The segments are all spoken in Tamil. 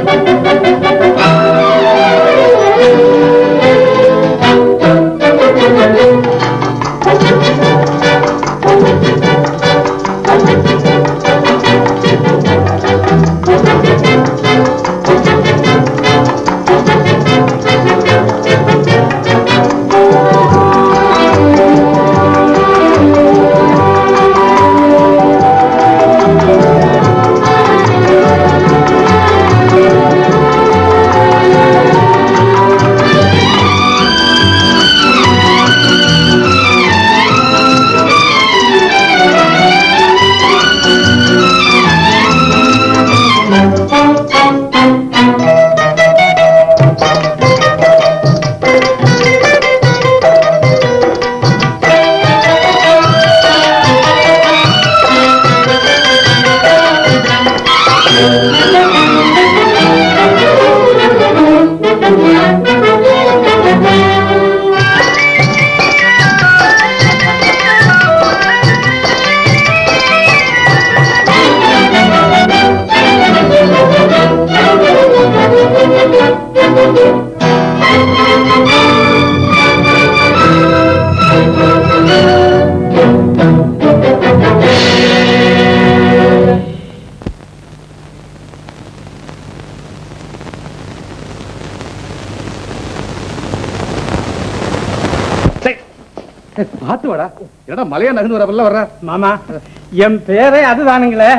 பார்த்து வாடா என்னடா மலையா நகர்ந்து வரப்பல்ல வர்ற மாமா என் பேரே அதுதானுங்களே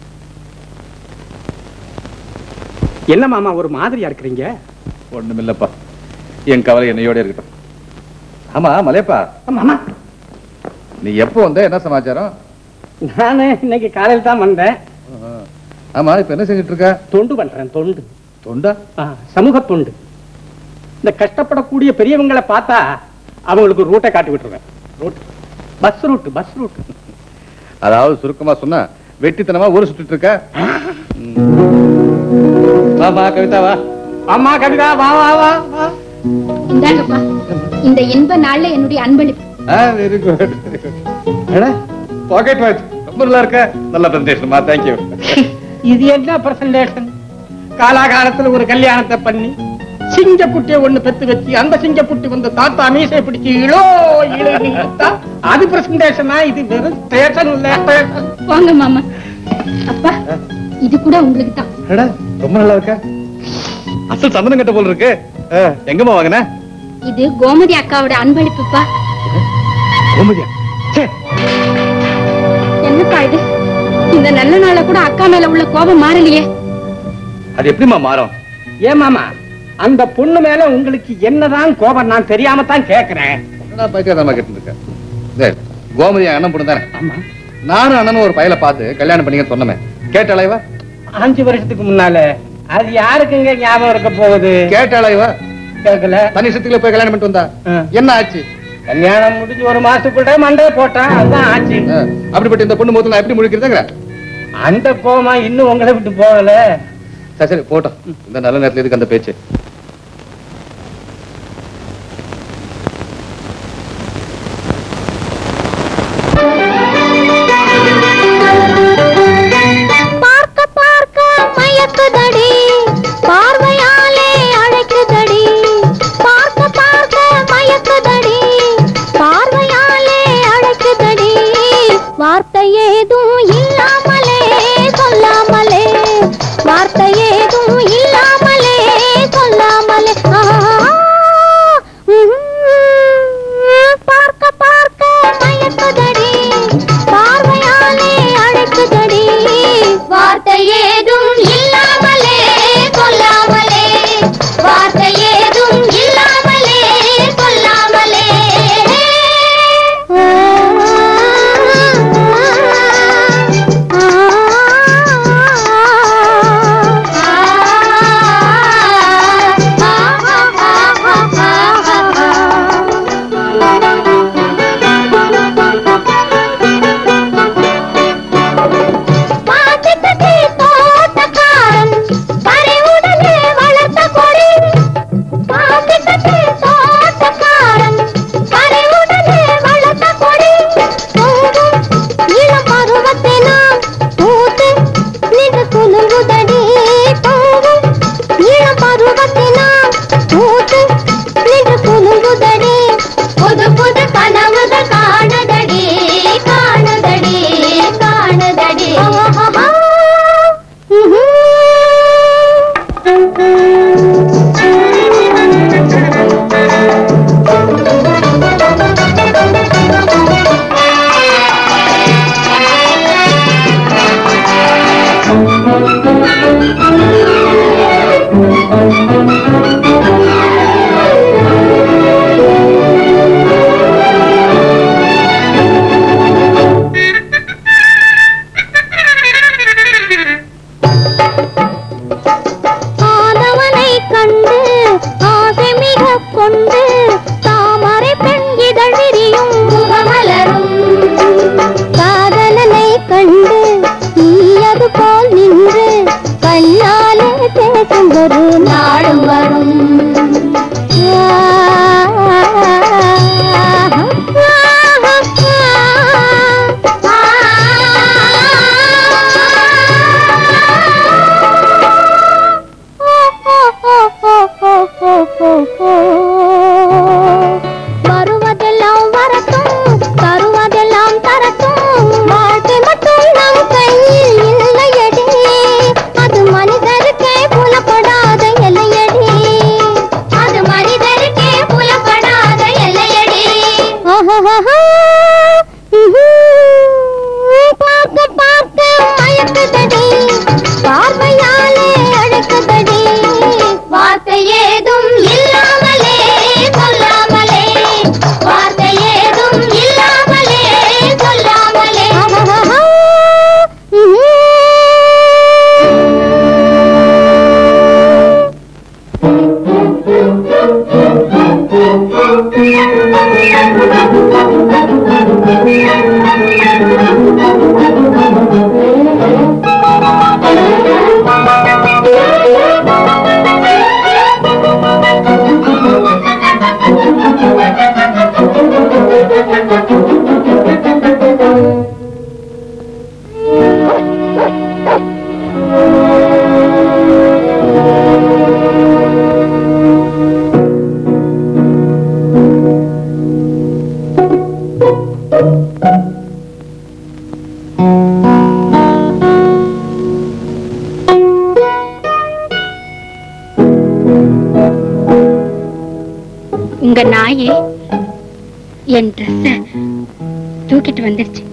என்ன மாமா ஒரு மாதிரியா இருக்கிறீங்க ஒண்ணுமில்லப்பா என் கவலை என்னையோட இருக்கட்டும் ஆமா மலையப்பா மாமா நீ எப்போ வந்த என்ன சமாச்சாரம் நானு இன்னைக்கு காலையில் தான் வந்தேன் ஆமா இப்ப என்ன செஞ்சுட்டு இருக்க தொண்டு பண்றேன் தொண்டு தொண்டா ஆ, சமூக தொண்டு இந்த கஷ்டப்படக்கூடிய பெரியவங்களை பார்த்தா அவங்களுக்கு ரூட்டை காட்டி விட்டுருவேன் route bus route bus route அதாவது சுருக்கமா சொன்னா வெட்டித்தனமா ஊரை சுத்திட்டு இருக்க ம். வா வா கவிதா வா அம்மா கவிதா வா வா வா வா இந்தாங்கப்பா இந்த இன்ப நாள்ல என்னுடைய அன்பளிப்பு வெரி குட் பாக்கெட் வாட்ச் ரொம்ப நல்லா இருக்க நல்ல பிரசன்டேஷன்மா தேங்க்யூ இது என்ன பிரசன்டேஷன் காலாகாலத்துல ஒரு கல்யாணத்தை பண்ணி சிங்கக்குட்டியை ஒண்ணு பெத்து வச்சு அந்த சிங்கக்குட்டி வந்து தாத்தா மீசை பிடிச்சு இளோ இழு அது பிரசன்டேஷனா இது வெறும் ஸ்டேஷன் இல்ல ஸ்டேஷன் வாங்க மாமா அப்பா இது கூட உங்களுக்கு தான் ரொம்ப நல்லா இருக்க அசல் சந்தனம் கட்ட போல இருக்கு ஆ, எங்கம்மா வாங்கின இது கோமதி அக்காவோட அன்பளிப்புப்பா கோமதியா ச்சே, என்னப்பா இது இந்த நல்ல நாள்ல கூட அக்கா மேல உள்ள கோபம் மாறலையே அது எப்படிம்மா மாறும் ஏன் மாமா அந்த பொண்ணு மேல உங்களுக்கு என்னதான் கோபம் நான் தெரியாம தான் கேக்குறேன் என்னடா பைத்தியக்காரமா கேட்டு இருக்க டேய், கோமதி என் அண்ணன் பொண்ணு தானே ஆமா நானும் அண்ணனும் ஒரு பையலை பார்த்து கல்யாணம் பண்ணிக்க சொன்னமே கேட்டாளா இவ அஞ்சு வருஷத்துக்கு முன்னால அது யாருக்குங்க ஞாபகம் இருக்க போகுது கேட்டாளா இவ கேட்கல தனி சத்துக்குள்ள போய் கல்யாணம் பண்ணிட்டு வந்தா ஆ. என்ன ஆச்சு கல்யாணம் முடிஞ்சு ஒரு மாசத்துக்குள்ள மண்டைய போட்டான் அதுதான் ஆச்சு ஆ, அப்படிப்பட்ட இந்த பொண்ணு முகத்துல நான் எப்படி முழிக்கிறதுங்கிற அந்த கோமா இன்னும் உங்களை விட்டு போகல சரி சரி போட்டோம் இந்த நல்ல நேரத்துல எதுக்கு அந்த பேச்சு பார்க்க பார்க்க மயக்குதடி பார்வையாலே அழைக்குதடி பார்க்க பார்க்க மயக்குதடி பார்வையாலே அழைக்குதடி வார்த்தை ஏதும் இல்லாமலே சொல்லாமலே வார்த்தை ஏதும் இல்லாமலே சொல்லாமலே ஆ, உம், பார்க்க பார்க்க மயக்குதடி பார்வையாலே அழைக்குதடி வார்த்தை ஏதும் இல்லாமலே சொல்லாமலே வார்த்தை ஏதும் இல்லாமலே சொல்லாமலே ஆ, ஆ, ஆ, ஆ. உங்க நாயே என் ட்ரெஸ்ஸ தூக்கிட்டு வந்துருச்சு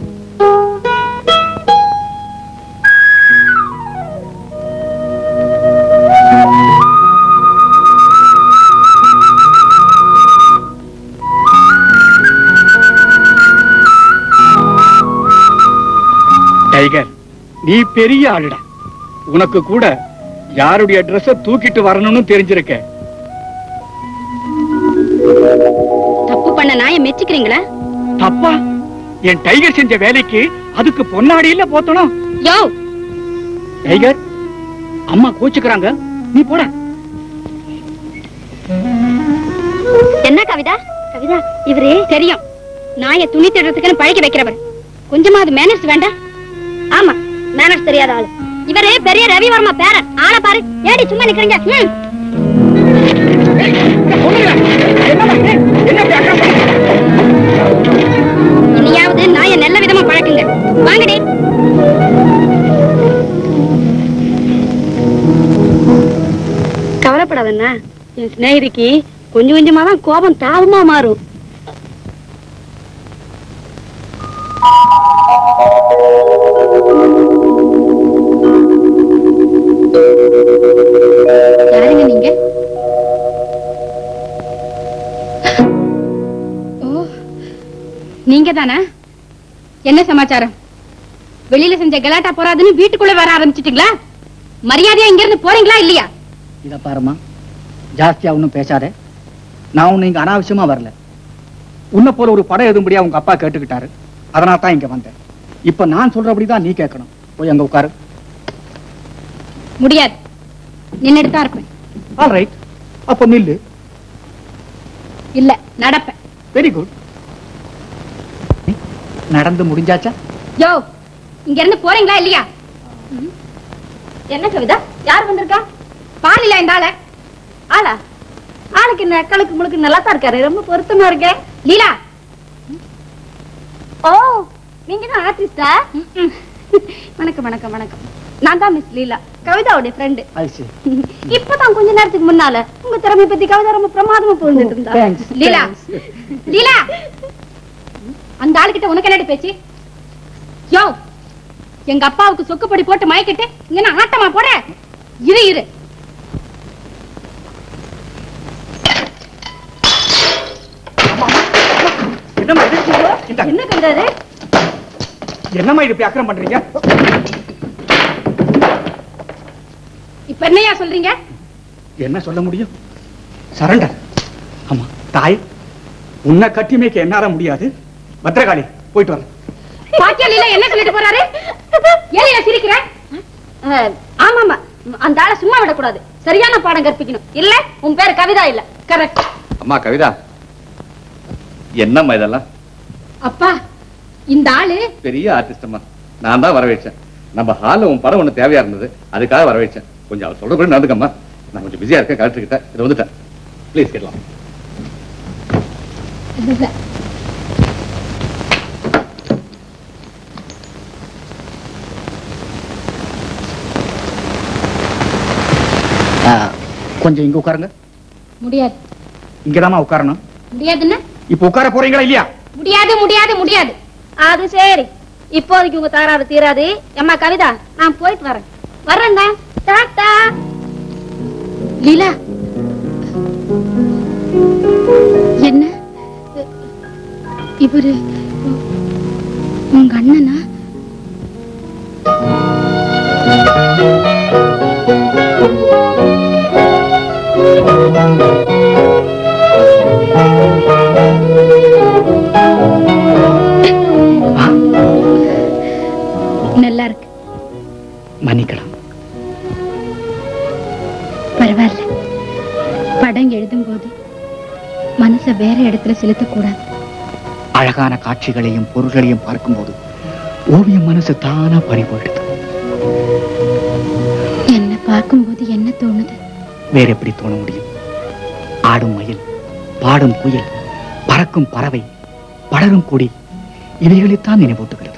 டைகர் நீ பெரிய ஆளுடா உனக்கு கூட யாருடைய ட்ரெஸ்ஸ தூக்கிட்டு வரணும்னு தெரிஞ்சிருக்க தப்பு பண்ண நாயை மெச்சிக்கிறீங்களா தப்பா என் டைகர் செஞ்ச வேலைக்கு அதுக்கு பொன்னாடியில போத்தணும் யோ டைகர் அம்மா கோச்சுக்கிறாங்க நீ போட என்ன கவிதா கவிதா இவரு தெரியும் நாயை துணி திடுறதுக்குன்னு பழக்கி வைக்கிறவர் கொஞ்சமாவது மேனர்ஸ் வேண்டாம் ஆமா மேனர்ஸ் தெரியாத ஆளு இவரு பெரிய ரவிவர்மா பேரன் ஆளை பாரு ஏடி சும்மா நிக்கிறீங்க ம். இனியாவது நாயை நல்ல விதமா பழக்குங்க வாங்கடி கவலைப்படாதண்ணா என் சிநேகிதிக்கு கொஞ்சம் கொஞ்சமா தான் கோபம் தாபமா மாறும் யாருங்க நீங்க ஓ நீங்க தானா என்ன சமாச்சாரம் வெளியில செஞ்ச கலாட்டா போறாதுன்னு வீட்டுக்குள்ள வர ஆரம்பிச்சிட்டீங்களா மரியாதையா இங்க இருந்து போறீங்களா இல்லையா இத பாருமா ஜாஸ்தியா ஒன்னும் பேசாத நான் உன்னை இங்க அனாவசியமா வரல உன்னை போல ஒரு படம் எழுதும்படியா உங்க அப்பா கேட்டுக்கிட்டாரு அதனால தான் இங்க வந்தேன் இப்ப நான் சொல்றபடிதான் நீ கேட்கணும் போய் அங்க உட்காரு முடியாது நின்னுட்டு தான் இருப்பேன் ஆல் ரைட் அப்ப நில்லு இல்ல நடப்பேன் வெரி குட் நடந்து முடிஞ்சாச்சா யோ இங்க இருந்து போறீங்களா இல்லையா ம். என்ன கவிதா யார் வந்திருக்கா பாலில இந்த ஆள ஆளா ஆளுக்கு இந்த அக்களுக்கு முழுக்கு நல்லா தான் இருக்காரு ரொம்ப பொருத்தமா இருக்கே லீலா ஓ நீங்க தான் ஆர்டிஸ்டா வணக்கம் வணக்கம் வணக்கம் நான் தான் மிஸ் லீலா கவிதாவுடைய ஃப்ரெண்டு அது சரி இப்பதான் கொஞ்ச நேரத்துக்கு முன்னால உங்க திறமை பத்தி கவிதா ரொம்ப பிரமாதமா புரிஞ்சுட்டு இருந்தா thanks, லீலா thanks. லீலா அந்த ஆளுகிட்ட உனக்கு என்னடி பேச்சு யோ எங்க அப்பாவுக்கு சொக்குப்படி போட்டு மயக்கிட்டு இங்க நான் ஆட்டமா போட இரு இரு என்னம்மா இது? இந்தா, என்ன கண்டாரு என்னம்மா இது இப்படி அக்கிரம் பண்றீங்க இப்ப என்னையா சொல்றீங்க என்ன சொல்ல முடியும் சரண்டர் ஆமா தாய் உன்னை கட்டி மேய்க்க என்னால முடியாது பத்திரகாளி போயிட்டு வரேன் பாக்கியா லீலா என்ன சொல்லிட்டு போறாரு ஏலியா சிரிக்கிற ஆமாமா அந்த ஆளை சும்மா விடக்கூடாது சரியான பாடம் கற்பிக்கணும் இல்ல உன் பேர் கவிதா இல்ல கரெக்ட் அம்மா கவிதா என்னம்மா இதெல்லாம் அப்பா இந்த ஆளு பெரிய ஆர்டிஸ்ட் அம்மா நான் தான் வரவேச்சேன் நம்ம ஹால்ல உன் படம் ஒண்ணு தேவையா இருந்தது அதுக்காக வரவேச்சேன் கொஞ்சம் அவர் சொல்றபடி நடந்துக்கம்மா நான் கொஞ்சம் பிஸியா இருக்கேன் கலெக்டர் கிட்ட இது வந்துட்டேன் ப்ளீஸ் கேட்கலாம் ஆ, கொஞ்சம் இங்க உட்காருங்க முடியாது இங்கதாம்மா உட்காரணும் முடியாதுன்னா இப்ப உட்கார போறீங்களா இல்லையா முடியாது முடியாது முடியாது அது சரி இப்போதைக்கு உங்க தகராறு தீராது அம்மா கவிதா நான் போயிட்டு வரேன் வர்றேங்க டாட்டா லீலா என்ன இவரு உங்க அண்ணனா ஆ, நல்லா இருக்கு மன்னிக்கலாம் பரவாயில்ல படம் எழுதும்போது மனச வேற இடத்துல செலுத்தக்கூடாது அழகான காட்சிகளையும் பொருள்களையும் பார்க்கும்போது ஓவியம் மனசு தானா பறி போயிடுது என்ன பார்க்கும்போது என்ன தோணுது வேற எப்படி தோண முடியும் ஆடும் மயில் பாடும் குயில் பறக்கும் பறவை படரும் கொடி இவைகளைத்தான் நினைவூட்டுகிறது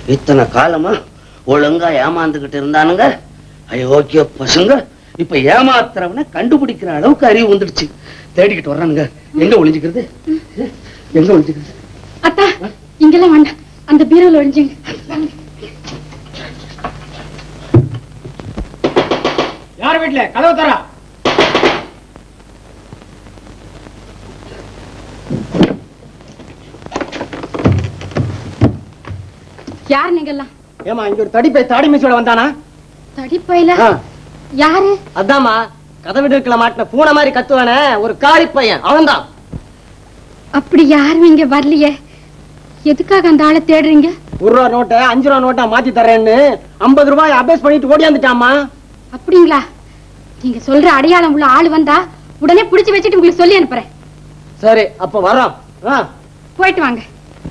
இத்தனை காலமா ஒழுங்கா ஏமாந்துகிட்டு இருந்தானுங்க அயோக்கிய பசங்க இப்ப ஏமாத்துறவனை கண்டுபிடிக்கிற அளவுக்கு அறிவு வந்துடுச்சு தேடிக்கிட்டு வர்றானுங்க எங்க ஒளிஞ்சுக்கிறது எங்க ஒளிஞ்சுக்கிறது அத்தா இங்கெல்லாம் வேண்டாம் அந்த பீரோல ஒழிஞ்சுங்க யார் வீட்டுல கதவு தரா யார் நீங்க எல்லாம் ஏமா இங்க ஒரு தடிப்பை தாடி மீசோட வந்தானா தடிப்பையில ஆ. யாரு அதாம்மா கதவிடுக்கல மாட்டின பூனை மாதிரி கத்துவானே ஒரு காளி பையன் அவன்தான் அப்படி யாரும் இங்க வரலையே எதுக்காக அந்த ஆளை தேடுறீங்க ஒரு ரூபா நோட்டை அஞ்சு ரூபா நோட்டா மாத்தி தரேன்னு ஐம்பது ரூபாய் அபேஸ் பண்ணிட்டு ஓடியாந்துட்டாமா அப்படிங்களா நீங்க சொல்ற அடையாளம் உள்ள ஆளு வந்தா உடனே புடிச்சு வச்சுட்டு உங்களுக்கு சொல்லி அனுப்புறேன் சரி அப்ப வரோம் ஆ. போயிட்டு வாங்க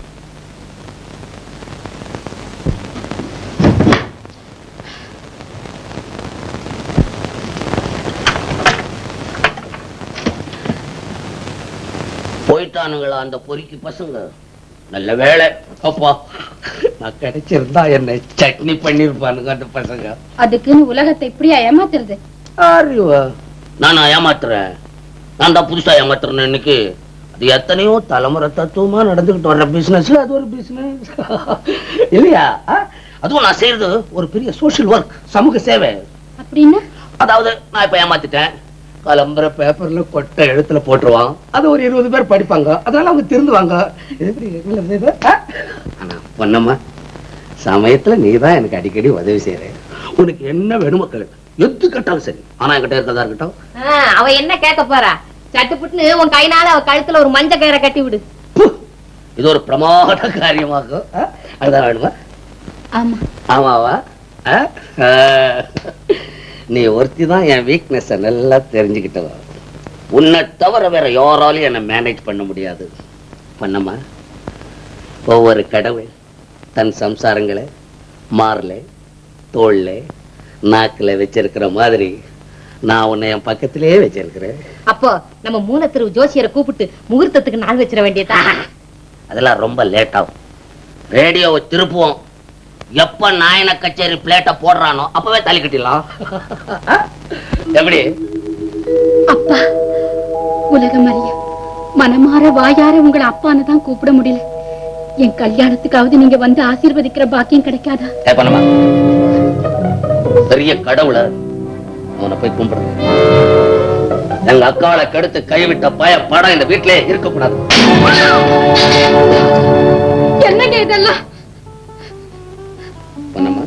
போயிட்டானுங்களா அந்த பொறுக்கி பசங்க நல்ல வேலை அப்பா நான் கிடைச்சிருந்தா என்ன சட்னி பண்ணிருப்பானுங்க அந்த பசங்க அதுக்குன்னு உலகத்தை இப்படியா ஏமாத்துறது அறிவா நானா ஏமாத்துறேன் நான் தான் புதுசா ஏமாத்துறேன் இன்னைக்கு அது எத்தனையோ தலைமுறை தத்துவமா நடந்துகிட்டு வர்ற பிசினஸ்ல அது ஒரு பிசினஸ் இல்லையா ஆ? அதுவும் நான் செய்யறது ஒரு பெரிய சோஷியல் ஒர்க் சமூக சேவை அப்படின்னா அதாவது நான் இப்ப ஏமாத்திட்டேன் கிளம்புற பேப்பர்ல கொட்டை எழுத்துல போட்டுருவான் அது ஒரு இருபது பேர் படிப்பாங்க அதனால அவங்க திருந்துவாங்க இது எப்படி regular இது? ஆ? ஆனா பொன்னம்மா சமயத்துல நீதான் எனக்கு அடிக்கடி உதவி செய்யற உனக்கு என்ன வேணுமோ கேளு எது கேட்டாலும் சரி ஆனா என்கிட்ட இருக்கிறதா இருக்கட்டும் ஆ, அவ என்ன கேட்க போறா சட்டுப்புட்டுன்னு உன் கைனால அவ கழுத்துல ஒரு மஞ்ச கயிறை கட்டி விடு பு! இது ஒரு பிரமாத காரியமாகும் ஆ? அதுதான் வேணுமா ஆமா ஆமாவா ஆ? ஆ. நீ ஒருத்தி தான் என் வீக்னஸ நல்லா தெரிஞ்சுக்கிட்டவ உன்னை தவிர வேற யாராலையும் என்னை மேனேஜ் பண்ண முடியாது பண்ணம்மா ஒவ்வொரு கடவுள் தன் சம்சாரங்களை மார்ல தோல்ல நாக்குல வச்சிருக்கிற மாதிரி நான் உன்னை என் பக்கத்திலேயே வச்சிருக்கிறேன் அப்போ நம்ம மூலத்திரு ஜோசியரை கூப்பிட்டு முகூர்த்தத்துக்கு நாள் வச்சிட வேண்டியதா அதெல்லாம் ரொம்ப லேட் ஆகும் ரேடியோவை திருப்புவோம் எப்ப நாயன கச்சேரி பிளேட்டை போடுறானோ அப்பவே தள்ளி கட்டிடலாம் எப்படி அப்பா உலகம் அறிய மனமாற வாயார உங்களை அப்பான்னு தான் கூப்பிட முடியல என் கல்யாணத்துக்காவது நீங்க வந்து ஆசீர்வதிக்கிற பாக்கியம் கிடைக்காதா ஏ பண்ணமா பெரிய கடவுளை அவனை போய் கும்பிடுங்க எங்க அக்காளை கெடுத்து கைவிட்ட பய படம் இந்த வீட்டிலே இருக்கக்கூடாது என்னங்க இதெல்லாம் பண்ணமா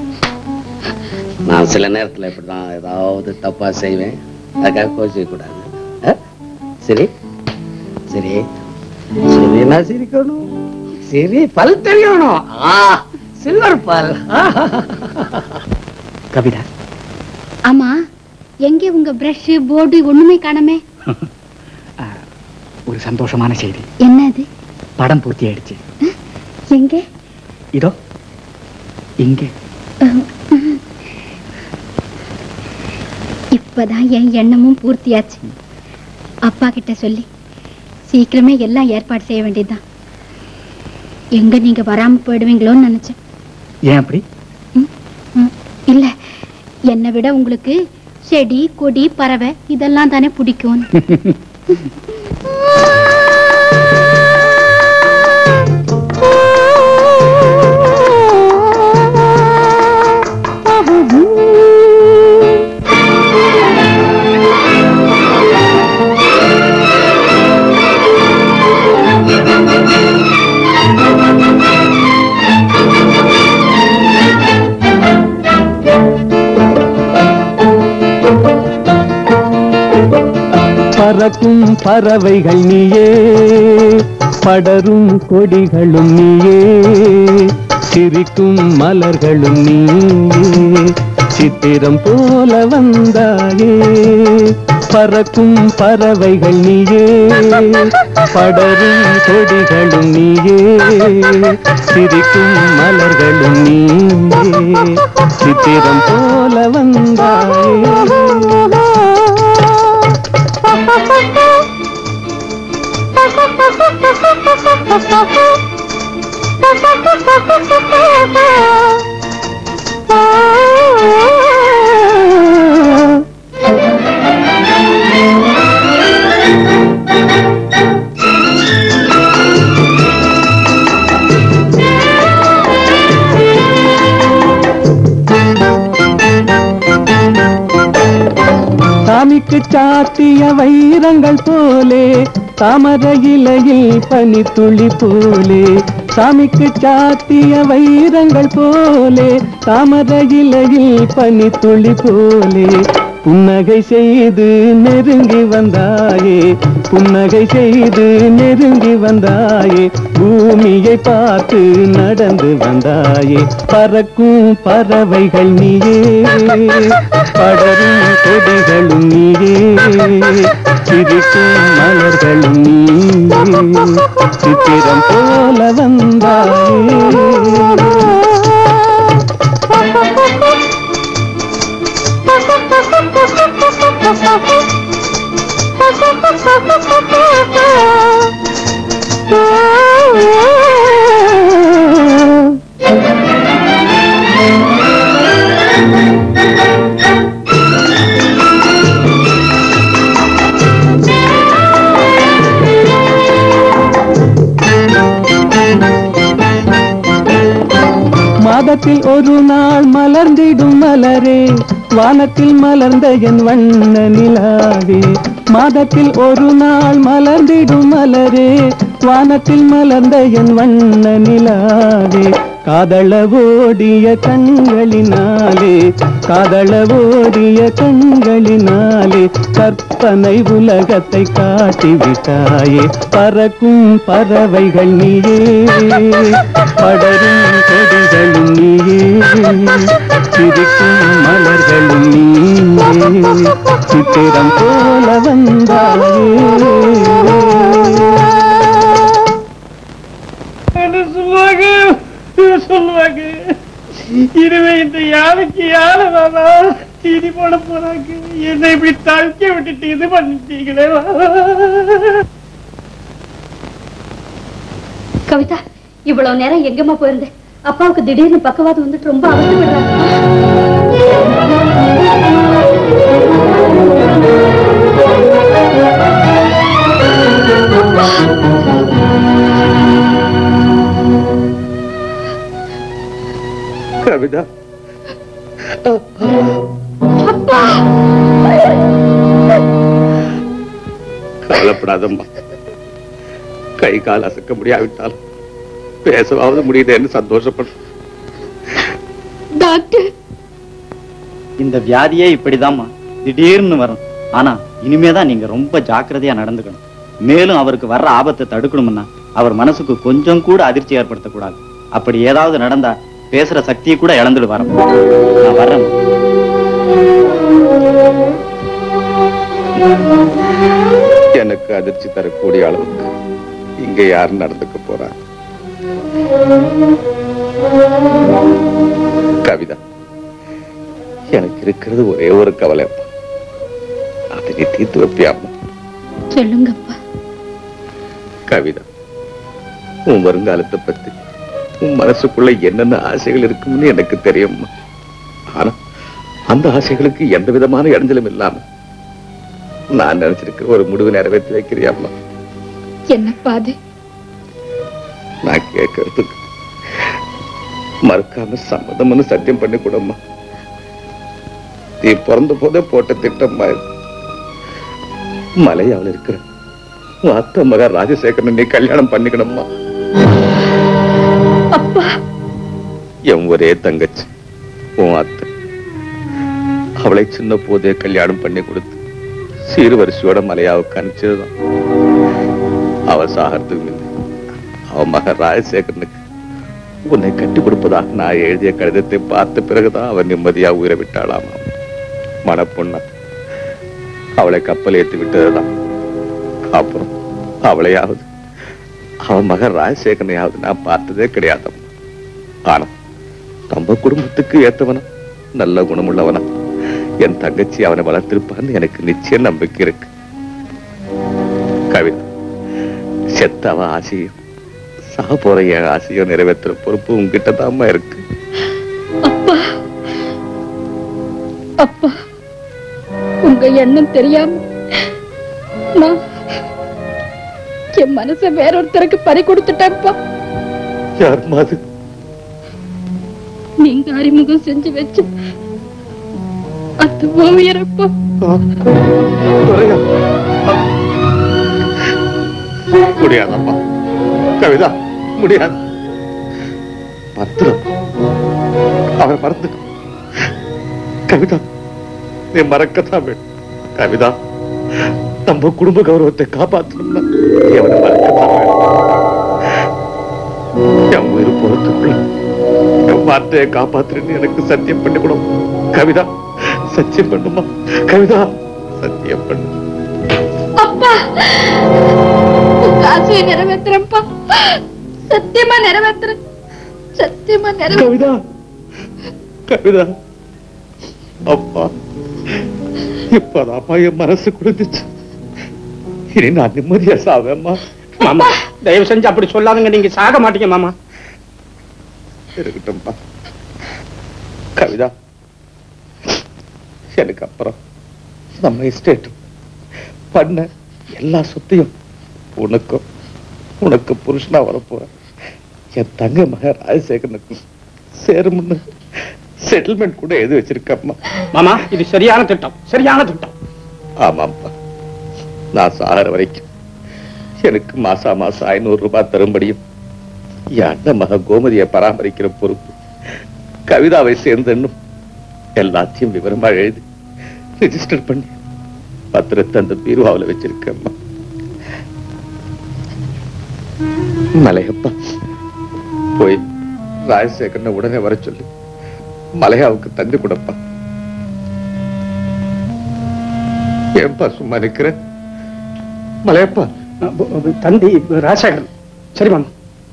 நான் சில நேரத்துல இப்படிதான் ஏதாவது தப்பா செய்வேன் அதுக்காக கோச்சிக்க கூடாது ஆ? சரி சரி சரி நான் சிரிக்கணும் சரி பல் தெரியணும் ஆ சில்வர் பல் கவிதா ஆமா எங்க உங்க பிரஷ் போர்டு ஒண்ணுமே காணமே ஒரு சந்தோஷமான செய்தி என்னது படம் பூர்த்தி ஆயிடுச்சு எங்க இதோ இங்கே இப்பதான் என் எண்ணமும் பூர்த்தியாச்சு அப்பா கிட்ட சொல்லி சீக்கிரமே எல்லாம் ஏற்பாடு செய்ய வேண்டியதுதான் எங்க நீங்க வராம போயிடுவீங்களோன்னு நினைச்சேன் ஏன் அப்படி ம், இல்ல என்னை விட உங்களுக்கு செடி கொடி பறவை இதெல்லாம் தானே பிடிக்கும் பறக்கும் பறவைகள் நீயே படரும் கொடிகளும் நீயே சிரிக்கும் மலர்களும் நீயே சித்திரம் போல வந்தாயே பறக்கும் பறவைகள் நீயே படரும் கொடிகளும் நீயே சிரிக்கும் மலர்களும் நீயே சித்திரம் போல வந்தாயே சாமிக்கு சாத்திய வைரங்கள் போலே தாமர இலையில் பனித்துளி போலே சாமிக்கு சாத்திய வைரங்கள் போலே தாமர இலையில் பனித்துளி போலே புன்னகை செய்து நெருங்கி வந்தாயே புன்னகை செய்து நெருங்கி வந்தாயே பூமியை பார்த்து நடந்து வந்தாயே பறக்கும் பறவைகள் நீயே படரும் கொடிகளும் நீயே சிரிக்கும் மலர்களும் நீயே சித்திரம் போல வந்தாயே மாதத்தில் ஒரு நாள் மலர்ந்திடும் மலரே வானத்தில் மலர்ந்த என் வண்ண நிலாவே மாதத்தில் ஒரு நாள் மலர்ந்திடும் மலரே வானத்தில் மலர்ந்த என் வண்ண நிலாவே காதளவோடிய கண்களினாலே காதளவோடிய கண்களினாலே கற்பனை உலகத்தை காட்டிவிட்டாயே பறக்கும் பறவைகள் நீயே படரும் கொடிகளும் நீயே சிரிக்கும் மலர்களும் நீயே சித்திரம் போல வந்தாயே என்று சொல்லுவாங்க சொல்லுவாங்க இனிமே இந்த யானைக்கு யானை வேணா தீனி போட போறாங்க என்னை இப்படி தவிக்க விட்டுட்டு இது பண்ணிட்டீங்களே கவிதா இவ்வளவு நேரம் எங்கம்மா போயிருந்தேன் அப்பாவுக்கு திடீர்னு பக்கவாதம் வந்துட்டு ரொம்ப அவசரப்படுறாங்க கவிதா கவலைப்படாதம்மா கை கால் அசைக்க முடியாவிட்டாலும் பேசவாவது முடியுதேன்னு சந்தோஷப்படுறேன் டாக்டர் இந்த வியாதியே இப்படிதாம்மா திடீர்னு வரும் ஆனா இனிமேதான் நீங்க ரொம்ப ஜாக்கிரதையா நடந்துக்கணும் மேலும் அவருக்கு வர்ற ஆபத்தை தடுக்கணும்னா அவர் மனசுக்கு கொஞ்சம் கூட அதிர்ச்சி ஏற்படுத்தக்கூடாது அப்படி ஏதாவது நடந்தா பேசுற சக்தியை கூட இழந்துடு வரோம் நான் வர்றேன் எனக்கு அதிர்ச்சி தரக்கூடிய அளவுக்கு இங்க யார் நடந்துக்க போறா கவிதா எனக்கு இருக்கிறது ஒரே ஒரு கவலை அதை நீ தீர்த்து வைப்பியாமா சொல்லுங்கப்பா கவிதா உன் வருங்காலத்தை பத்தி உன் மனசுக்குள்ள என்னென்ன ஆசைகள் இருக்கும்னு எனக்கு தெரியும்மா ஆனா அந்த ஆசைகளுக்கு எந்த விதமான இடைஞ்சலும் இல்லாம நான் நினைச்சிருக்கிற ஒரு முடிவு நிறைவேற்றி வைக்கிறியாம்மா என்னப்பா அது நான் கேட்கறதுக்கு மறுக்காம சம்மதம்னு சத்தியம் பண்ணி கூடம்மா நீ பிறந்த போதே போட்ட திட்டம்மா இது. மலையாவில் இருக்கிற உன் அத்தை மகன் ராஜசேகரன் நீ கல்யாணம் பண்ணிக்கணும்மா என் ஒரே தங்கச்சி உன் அத்தை அவளை சின்ன போதே கல்யாணம் பண்ணி கொடுத்து சீர்வரிசையோட மலையாவுக்கு அனுப்பிச்சதுதான் அவ சாகிறதுக்கு முன்ன அவன் மகன் ராஜசேகரனுக்கு உன்னை கட்டி கொடுப்பதாக நான் எழுதிய கடிதத்தை பார்த்த பிறகுதான் அவன் நிம்மதியா உயிரை விட்டாளாமா மனப்பொண்ணா அவளை கப்பல் ஏத்தி விட்டதுதான் அப்புறம் அவளையாவது அவன் மகன் ராஜசேகரனையாவது நான் பார்த்ததே கிடையாதம்மா ஆனா நம்ம குடும்பத்துக்கு ஏத்தவனா நல்ல குணமுள்ளவனா என் தங்கச்சி அவனை வளர்த்திருப்பான்னு எனக்கு நிச்சயம் நம்பிக்கை இருக்கு கவிதா செத்தவ ஆசையும் சாக போற என் ஆசையை நிறைவேற்றுற பொறுப்பு உங்ககிட்ட தாம்மா இருக்கு அப்பா அப்பா உங்க எண்ணம் தெரியாம நான் என் மனச வேறொருத்தருக்கு பறி கொடுத்துட்டேன்ப்பா யாரும்மா அது நீங்க அறிமுகம் செஞ்சு வச்சு அது ஓவியரப்பா துரையா. முடியாதம்மா கவிதா முடியாது மறந்துடும் அவன் மறந்து கவிதா நீ மறக்கத்தான் வேணும் கவிதா நம்ம குடும்ப கௌரவத்தை காப்பாற்றணும்னா நீ அவனை மறக்கத்தான் வேணும் என் உயிர் போறதுக்குள்ள என் வார்த்தையை காப்பாத்துறேன்னு எனக்கு சத்தியம் பண்ணி கொடு கவிதா சத்தியம் பண்ணுமா கவிதா சத்தியம் பண்ணு அப்பா உங்க ஆசையை நிறைவேத்துறேன்ப்பா சத்தியமா நிறைவேத்துறேன் சத்தியமா நிறைவே கவிதா கவிதா அப்பா இப்பதாப்பா என் மனசு குளிர்ந்துச்சு இனி நான் நிம்மதியா சாவேம்மா மாமா தயவு செஞ்சு அப்படி சொல்லாதுங்க நீங்க சாக மாட்டீங்க மாமா இருக்கட்டும்பா கவிதா எனக்கு அப்புறம் நம்ம எஸ்டேட் பண்ண எல்லா சொத்தையும் உனக்கும் உனக்கு புருஷனா வரப்போற என் தங்க மகன் ராஜசேகரனுக்கும் சேரும்னு செட்டில்மெண்ட் கூட எழுதி வச்சிருக்கம்மா மாமா இது சரியான திட்டம் சரியான திட்டம் ஆமாப்பா நான் சாகிற வரைக்கும் எனக்கு மாசா மாசம் ஐநூறு ரூபாய் தரும்படியும் என் அண்ணன் மக கோமதியை பராமரிக்கிற பொறுப்பு கவிதாவை சேர்ந்துன்னும் எல்லாத்தையும் விவரமா எழுதி ரிஜிஸ்டர் பண்ணி பத்திரத்தை அந்த பீருவாவில் வச்சிருக்கேம்மா மலையப்பா போய் ராஜசேகரனை உடனே வர சொல்லி மலையாவுக்கு தந்து கொடுப்பா ஏன்பா சும்மா நிக்கிற மலையப்பா தந்தி ராஜசேகரன் சரி மாமா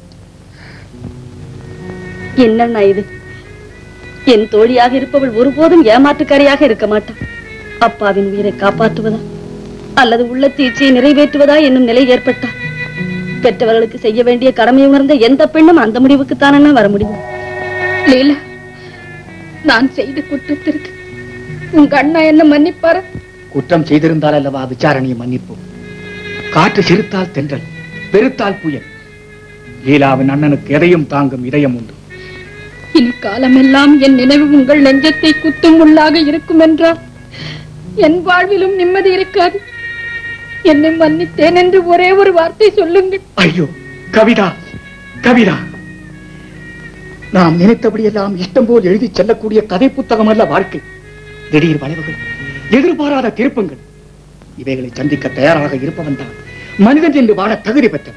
என்னண்ணா இது என் தோழியாக இருப்பவள் ஒருபோதும் ஏமாற்றுக்காரியாக இருக்க மாட்டாள் அப்பாவின் உயிரை காப்பாற்றுவதா அல்லது உள்ள தீட்சியை நிறைவேற்றுவதா என்னும் நிலை ஏற்பட்டால் பெற்றவர்களுக்கு செய்ய வேண்டிய கடமை உணர்ந்த எந்த பெண்ணும் அந்த முடிவுக்கு தானே வர முடியும் லீலா நான் செய்த குற்றத்திற்கு உங்க அண்ணா என்ன மன்னிப்பாரா குற்றம் செய்திருந்தால் அல்லவா விசாரணையை மன்னிப்போம் காற்று சிரித்தால் தென்றல் பெருத்தால் புயல் லீலாவின் அண்ணனுக்கு எதையும் தாங்கும் இதயம் உண்டு இனி காலமெல்லாம் என் நினைவு உங்கள் நெஞ்சத்தை குத்தும் உள்ளாக இருக்கும் என்றால் என் வாழ்விலும் நிம்மதி இருக்காது என்னை மன்னித்தேன் என்று ஒரே ஒரு வார்த்தை சொல்லுங்கள் ஐயோ கவிதா கவிதா நாம் நினைத்தபடியெல்லாம் இஷ்டம் போல் எழுதி செல்லக்கூடிய கதை புத்தகம் அல்ல வாழ்க்கை திடீர் வளைவுகள் எதிர்பாராத திருப்பங்கள் இவைகளை சந்திக்க தயாராக இருப்பவன் தான் மனிதன் என்று வாழ தகுதி பெற்றவன்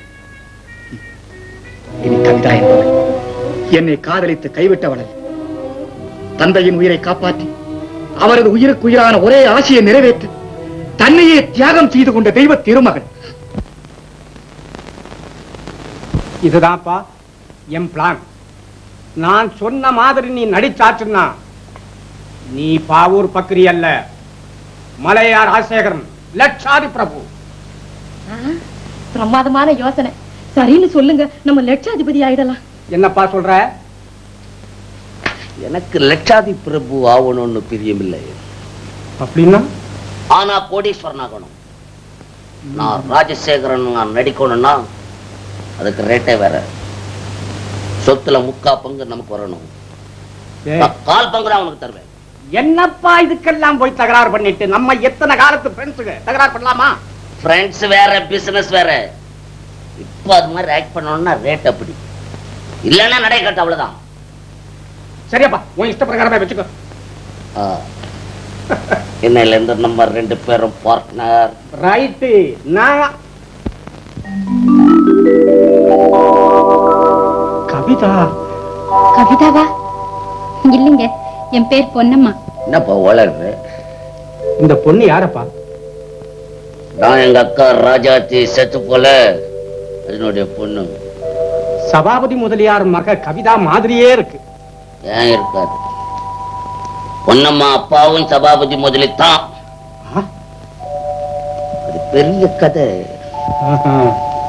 இனி கவிதா என்பவள் என்னை காதலித்து கைவிட்டவள் அல்ல. தந்தையின் உயிரை காப்பாற்றி அவரது உயிருக்கு உயிரான ஒரே ஆசையை நிறைவேற்ற தன்னையே தியாகம் செய்து கொண்ட தெய்வ திருமகன் இதுதான்ப்பா என் பிளான் நான் சொன்ன மாதிரி நீ நடிச்சாச்சுன்னா நீ பாவூர் பக்ரி அல்ல மலையார் ராஜசேகரன் லட்சாதி பிரபு பிரமாதமான யோசனை சரின்னு சொல்லுங்க நம்ம லட்சாதிபதி ஆயிடலாம் என்னப்பா சொல்ற எனக்கு லட்சாதி பிரபு ஆகணும்னு பிரியமில்லை அப்படின்னா ஆனா கோடீஸ்வரன் ஆகணும் நான் ராஜசேகரன் நான் நடிக்கணும்னா அதுக்கு ரேட்டே வேற சொத்துல முக்கா பங்கு நமக்கு வரணும் ஏய், நான் கால் பங்கு தான் அவனுக்கு தருவேன் என்னப்பா இதுக்கெல்லாம் போய் தகராறு பண்ணிட்டு நம்ம எத்தனை காலத்து ஃப்ரெண்ட்ஸுக்கு தகராறு பண்ணலாமா ஃப்ரெண்ட்ஸ் வேற பிசினஸ் வேற இப்போ அது மாதிரி ஆக்ட் பண்ணணும்னா ரேட் அப்படி இல்லைன்னா நடை கட்ட அவ்வளவுதான் சரியப்பா உன் இஷ்ட பிரகாரமே வச்சுக்கோ ஆ. இன்னையில இருந்து நம்ம ரெண்டு பேரும் பார்ட்னர் ரைட்டு நான் கவிதா கவிதாவா இல்லைங்க என் பேர் பொன்னம்மா என்னப்பா வளர்ற இந்த பொண்ணு யாரப்பா நான் எங்க அக்கா ராஜாத்தி செத்து போல என்னுடைய பொண்ணு சபாபதி முதலியார் மக கவிதா மாதிரியே இருக்கு ஏன் இருக்காது பொன்னம்மா அப்பாவும் சபாபதி முதலித்தான் ஆ? அது பெரிய கதை ஆஹா.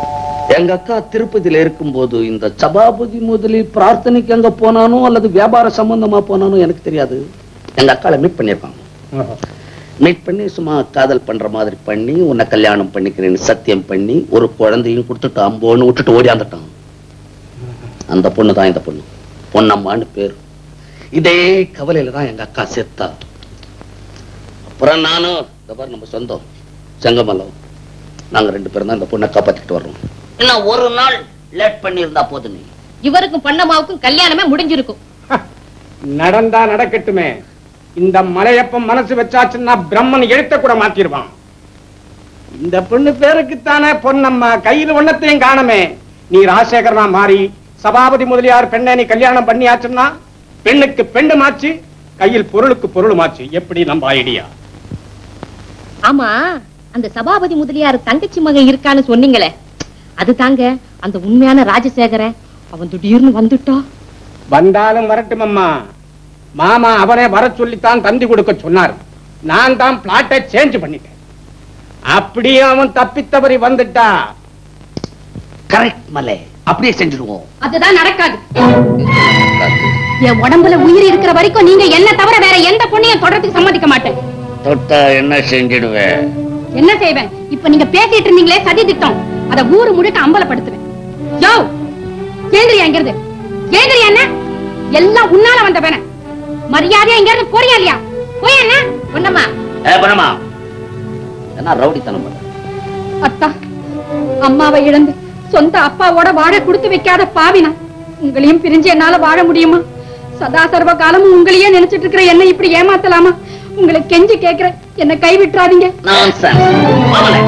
எங்க அக்கா திருப்பதியில இருக்கும்போது இந்த சபாபதி முதலில் பிரார்த்தனைக்கு அங்க போனானோ அல்லது வியாபார சம்பந்தமா போனானோ எனக்கு தெரியாது எங்க அக்காளை மீட் பண்ணியிருப்பாங்க மீட் பண்ணி சும்மா காதல் பண்ற மாதிரி பண்ணி உன்னை கல்யாணம் பண்ணிக்கிறேன்னு சத்தியம் பண்ணி ஒரு குழந்தையும் கொடுத்துட்டு அம்போன்னு விட்டுட்டு ஓடியாந்துட்டான் அந்த பொண்ணு தான் இந்த பொண்ணு பொன்னம்மான்னு பேர் இதே கவலையில தான் எங்க அக்கா செத்தா அப்புறம் நானும் இந்த பாரு நம்ம சொந்தம் செங்கமலம் நாங்க ரெண்டு பேரும் தான் இந்த பொண்ணை காப்பாத்திட்டு வர்றோம் இன்னும் ஒரு நாள் லேட் பண்ணியிருந்தா போதும் நீ இவருக்கும் பண்ணம்மாவுக்கும் கல்யாணமே முடிஞ்சிருக்கும் நடந்தா நடக்கட்டுமே இந்த மலையப்பம் மனசு வச்சாச்சுன்னா பிரம்மன் எழுத்த கூட மாத்திருவான் இந்த பொண்ணு பேருக்குத்தானே பொன்னம்மா கையில ஒன்னத்தையும் காணமே நீ ராஜசேகரனா மாறி சபாபதி முதலியார் பெண்ணை நீ கல்யாணம் பண்ணியாச்சுன்னா பெண்ணுக்கு பெண்ணு மாச்சு கையில் பொருளுக்கு பொருள் மாச்சு எப்படி நம்ம ஐடியா ஆமா அந்த சபாபதி முதலியார் தங்கச்சி மகன் இருக்கான்னு சொன்னீங்களே அது தாங்க அந்த உண்மையான ராஜசேகரன் அவன் திடீர்னு வந்துட்டா வந்தாலும் வரட்டும் அம்மா மாமா அவனே வர சொல்லித்தான் தந்தி கொடுக்க சொன்னார் நான் தான் பிளாட்டை சேஞ்ச் பண்ணிட்டேன் அப்படியே அவன் தப்பித்தவறி வந்துட்டா கரெக்ட் மலை அப்படியே செஞ்சிடுவோம் அதுதான் நடக்காது என் உடம்புல உயிர் இருக்கிற வரைக்கும் நீங்க என்ன தவிர வேற எந்த பொண்ணையும் தொடர்றதுக்கு சம்மதிக்க மாட்டேன் தொட்டா என்ன செஞ்சிடுவேன் என்ன செய்வேன் இப்ப நீங்க பேசிட்டு இருந்தீங்களே சதி திட்டம் அத ஊரு முழுக்க அம்பலப்படுத்துவேன் யோ கேந்திரியா இங்கிருந்து கேந்திரியா என்ன எல்லாம் உன்னால வந்த வேண மரியாதையா இங்க இருந்து போறியா இல்லையா போய் என்ன பொன்னம்மா ஏ பண்ணமா என்ன ரவுடித்தனம் பண்ண அத்தா அம்மாவை இழந்து சொந்த அப்பாவோட வாழ கொடுத்து வைக்காத பாவினா உங்களையும் பிரிஞ்சு என்னால வாழ முடியுமா சதா சர்வ காலமும் உங்களையே நினைச்சிட்டு இருக்கிற என்ன இப்படி ஏமாத்தலாமா உங்களை கெஞ்சி கேக்குறேன் என்ன கை விட்டுறாதீங்க நான்சென்ஸ் அவனை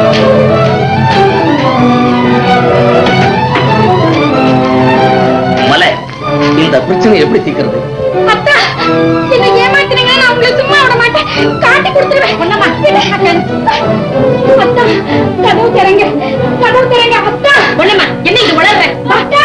மலை இந்த பிரச்சனை எப்படி தீக்கிறது அத்தா என்ன ஏமாத்துறீங்க நான் உங்களை சும்மா விட மாட்டேன் காட்டி கொடுத்துருவேன் பொன்னம்மா அத்தா கதவு திறங்க கதவு திறங்க அத்தா பொன்னம்மா என்ன இது உளர்ற அத்தா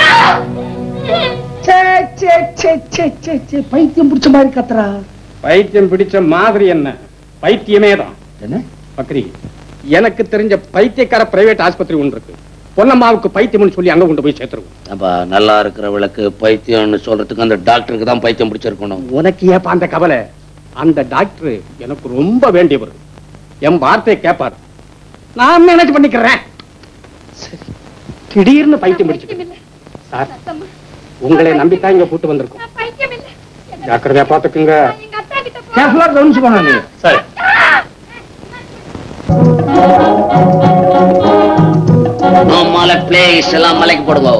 பைத்தியம் பிடிச்ச மாதிரி கத்துறா பைத்தியம் பிடிச்ச மாதிரி என்ன பைத்தியமே தான் என்ன பக்ரி எனக்கு தெரிஞ்ச பைத்தியக்கார பிரைவேட் ஆஸ்பத்திரி ஒன்று இருக்கு பொன்னம்மாவுக்கு பைத்தியம்னு சொல்லி அங்க கொண்டு போய் சேர்த்துருவோம் அப்ப நல்லா இருக்கிற விளக்கு பைத்தியம்னு சொல்றதுக்கு அந்த டாக்டருக்கு தான் பைத்தியம் பிடிச்சிருக்கணும் உனக்கு ஏப்பா அந்த கவலை அந்த டாக்டர் எனக்கு ரொம்ப வேண்டியவர் என் வார்த்தையை கேட்பார் நான் மேனேஜ் பண்ணிக்கிறேன் சரி திடீர்னு பைத்தியம் பிடிச்சிட்டு சார் உங்களை நம்பித்தான் இங்க கூட்டு வந்திருக்கோம் நான் பைத்தியம் இல்ல ஜாக்கிரதையா பாத்துக்குங்க எங்க அத்தா கிட்ட போ. கேர்ஃபுல்லா கவனிச்சு போனா நீ சரி மலை பிளேஸ் எல்லாம் மலைக்கு போடுங்க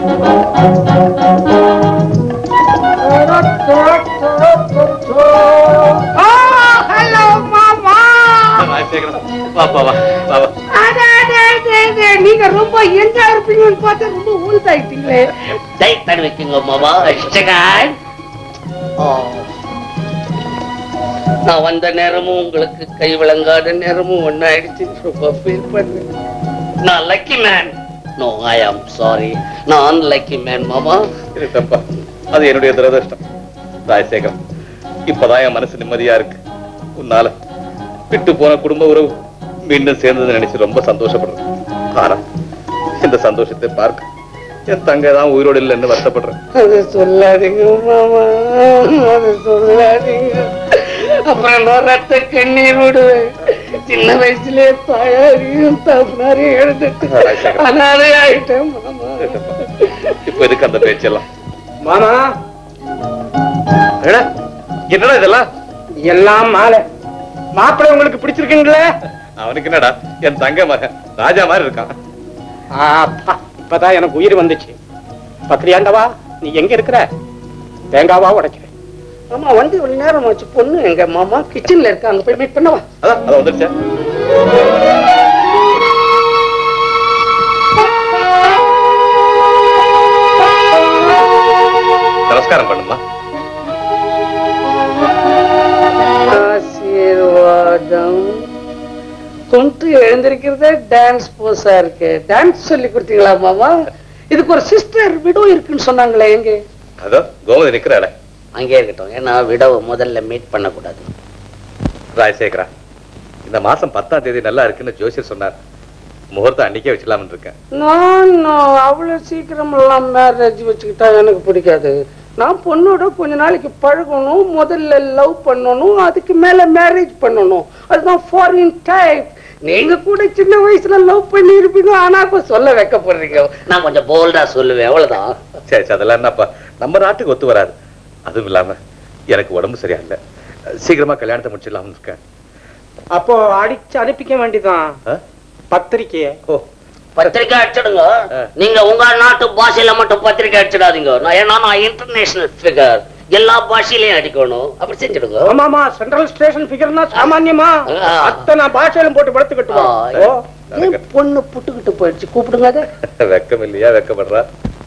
ஹலோ மாமா நீங்க ரொம்ப எங்க இருப்பீங்கன்னு பார்த்தா ரொம்ப ஊழ்தாயிட்டீங்களே டை தடி வைக்குங்க மாமா செகண்ட் நான் வந்த நேரமும் உங்களுக்கு கை விளங்காத நேரமும் ஒன்னாயிடுச்சு ரொம்ப ஃபீல் பண்ணேன் நான் lucky man no I am sorry நான் அன்லக்கி மேன் மாமா இருட்டப்பா அது என்னுடைய துரதிருஷ்டம் ராஜசேகரம் இப்பதான் என் மனசு நிம்மதியா இருக்கு உன்னால விட்டு போன குடும்ப உறவு மீண்டும் சேர்ந்தது நினைச்சு ரொம்ப சந்தோஷப்படுறேன் ஆனா இந்த சந்தோஷத்தை பார்க்க என் தங்கை தான் உயிரோடு இல்லைன்னு வருத்தப்படுறேன் அது சொல்லாதீங்க மாமா அது சொல்லாதீங்க அப்புறம் நான் ரத்த கண்ணீர் விடுவேன் சின்ன வயசுலயே தாயாரையும் தப்புனாரையும் எழுந்துட்டு அனாதை ஆயிட்டேன் மாமா இருட்டப்பா, இப்ப எதுக்கு அந்த பேச்செல்லாம் மாமா என்னடா என்னடா இதெல்லாம் எல்லாம் மாலை மாப்பிள்ளை உங்களுக்கு பிடிச்சிருக்குங்களே அவனுக்கு என்னடா என் தங்க மகன் ராஜா மாதிரி இருக்கான் அப்பா, இப்பதான் எனக்கு உயிர் வந்துச்சு பக்ரியாண்டவா நீ எங்க இருக்கிற தேங்காவா உடைக்கிறேன் மாமா வந்து ஒரு நேரம் வச்சு பொண்ணு எங்க மாமா கிச்சன்ல இருக்க அங்க போய் மீட் பண்ணவா அதான் அதான் வந்துருச்சா நமஸ்காரம் பண்ணுமா ஆசீர்வாதம் கொண்டு எழுந்திருக்கிறதே டான்ஸ் போஸா இருக்கு டான்ஸ் சொல்லி கொடுத்தீங்களா மாமா இதுக்கு ஒரு சிஸ்டர் விடோ இருக்குன்னு சொன்னாங்களே எங்க அதோ கோமதி நிக்கிறாளே அங்கே இருக்கட்டும் ஏன்னா விடவை முதல்ல மீட் பண்ணக்கூடாது ராஜசேகரா இந்த மாசம் பத்தாம் தேதி நல்லா இருக்குன்னு ஜோசியர் சொன்னார் முகூர்த்தம் அன்னைக்கே வச்சிடலாம்னு இருக்கேன் நான் அவ்வளவு சீக்கிரம் எல்லாம் மேரேஜ் வச்சுக்கிட்டா எனக்கு பிடிக்காது நான் பொண்ணோட கொஞ்ச நாளைக்கு பழகணும் முதல்ல லவ் பண்ணணும் அதுக்கு மேல மேரேஜ் பண்ணணும் அதுதான் ஃபாரின் டைப் நீங்க கூட சின்ன வயசுல லவ் பண்ணி இருப்பீங்க ஆனா இப்ப சொல்ல வைக்கப்படுறீங்க நான் கொஞ்சம் போல்டா சொல்லுவேன் அவ்வளவுதான் சரி சரி அதெல்லாம் என்னப்பா நம்ம நாட்டுக்கு ஒத்து வராது அதுவும் இல்லாம எனக்கு உடம்பு சரியா இல்ல சீக்கிரமா கல்யாணத்தை முடிச்சிடலாம்னு இருக்கேன் அப்போ அடிச்சு அனுப்பிக்க வேண்டியதான் ஆ? பத்திரிக்கைய ஓ பத்திரிக்கை அடிச்சிடுங்க ஆ. நீங்க உங்க நாட்டு பாஷையில மட்டும் பத்திரிக்கை அடிச்சிடாதீங்க நான் ஏன்னா நான் இன்டர்நேஷனல் ஃபிகர் எல்லா பாஷையிலயும் அடிக்கணும் அப்படி செஞ்சிடுங்க ஆமாமா சென்ட்ரல் ஸ்டேஷன் ஃபிகர்னா சாமான்யமா ஆ. அத்தனை பாஷையிலும் போட்டு படுத்துக்கிட்டு ஆ. ஓ ஏன் பொண்ணு புட்டுக்கிட்டு போயிடுச்சு கூப்பிடுங்க அதை வெக்கம் இல்லையா வெக்கப்படுறா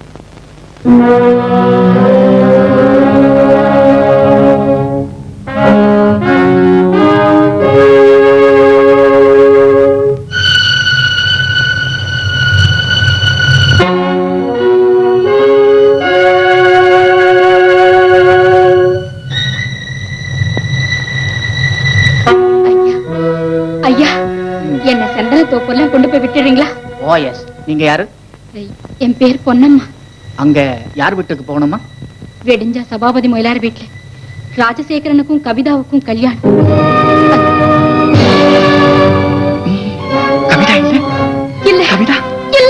ஐயா என்ன சந்தன தோப்பெல்லாம் கொண்டு போய் விட்டுறீங்களா ஓ எஸ் நீங்க யாரு என் பேர் பொன்னம்மா அங்க யார் வீட்டுக்கு போகணுமா வெடிஞ்சா சபாபதி மொயிலார் வீட்டுல ராஜசேகரனுக்கும் கவிதாவுக்கும் கல்யாணம் கவிதா இல்ல இல்ல கவிதா இல்ல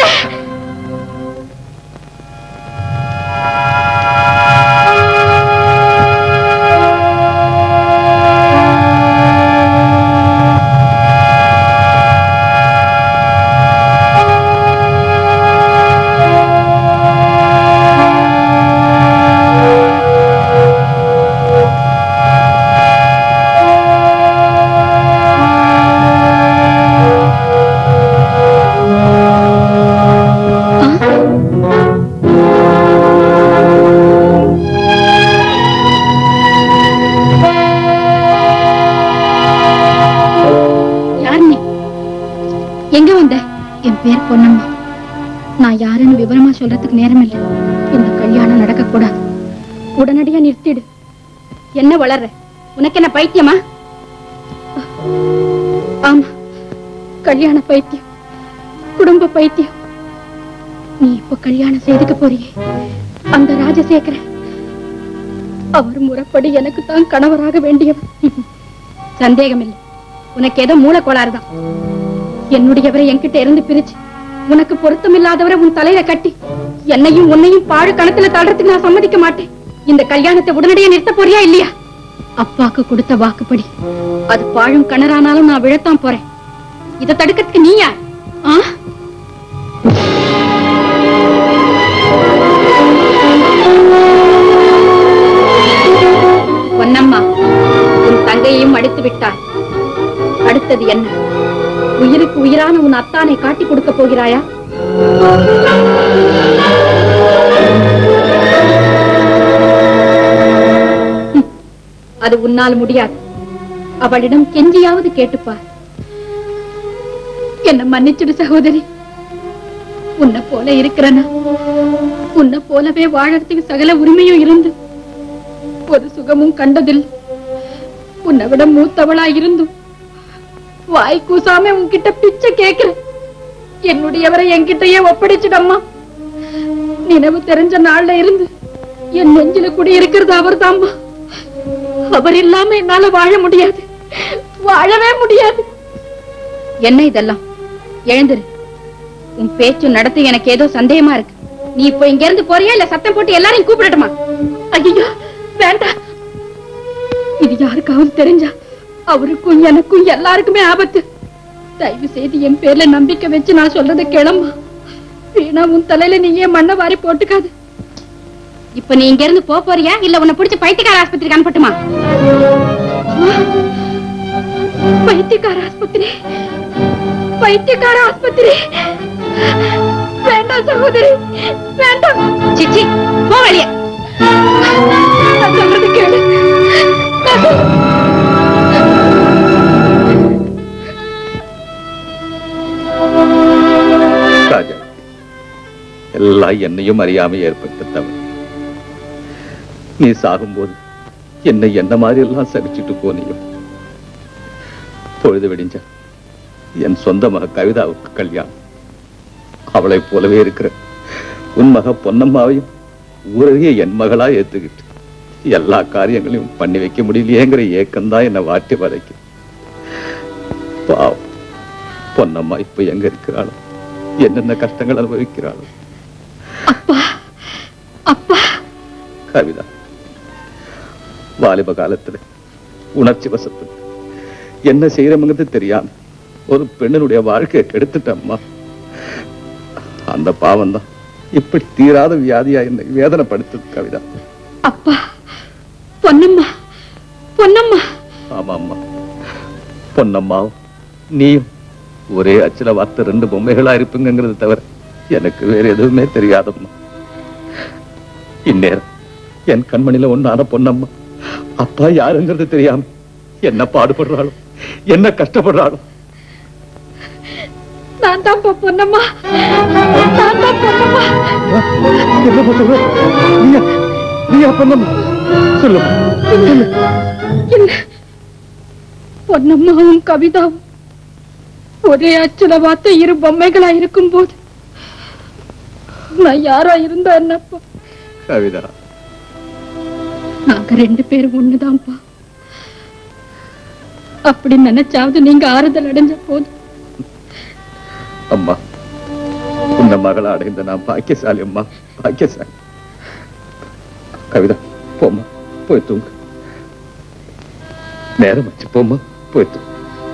யார் நீ எங்க வந்த என் பேர் பொன்னம்மா நான் யாருன்னு விவரமா சொல்றதுக்கு நேரம் இல்லை இந்த கல்யாணம் நடக்க கூடாது உடனடியா நிறுத்திடு என்ன வளர்ற உனக்கு என்ன பைத்தியமா ஆமா கல்யாண பைத்தியம் குடும்ப பைத்தியம் நீ இப்ப கல்யாணம் செய்துக்க போறியே அந்த ராஜசேகர அவர் முறைப்படி எனக்கு தான் கணவராக வேண்டியவர் சந்தேகம் இல்லை உனக்கு ஏதோ மூல கோளாறுதான் என்னுடையவரை என்கிட்ட இருந்து பிரிச்சு உனக்கு பொருத்தமில்லாதவரை உன் தலையில கட்டி என்னையும் உன்னையும் பாழு கணத்துல தள்ளுறதுக்கு நான் சம்மதிக்க மாட்டேன் இந்த கல்யாணத்தை உடனடியே நிறுத்த போறியா இல்லையா அப்பாக்கு கொடுத்த வாக்குப்படி அது பாழும் கணரானாலும் நான் விழத்தான் போறேன் இதை தடுக்கிறதுக்கு நீ யார் ஆ? பொன்னம்மா உன் தங்கையையும் அடித்து விட்டாய் அடுத்தது என்ன உயிருக்கு உயிரான உன் அத்தானை காட்டிக் கொடுக்க போகிறாயா ஹம், அது உன்னால் முடியாது அவளிடம் கெஞ்சியாவது கேட்டுப்பார் என்ன மன்னிச்சிடு சகோதரி உன்னை போல இருக்கிறனா உன்னை போலவே வாழறதுக்கு சகல உரிமையும் இருந்து ஒரு சுகமும் கண்டதில்லை உன்னை விட மூத்தவளா இருந்தும் வாய் கூசாம உன்கிட்ட பிச்சை கேக்குறேன் என்னுடையவரை என்கிட்டயே ஒப்படைச்சிடம்மா நினைவு தெரிஞ்ச நாள்ல இருந்து என் நெஞ்சில குடி இருக்கிறது அவர்தாம்மா அவர் இல்லாம என்னால வாழ முடியாது வாழவே முடியாது என்ன இதெல்லாம் எழுந்துரு உன் பேச்சு நடத்து எனக்கு ஏதோ சந்தேகமா இருக்கு நீ இப்போ இங்க இருந்து போறியா இல்ல சத்தம் போட்டு எல்லாரையும் கூப்பிடட்டுமா ஐயோ வேண்டாம் இது யாருக்காவது தெரிஞ்சா அவருக்கும் எனக்கும் எல்லாருக்குமே ஆபத்து தயவு செய்து என் பேர்ல நம்பிக்கை வச்சு நான் சொல்றதை கிளம்பா வீணா உன் தலையில நீயே மண்ணை வாரி போட்டுக்காது இப்ப நீ இங்க இருந்து போக போறியா இல்ல உன்னை பிடிச்ச பைத்தியக்கார ஆஸ்பத்திரிக்கு அனுப்பட்டுமா பைத்தியக்கார ஆஸ்பத்திரி பைத்தியக்கார ஆஸ்பத்திரி வேண்டாம் சகோதரி வேண்டாம் சிச்சி போ வெளியே நான் சொல்றது கேளு நான் சொல்றது- ராஜா எல்லாம் என்னையும் அறியாம ஏற்பட்ட தவறு நீ சாகும்போது என்னை என்ன மாதிரி எல்லாம் சகிச்சுட்டு போனியோ பொழுது விடிஞ்ச என் சொந்த மக கவிதாவுக்கு கல்யாணம் அவளைப் போலவே இருக்கிற உன் மக பொன்னம்மாவையும் ஊரையே என் மகளா ஏத்துக்கிட்டு எல்லா காரியங்களையும் பண்ணி வைக்க முடியலையேங்கிற ஏக்கம்தான் என்னை வாட்டி வதைக்கும் பாவம் பொன்னம்மா இப்ப எங்க இருக்கிறாளோ என்னென்ன கஷ்டங்கள் அனுபவிக்கிறாளோ அப்பா அப்பா கவிதா வாலிப காலத்துல உணர்ச்சி வசப்பட்டு என்ன செய்யறோம்ங்கிறது தெரியாம ஒரு பெண்ணினுடைய வாழ்க்கையை கெடுத்துட்டம்மா அந்த பாவம் தான் இப்படி தீராத வியாதியா என்னை வேதனைப்படுத்துது கவிதா அப்பா பொன்னம்மா பொன்னம்மா ஆமா அம்மா பொன்னம்மாவும் நீயும் ஒரே அச்சில வார்த்தை ரெண்டு பொம்மைகளா இருப்பீங்கிறது தவிர எனக்கு வேற எதுவுமே தெரியாதம்மா இந்நேரம் என் கண்மணியில ஒண்ணான பொன்னம்மா அப்பா யாருங்கிறது தெரியாம என்ன பாடுபடுறாளோ என்ன கஷ்டப்படுறாளோ நான் தான் பொன்னம்மா நான் தான் பொன்னம்மா என்னம்மா சொல்ற நீயா நீயா பொன்னம்மா சொல்லுமா இல்ல பொன்னம்மாவும் கவிதாவும் ஒரே அச்சுல வார்த்தை இரு பொம்மைகளா இருக்கும் போது நான் யாரா இருந்தா என்னப்பா கவிதா நாங்க ரெண்டு பேரும் ஒண்ணுதான்ப்பா அப்படி நினைச்சாவது நீங்க ஆறுதல் அடைஞ்ச போது அம்மா உன்ன மகளை அடைந்த நான் பாக்கியசாலி அம்மா பாக்கியசாலி கவிதா போம்மா போய் தூங்கு நேரம் வச்சு போம்மா போய் தூங்கு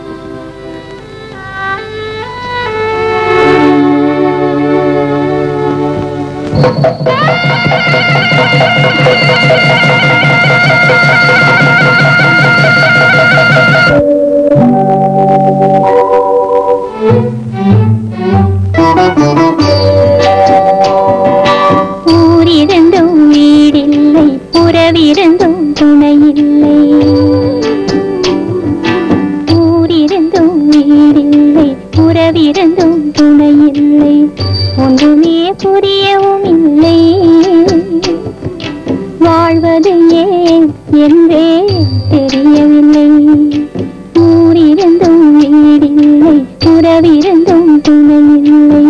ஊரிருந்தும் வீடில்லை உறவிருந்தும் துணையில்லை ஊரிருந்தும் வீடில்லை உறவிருந்தும் துணையில்லை ஒன்றுமே புரியவும் இல்லை வாழ்வது ஏன் என்றே தெரியவில்லை ஊரிருந்தும் வீடில்லை உறவிருந்தும் துணையில்லை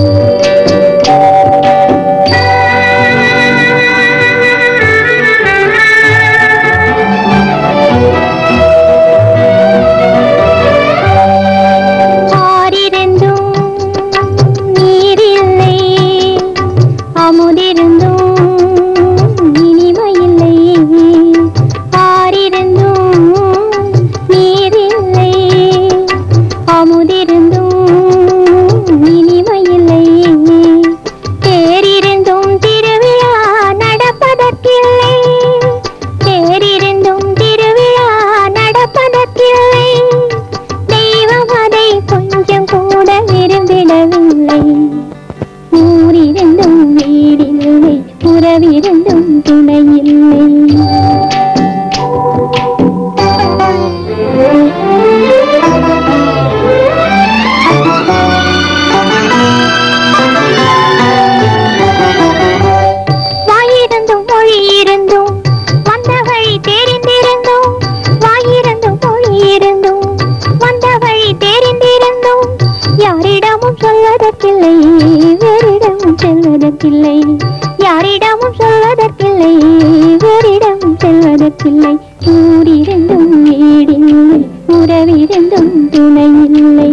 ஆறிருந்தும் நீரில்லை அமுதிருந்தும் இனிமையில்லை ஆறிருந்தும் நீரில்லை அமுதிருந்தும் இனிமையில்லை தேரிருந்தும் திருவிழா நடப்பதற்கில்லை தேரிருந்தும் திருவிழா நடப்பதற்கில்லை தெய்வம் அதை கொஞ்சம் கூட விரும்பிடவில்லை ஊரிருந்தும் வீடில்லை உறவிருந்தும் துணையில்லை வாயிருந்தும் மொழி இருந்தும் வந்த வழி தெரிந்திருந்தும் வாயிருந்தும் மொழி இருந்தும் வந்த வழி தெரிந்திருந்தும் யாரிடமும் சொல்வதற்கில்லை வேறிடமும் செல்வதற்கில்லை யாரிடமும் சொல்வதற்கில்லை வேறிடமும் செல்வதற்கில்லை ஊரிருந்தும் வீடில்லை உறவிருந்தும் துணையில்லை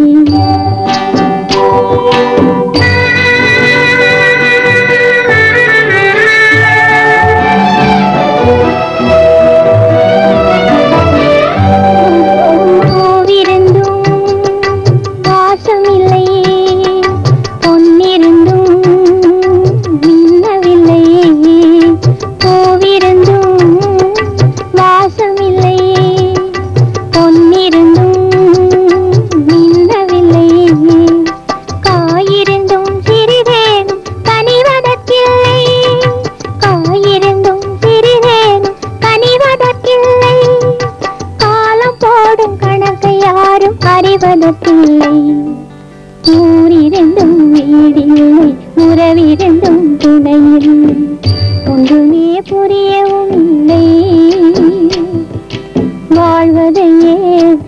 பூவிருந்தும் வாசமில்லை பொன்னிருந்தும் மின்னவில்லை பூவிருந்தும் வாசமில்லை பொன்னிருந்தும் மின்னவில்லை காயிருந்தும் சிறிதேனும் கனிவதற்கில்லை காயிருந்தும் சிறிதேனும் கனிவதற்கில்லை காலம் போடும் கணக்கை யாரும் அறிவதற்கில்லை ஊரிருந்தும் வீடில்லை உறவிருந்தும் துணையில்லை ஒன்றுமே புரியவும் இல்லை வாழ்வதையே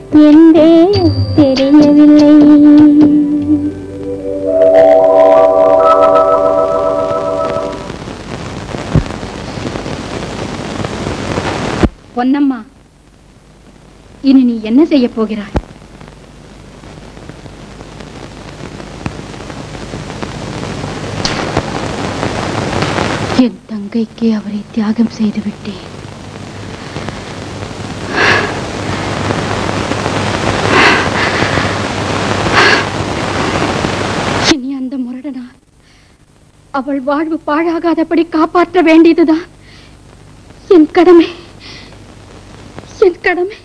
என்றே தெரியவில்லை பொன்னம்மா இனி நீ என்ன செய்ய போகிறாய் என் தங்கைக்கு அவரை தியாகம் செய்து விட்டேன் இனி அந்த முரடனால் அவள் வாழ்வு பாழாகாதபடி காப்பாற்ற வேண்டியதுதான் என் கடமை என் கடமை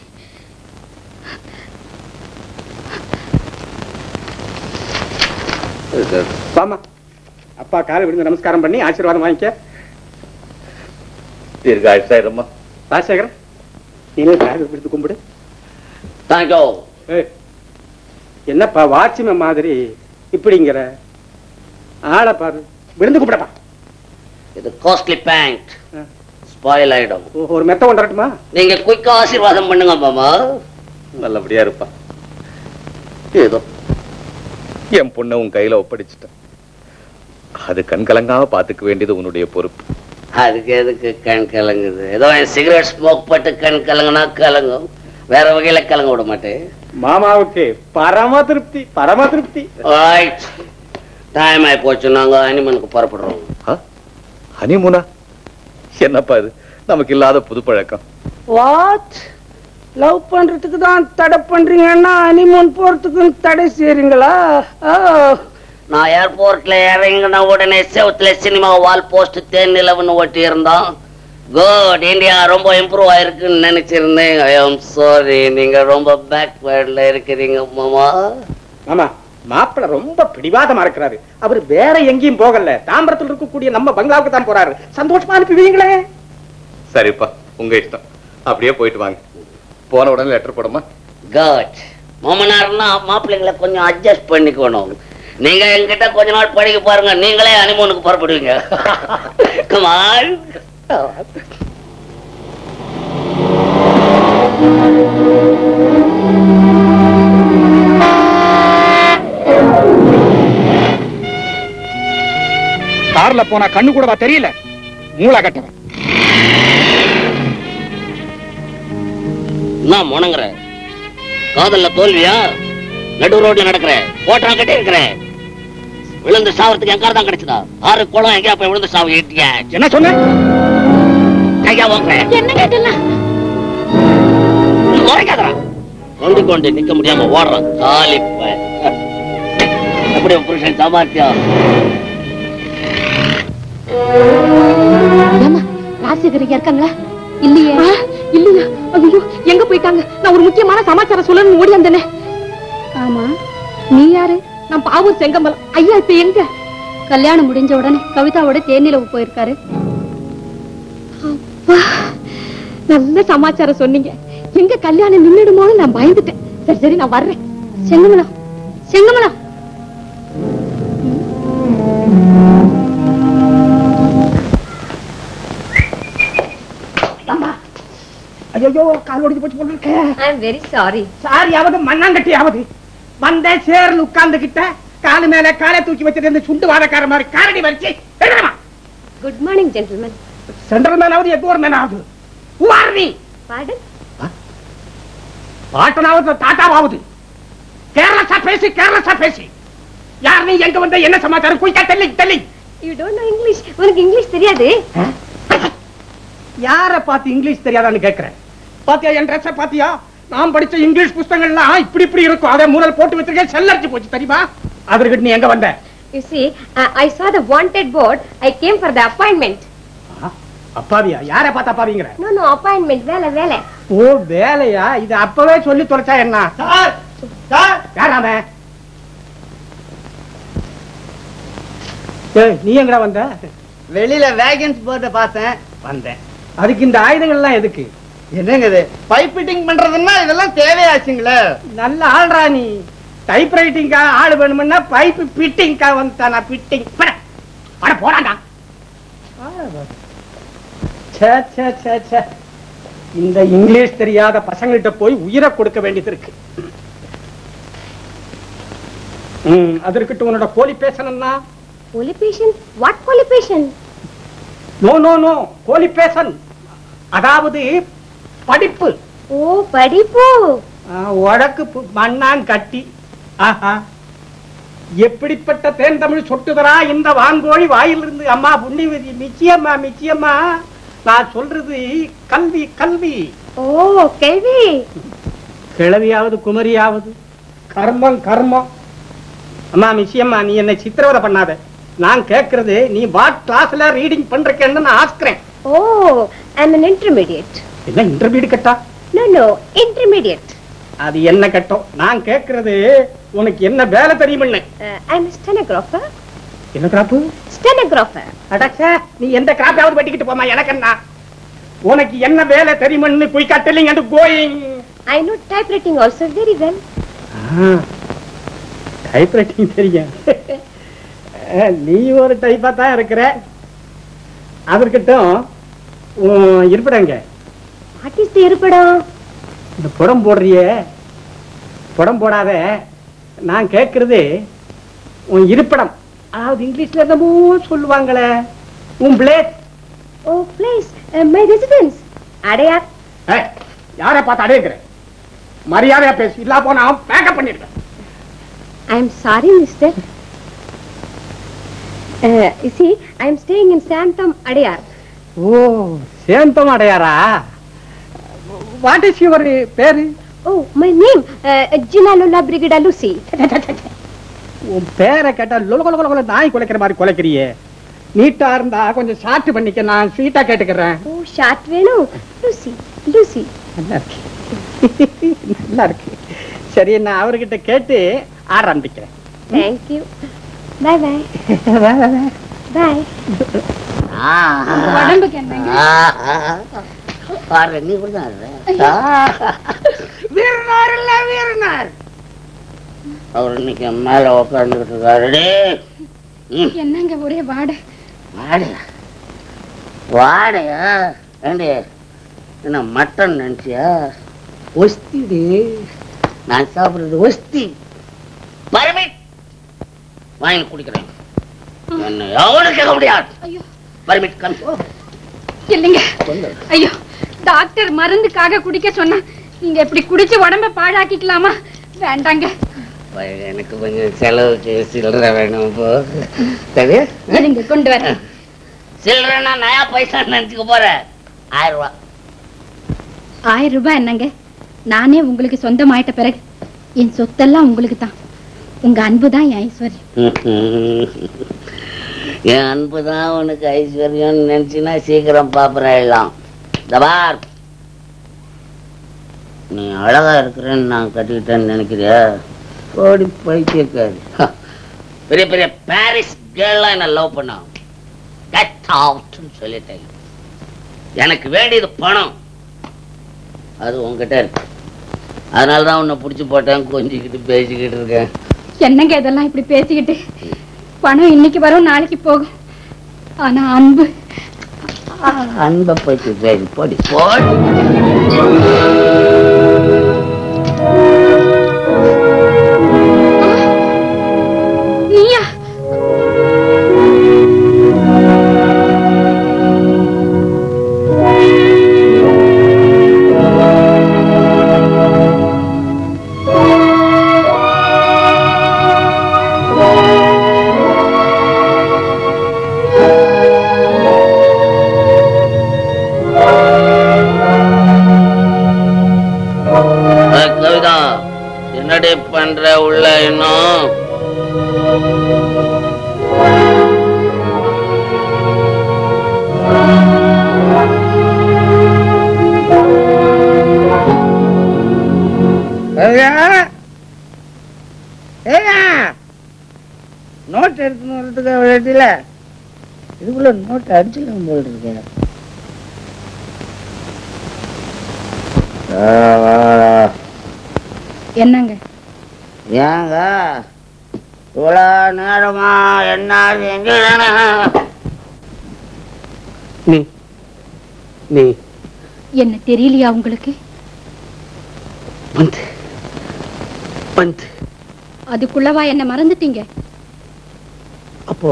வாமா அப்பா காலை விழுந்து நமஸ்காரம் பண்ணி ஆசீர்வாதம் வாங்கிக்க தீர்காயுஷாயிரம்மா ராஜசேகரன் நீனே காலை விழுந்து கும்பிடு தேங்க்யூ ஏய், என்னப்பா வாட்சிம மாதிரி இப்படிங்கிற ஆளை பாரு விழுந்து கும்பிடப்பா இது காஸ்ட்லி பேண்ட் ஆ. ஸ்பாயில் ஆயிடும் ஓ, ஒரு மெத்த கொண்டாட்டுமா நீங்க குயிக்கா ஆசீர்வாதம் பண்ணுங்க மாமா நல்லபடியா இருப்பா ஏதோ என் பொண்ணை உன் கையில ஒப்படைச்சிட்டேன் அது கண் கலங்காம பாத்துக்க வேண்டியது உன்னுடைய பொறுப்பு அதுக்கு எதுக்கு கண் கலங்குது ஏதோ சிகரெட் ஸ்மோக் பட்டு கண் கலங்குனா கலங்கும் வேற வகையில கலங்க விட மாட்டேன் மாமாவுக்கு பரம திருப்தி பரம திருப்தி ரைட் டைம் ஆகி போச்சு நாங்க அனிமனுக்கு புறப்படுறோம் ஹனிமூனா என்னப்பா இது நமக்கு இல்லாத புது பழக்கம் வாட் லவ் பண்றதுக்கு தான் தடை பண்றீங்கன்னா ஹனிமூன் போறதுக்கு தடை செய்றீங்களா நான் ஏர்போர்ட்ல இறங்கின உடனே செவத்துல சினிமா வால் போஸ்ட் தேன் நிலவுன்னு ஒட்டி இருந்தோம் குட் இந்தியா ரொம்ப இம்ப்ரூவ் ஆயிருக்குன்னு நினைச்சிருந்தேன் ஐ ஆம் சாரி நீங்க ரொம்ப பேக்வேர்ட்ல இருக்கிறீங்க மாமா ஆமா மாப்பிள்ள ரொம்ப பிடிவாதமா இருக்கிறாரு அவர் வேற எங்கேயும் போகல தாம்பரத்தில் இருக்கக்கூடிய நம்ம பங்களாவுக்கு தான் போறாரு சந்தோஷமா அனுப்புவீங்களே சரிப்பா உங்க இஷ்டம் அப்படியே போயிட்டு வாங்க போன உடனே லெட்டர் போடுமா குட் மாமனார்னா மாப்பிள்ளைங்களை கொஞ்சம் அட்ஜஸ்ட் பண்ணிக்கணும் நீங்க என்கிட்ட கொஞ்ச நாள் பழகி பாருங்க நீங்களே அனிமோனுக்கு புறப்படுவீங்க கமால் கார்ல போனா கண்ணு கூடவா தெரியல மூளை கட்டவன் என்ன முணங்குற காதல்ல தோல்வியா நடு ரோட்ல நடக்கிற போட்டா கட்டி இருக்கிற விழுந்து சாவறதுக்கு எங்க தான் கிடைச்சதா ஆறு குளம் எங்கேயா போய் விழுந்து சாவு ஏட்டியா என்ன சொன்ன கையா வாங்குறேன் என்ன கேட்டலாம் முறைக்காதரா கொண்டு கொண்டு நிக்க முடியாம ஓடுறான் காலி பய. எப்படி உன் புருஷன் சாமர்த்தியம் ஏமா ராசிகரியா இருக்காங்களா இல்லையே இல்லையா ஐயோ எங்க போயிட்டாங்க நான் ஒரு முக்கியமான சமாச்சாரம் சொல்லணும்னு ஓடி வந்தேனே ஆமா நீ யாரு நான் பாவூர் செங்கம்பலம் ஐயா இப்ப எங்க கல்யாணம் முடிஞ்ச உடனே கவிதாவோட தேனிலவு போயிருக்காரு அப்பா, நல்ல சமாச்சாரம் சொன்னீங்க எங்க கல்யாணம் நின்னுடுமோன்னு நான் பயந்துட்டேன் சரி சரி நான் வர்றேன் செங்கமலம் செங்கமலம் ஐயோ கால் ஒடிஞ்சு போச்சு போல இருக்கே ஐ எம் வெரி சாரி சாரியாவது மண்ணாங்கட்டியாவது வந்த சேர்ல உட்கார்ந்துகிட்ட காலு மேல காலை தூக்கி வச்சிட்டு இந்த சுண்டு வாதக்கார மாதிரி காரடி வரிச்சு எழுதமா குட் மார்னிங் ஜென்டில்மேன் சென்ட்ரல் மேனாவது எக்கோர் மேனாவது Who are நீ பாடன் பாட்டனாவது தாத்தாவாவது கேரளா பேசி கேரளா பேசி யார் நீ எங்க வந்த என்ன சமாச்சாரம் குயிக்கா தெல்லி தெல்லி யூ டோன்ட் நோ இங்கிலீஷ் உனக்கு இங்கிலீஷ் தெரியாது யார பார்த்து இங்கிலீஷ் தெரியாதான்னு கேக்குறேன் பாத்தியா என் ட்ரெஸ் பாத்தியா நான் படிச்ச இங்கிலீஷ் புஸ்தகங்கள்லாம் இப்படி இப்படி இருக்கும் அதே மூணல் போட்டு வச்சிருக்கேன் செல்லரிச்சு போச்சு தெரியுமா அதற்கு நீ எங்க வந்த you see uh, I saw the wanted board I came for the appointment அப்பாவியா யார பார்த்து அப்பாவிங்கிற no no appointment வேலை வேலை ஓ வேலையா இது அப்பவே சொல்லி தொலைச்சா என்ன சார் சார் யார் அவன் ஏய், நீ எங்கடா வந்த வெளியில வேகன்ஸ் போர்ட பார்த்தேன் வந்தேன் அதுக்கு இந்த ஆயுதங்கள்லாம் எதுக்கு என்னங்க இது பைப் ஃபிட்டிங் பண்றதுன்னா இதெல்லாம் தேவையாச்சுங்களே நல்ல ஆள்றா நீ டைப் ரைட்டிங்காக ஆள் வேணும்னா பைப் பிட்டிங்காக வந்துட்டானா பிட்டிங் அட போடாண்டா ச்சே, ச்சே, ச்சே, ச்சே. இந்த இங்கிலீஷ் தெரியாத பசங்கள்கிட்ட போய் உயிரை கொடுக்க வேண்டியது இருக்கு ம், அது இருக்கட்டும் உன்னோட கோழி பேசணும்னா qualification what qualification no no no கோழி பேசன் அதாவது படிப்பு ஓ படிப்பு ஆ, உழக்கு பு- மண்ணான் கட்டி ஆஹா எப்படிப்பட்ட தேன் தமிழ் சொட்டுதரா இந்த வான்கோழி வாயிலிருந்து அம்மா புண்ணியவதி நிச்சயம்மா நிச்சயம்மா நான் சொல்றது கல்வி கல்வி ஓ கேள்வி கிழவியாவது குமரியாவது கர்மம் கர்மம் அம்மா நிச்சயம்மா நீ என்னை சித்திரவதை பண்ணாத நான் கேட்கறது நீ வாட் கிளாஸ்ல ரீடிங் பண்றேன்னு நான் ஆஸ்கிறேன் ஓ ஐம் an intermediate என்ன இன்டர்வியூ கேட்டா no no intermediate அது என்ன கட்டம் நான் கேட்கறது உனக்கு என்ன வேலை தெரியுமுன்னு uh, i'm a stenographer என்ன கிராப்பு stenographer அடச்சே நீ எந்த கிராப்பாவது வெட்டிக்கிட்டு போமா எனக்கு என்ன உனக்கு என்ன வேலை தெரியுமன்னு போய் cutting and going i know typewriting also very well typewriting தெரியும் அஹ், நீ ஒரு டைப்பா தான் இருக்கிற அதற்கிட்டும் உன் இருப்பிடங்க what is the இருப்பிடம் இந்த புடம் போடுறியே புடம் போடாத நான் கேட்கறது உன் இருப்பிடம் அதாவது இங்கிலீஷ்ல என்னமோ சொல்லுவாங்களே உன் place oh place uh, my residence Adyar யாரை பார்த்து அடையுங்கிற மரியாதையா பேசு இல்லா போனா பேக்கப் பண்ணிருக்கேன் i'm sorry mister uh, you see i'm staying in santam Adyar oh Santham அடையாரா வாட் இஸ் யுவர் பேரு oh my name uh, ஜினாலுல்லா பிரிகிடா லூசி உன் பேரை கேட்டா லொல கொல கொல கொல நாய் குலைக்கிற மாதிரி குலைக்கிறியே நீட்டா இருந்தா கொஞ்சம் ஷார்ட் பண்ணிக்க நான் ஸ்வீட்டா கேட்டுக்கிறேன் ஓ ஷார்ட் வேணும் லூசி லூசி நல்லா இருக்கு நல்லா இருக்கு சரி நான் அவர்கிட்ட கேட்டு ஆரம்பிக்கிறேன் thank you bye by bye உடம்புக்கு என்னங்க பாரு நீ கூட தான் வீரனார் இல்ல வீரனார் அவர் இன்னைக்கு மேல உட்காந்துக்கிட்டு இருக்காரு டேய். ம், என்னங்க ஒரே வாடை வாடையா வாடையா ஏண்டி என்ன மட்டன் நினைச்சியா ஒஸ்திடி நான் சாப்பிடுறது ஒஸ்தி பரமே வாங்கி குடிக்கிறேன் என்ன எவனும் கேட்க முடியாது ஐயோ பர்மிட் கம் இல்லைங்க ஐயோ டாக்டர் மருந்துக்காக குடிக்க சொன்னா நீங்க இப்படி குடிச்சு உடம்ப பாழாக்கிக்கலாமா வேண்டாங்க எனக்கு கொஞ்சம் செலவுக்கு சில்லறை வேணும் போ சரி இருங்க கொண்டு வரேன் சில்லறைன்னா நயா பைசா நினைச்சுக்க போறேன் ஆயிரம் ரூபாய் ஆயிரம் ரூபாய் என்னங்க நானே உங்களுக்கு சொந்தமாயிட்ட பிறகு என் சொத்தெல்லாம் உங்களுக்கு தான் உங்க அன்பு தான் என் ஐஸ்வர்யம் என் அன்பு தான் உனக்கு ஐஸ்வர்யம் நினைச்சினா சீக்கிரம் பாப்புறேன் எல்லாம் தபார் நீ அழகா இருக்கிறேன்னு நான் கட்டிக்கிட்டேன்னு நினைக்கிறியா ஓடி பைத்தியக்காரி ஹ, பெரிய பெரிய பாரிஸ் கேர்லாம் என்ன லவ் பண்ணான் கெட் அவுட்னு சொல்லிட்டேன் எனக்கு வேண்டியது பணம் அது உன்கிட்ட இருக்கு அதனால தான் உன்னை பிடிச்சி போட்டேன் கொஞ்சிக்கிட்டு பேசிக்கிட்டு இருக்கேன் என்னங்க இதெல்லாம் இப்படி பேசிக்கிட்டு பணம் இன்னைக்கு வரும் நாளைக்கு போகும் ஆனா அன்பு அன்பை பற்றி பேசி போடி போடி நீயா ஏய், கவிதா என்னடி பண்ற உள்ள இன்னும் நோட் எடுத்துன்னு வரதுக்கு வேண்டியில இதுக்குள்ள நோட் அடிச்சுக்கலாம் போல் இருக்கேன் என்னங்க ஏங்க இவ்வளோ நேரமா என்ன செஞ்சு நீ நீ என்ன தெரியலையா உங்களுக்கு வந்து வந்து அதுக்குள்ளவா என்ன மறந்துட்டீங்க அப்போ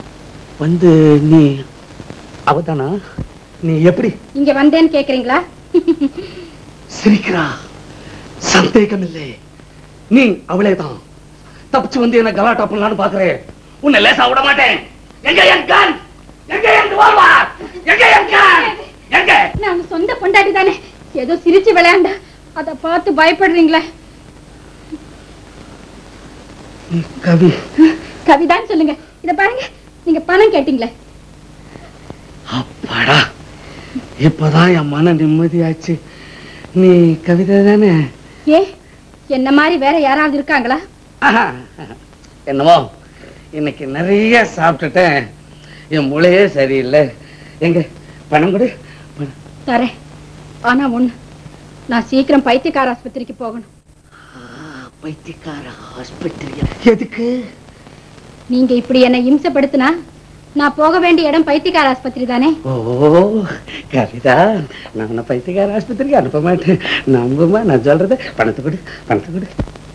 வந்து நீ அவதானா நீ எப்படி இங்க வந்தேன்னு கேக்குறீங்களா சிரிக்கிறா சந்தேகம் இல்லை நீ அவளே தான் தப்பிச்சு வந்து என்ன கலாட்டா பண்ணலான்னு பாக்குறேன் உன்னை லேசா விட மாட்டேன் எங்க என் கண் எங்க என் revolver? எங்க என் கண் எங்க நான் சொந்த பொண்டாட்டி தானே ஏதோ சிரிச்சு விளையாண்டா அத பார்த்து பயப்படுறீங்களே கவி கவிதான்னு சொல்லுங்க இத பாருங்க நீங்க பணம் கேட்டீங்களே அப்பாடா இப்பதான் என் மன நிம்மதியாச்சு நீ கவிதை தானே ஏ என்ன மாதிரி வேற யாராவது இருக்காங்களா ஆஹா. என்னவோ இன்னைக்கு நிறைய சாப்பிட்டுட்டேன் என் மூளையே சரியில்லை எங்க பணம் கொடு பணம். தரேன் ஆனா ஒண்ணு நான் சீக்கிரம் பைத்தியக்கார ஆஸ்பத்திரிக்கு போகணும் பைத்தியக்கார ஆஸ்பத்திரியா எதுக்கு நீங்க இப்படி என்னை இம்சப்படுத்தினா நான் போக வேண்டிய இடம் பைத்தியக்கார ஆஸ்பத்திரி தானே ஓ கவிதா நான் உன்னை பைத்தியக்கார ஆஸ்பத்திரிக்கு அனுப்ப மாட்டேன் நம்புமா நான் சொல்றது பணத்தை கொடு பணத்தை கொடு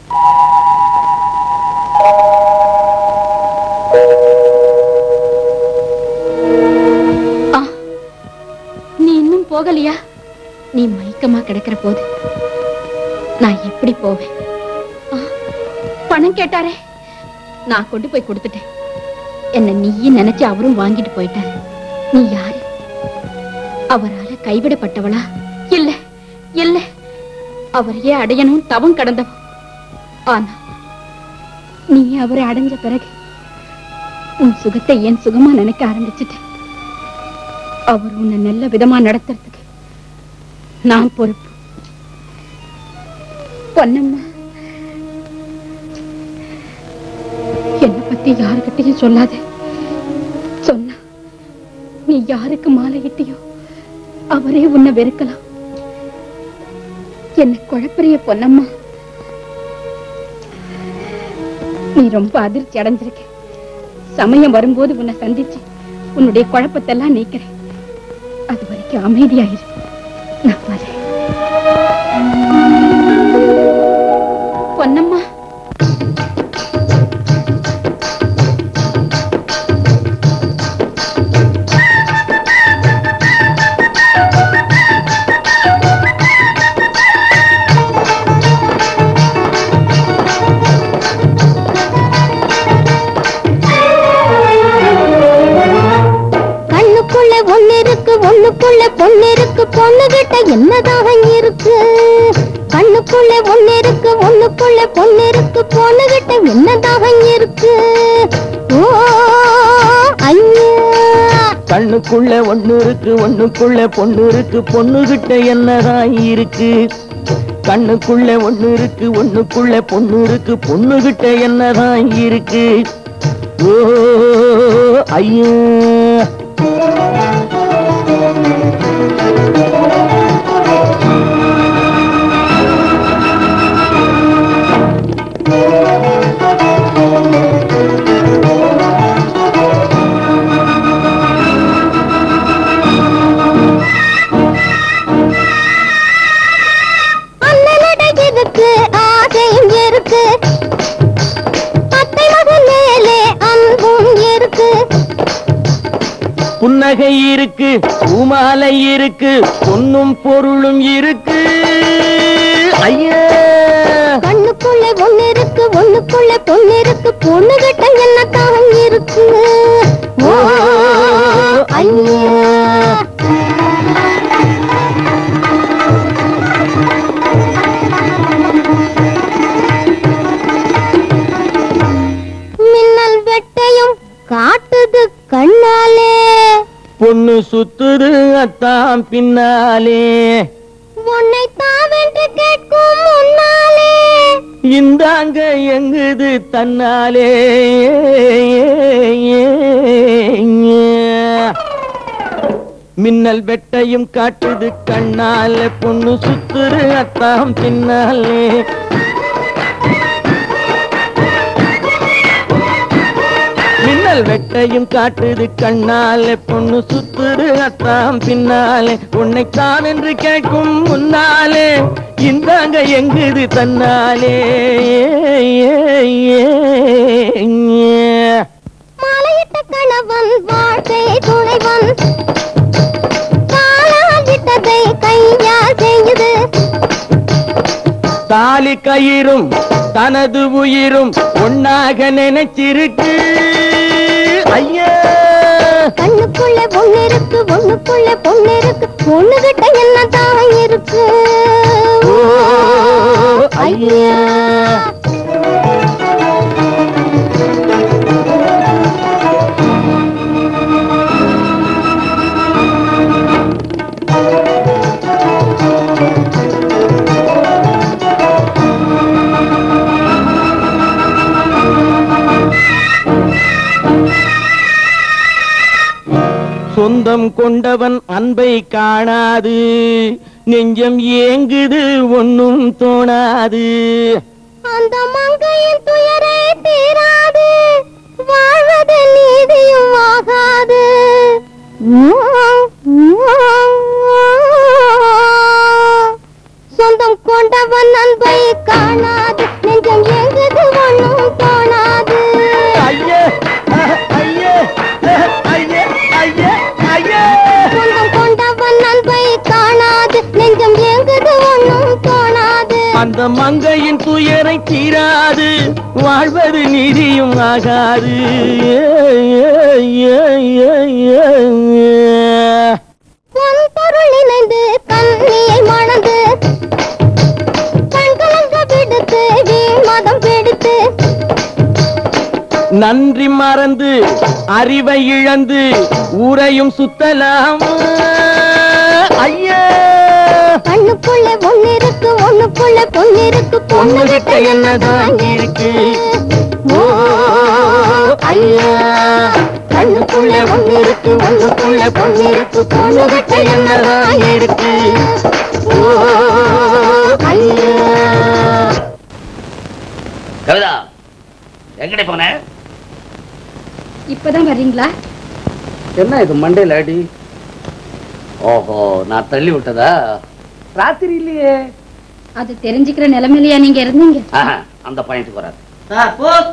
ஆ, நீ இன்னும் போகலையா நீ மயக்கமா கிடக்கிற போது நான் எப்படி போவேன் ஆ, பணம் கேட்டாரே நான் கொண்டு போய் கொடுத்துட்டேன் என்ன நீயும் நினைச்சு அவரும் வாங்கிட்டு போயிட்டாரு நீ யாரு அவரால கைவிடப்பட்டவளா இல்ல இல்ல அவரையே அடையணும் தவம் கடந்தவ ஆனா நீ அவரை அடைஞ்ச பிறகு உன் சுகத்தை என் சுகமா நினைக்க ஆரம்பிச்சிட்டேன் அவர் உன்னை நல்ல விதமா நடத்துறதுக்கு நான் பொறுப்பு பொன்னம்மா என்னை பத்தி யாருக்கிட்டையும் சொல்லாத சொன்னா நீ யாருக்கு மாலையிட்டியோ அவரே உன்னை வெறுக்கலாம் என்னை குழப்பறிய பொன்னம்மா நீ ரொம்ப அதிர்ச்சி அடைஞ்சிருக்க சமயம் வரும்போது உன்னை சந்திச்சு உன்னுடைய குழப்பத்தெல்லாம் நீக்கிறேன் அது வரைக்கும் அமைதியாயிரு நான் வரேன் பொன்னம்மா கண்ணுக்குள்ள ஒண்ணு இருக்கு ஒண்ணுக்குள்ள பொண்ணு இருக்கு பொண்ணுகிட்ட என்னதாக இருக்கு கண்ணுக்குள்ள ஒண்ணு இருக்கு ஒண்ணுக்குள்ள பொண்ணு இருக்கு பொண்ணுகிட்ட என்னதாக இருக்கு ஓ ஐயா கண்ணுக்குள்ள ஒண்ணு இருக்கு ஒண்ணுக்குள்ள பொண்ணு இருக்கு பொண்ணுகிட்ட என்னதான் இருக்கு கண்ணுக்குள்ள ஒண்ணு இருக்கு ஒண்ணுக்குள்ள பொண்ணு இருக்கு பொண்ணுகிட்ட என்னதான் இருக்கு ஓ ஐயா அண்ணனட இருக்கு ஆசையும் இருக்கு அத்தை மகன் மேலே அன்பும் இருக்கு புன்னகை இருக்கு பூமாலை இருக்கு பொன்னும் பொருளும் இருக்கு ஐயா கண்ணுக்குள்ள ஒண்ணு இருக்கு ஒண்ணுக்குள்ள பொண்ணு இருக்கு பொண்ணுகிட்ட என்னத்தான் இருக்கு ஓ ஐயா மின்னல் வெட்டையும் காட்டுது கண்ணாலே பொண்ணு சுத்துது அத்தான் பின்னாலே உன்னை தாவென்று கேட்கும் முன்னாலே இந்தாங்க எங்குது தன்னாலே மின்னல் வெட்டையும் காட்டுது கண்ணாலே பொண்ணு சுத்துரு அத்தாம் பின்னாலே மின்னல் வெட்டையும் காட்டுது கண்ணாலே பொண்ணு சுத்துரு அத்தாம் பின்னாலே உன்னைத்தான் என்று கேட்கும் முன்னாலே இந்தாங்க எங்குது தன்னாலே மாலையிட்ட கணவன் வாழ்க்கை துணைவன் காலால் விட்ட அதை கையா செய்யுது தாலி கயிறும் தனது உயிரும் ஒன்னாக நினைச்சிருக்கு ஐயா கண்ணுக்குள்ள பொண்ணு இருக்கு ஒண்ணுக்குள்ள பொண்ணு இருக்கு பொண்ணுகிட்ட என்னதான் இருக்கு ஓ ஐயா சொந்தம் கொண்டவன் அன்பை காணாது நெஞ்சம் ஏங்குது ஒன்னும் தோணாது அந்த மங்கையின் துயரே தீராது வாழ்வது நீதியும் ஆகாது சொந்தம் கொண்டவன் அன்பை காணாது நெஞ்சம் எங்குது ஒண்ணும் தோணாது ஐயே ஐயே ஐயே ஐயே ஐயே சொந்தம் கொண்டவன் அன்பை காணாது நெஞ்சம் எங்குது ஒண்ணும் தோணாது அந்த மங்கையின் துயரை தீராது வாழ்வது நீதியும் ஆகாது பொன் பொருள் இணைந்து கண்ணியை மணந்து கண்கலங்க விடுத்து வீண் மதம் பிடித்து நன்றி மறந்து அறிவை இழந்து ஊரையும் சுத்தலாம் ஐயா கண்ணுக்குள்ள ஒண்ணு இருக்கு ஒண்ணுக்குள்ள பொண்ணு இருக்கு பொண்ணுகிட்ட என்னதான் இருக்கு ஓ ஐயா கண்ணுக்குள்ள ஒண்ணு இருக்கு ஒண்ணுக்குள்ள பொண்ணு இருக்கு பொண்ணுகிட்ட என்னதான் இருக்கு ஓ ஐயா கவிதா எங்கடி போன இப்பதான் வர்றீங்களா என்ன இது மண்டையில அடி ஓஹோ நான் தள்ளி விட்டதா ராத்திரி இல்லையே அது தெரிஞ்சுக்கிற நிலைமையிலயா நீங்க இருந்தீங்க ஆஹா, அந்த பாயிண்ட்டுக்கு வராது சார் போஸ்ட்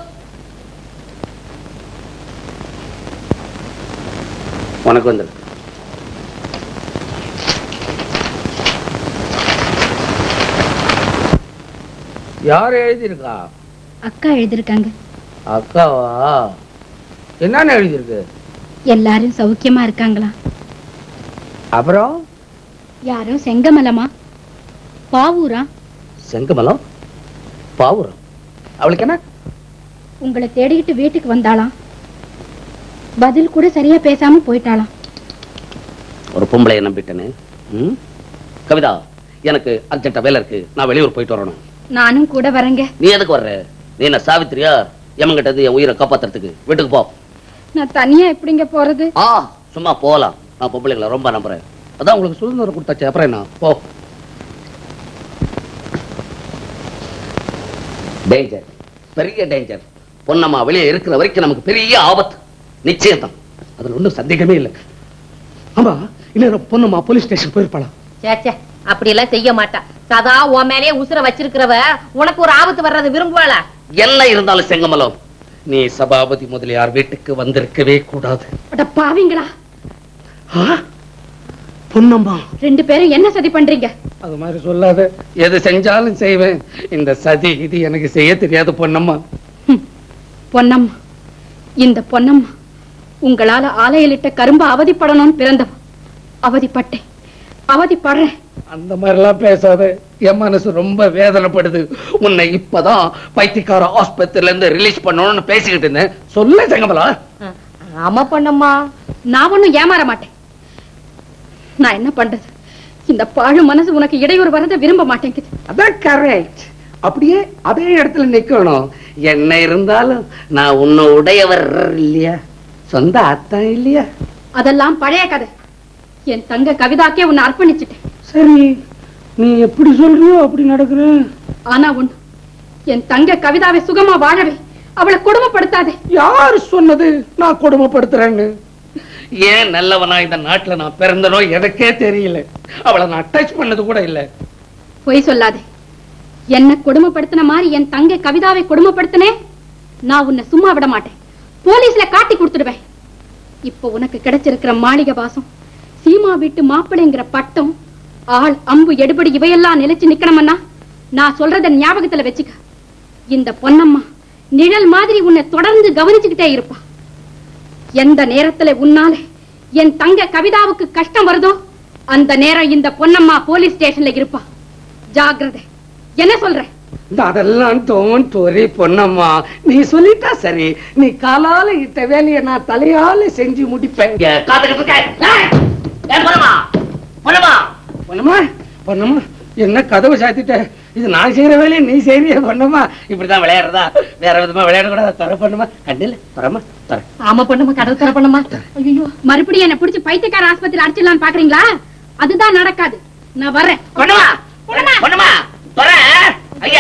உனக்கு வந்துரு யார் எழுதியிருக்கா அக்கா எழுதிருக்காங்க அக்காவா என்னன்னு எழுதியிருக்கு எல்லாரும் சௌக்கியமா இருக்காங்களா அப்புறம் யாரும் செங்கமலமா பாவூரா செங்கமலம் பாவுரம் அவளுக்கு என்ன உங்களை தேடிக்கிட்டு வீட்டுக்கு வந்தாளாம் பதில் கூட சரியா பேசாம போயிட்டாளாம் ஒரு பொம்பளைய நம்பிட்டேன்னு ம்? கவிதா எனக்கு அர்ஜென்ட்டா வேலை இருக்கு நான் வெளியூர் போயிட்டு வரணும் நானும் கூட வரேங்க நீ எதுக்கு வர்ற நீ என்ன சாவித்திரியா எமங்கிட்டது என் உயிரை காப்பாத்துறதுக்கு வீட்டுக்கு போ நான் தனியா எப்படிங்க போறது ஆ சும்மா போலாம் நான் பொம்பளைங்களை ரொம்ப நம்புறேன் அதான் உங்களுக்கு சுதந்திரம் கொடுத்தாச்சு அப்புறம் என்ன போ டேஞ்சர் பெரிய டேஞ்சர் பொன்னம்மா வெளியே இருக்கிற வரைக்கும் நமக்கு பெரிய ஆபத்து நிச்சயம் தான் அதுல ஒண்ணும் சந்தேகமே இல்லை ஆமா இன்னும் பொன்னம்மா போலீஸ் ஸ்டேஷன் போயிருப்பாளா சேச்சே அப்படி எல்லாம் செய்ய மாட்டா சதா உன் மேலேயே உசுர வச்சிருக்கிறவ உனக்கு ஒரு ஆபத்து வர்றது விரும்புவாளா என்ன இருந்தாலும் செங்கமலம் நீ சபாபதி முதலியார் வீட்டுக்கு வந்திருக்கவே கூடாது அட பாவிங்களா பொன்னம்மா ரெண்டு பேரும் என்ன சதி பண்றீங்க அது மாதிரி சொல்லாத எது செஞ்சாலும் செய்வேன் இந்த சதி இது எனக்கு செய்ய தெரியாது பொன்னம்மா பொன்னம்மா இந்த பொன்னம்மா உங்களால ஆலையிலிட்ட கரும்பு அவதிப்படணும்னு பிறந்தவ அவதிப்பட்டேன் அவதிப்படுறேன் அந்த மாதிரிலாம் பேசாத என் மனசு ரொம்ப வேதனைப்படுது உன்னை இப்பதான் பைத்தியக்கார ஆஸ்பத்திரில இருந்து ரிலீஸ் பண்ணணும்னு பேசிக்கிட்டு இருந்தேன் சொல்ல செங்கமலா ஆமா பொண்ணம்மா நான் ஒண்ணும் ஏமாற மாட்டேன் நான் என்ன பண்றது இந்த பாழு மனசு உனக்கு இடையூறு வரத விரும்ப மாட்டேங்குது அதான் கரெக்ட் அப்படியே அதே இடத்துல நிக்கணும் என்ன இருந்தாலும் நான் உன்னை உடையவர் இல்லையா சொந்த அத்தான் இல்லையா அதெல்லாம் பழைய கதை என் தங்க கவிதாக்கே உன்னை அர்ப்பணிச்சிட்டேன் சரி நீ எப்படி சொல்றியோ அப்படி நடக்கிறேன் ஆனா ஒண்ணு என் தங்க கவிதாவை சுகமா வாழவே அவளை கொடுமைப்படுத்தாதே யார் சொன்னது நான் கொடுமைப்படுத்துறேன்னு ஏன் நல்லவனா இந்த நாட்டுல நான் பிறந்தனோ எனக்கே தெரியல அவளை நான் டச் பண்ணது கூட இல்ல பொய் சொல்லாதே என்ன கொடுமைப்படுத்தின மாதிரி என் தங்கை கவிதாவை கொடுமைப்படுத்தினே நான் உன்னை சும்மா விட மாட்டேன் போலீஸ்ல காட்டி கொடுத்துடுவேன் இப்போ உனக்கு கிடைச்சிருக்கிற மாளிகை வாசம் சீமா வீட்டு மாப்பிள்ளைங்கிற பட்டம் ஆள் அம்பு எடுபடி இவையெல்லாம் நிலைச்சு நிக்கணும்னா நான் சொல்றத ஞாபகத்துல வச்சுக்க இந்த பொன்னம்மா நிழல் மாதிரி உன்னை தொடர்ந்து கவனிச்சுக்கிட்டே இருப்பா எந்த நேரத்துல உன்னாலே என் தங்க கவிதாவுக்கு கஷ்டம் வருதோ அந்த நேரம் இந்த பொன்னம்மா போலீஸ் ஸ்டேஷன்ல இருப்பா ஜாக்கிரதை என்ன சொல்ற அதெல்லாம் டோன் டோரி பொன்னம்மா நீ சொல்லிட்டா சரி நீ காலால இட்ட வேலையை நான் தலையால செஞ்சு முடிப்பேன் இங்க காத்துக்கிட்டு இருக்க ஏய், ஏய், பொன்னம்மா பொன்னம்மா பொன்னம்மா பொன்னம்மா என்ன கதவு சாத்திட்ட இது நான் செய்யற வேலையை நீ செய்யறிய பொன்னம்மா இப்படிதான் விளையாடுறதா வேற விதமா விளையாடக்கூடாது தர பொண்ணுமா கண்டில தரமா தர ஆமா பொண்ணுமா கதவு தர பொண்ணுமா ஐயோ மறுபடியும் என்ன பிடிச்சு பைத்தியக்கார ஆஸ்பத்திரி அடிச்சிடலாம்னு பாக்குறீங்களா அதுதான் நடக்காது நான் வர்றேன் பொன்னம்மா பொன்னம்மா வரேன் ஐயா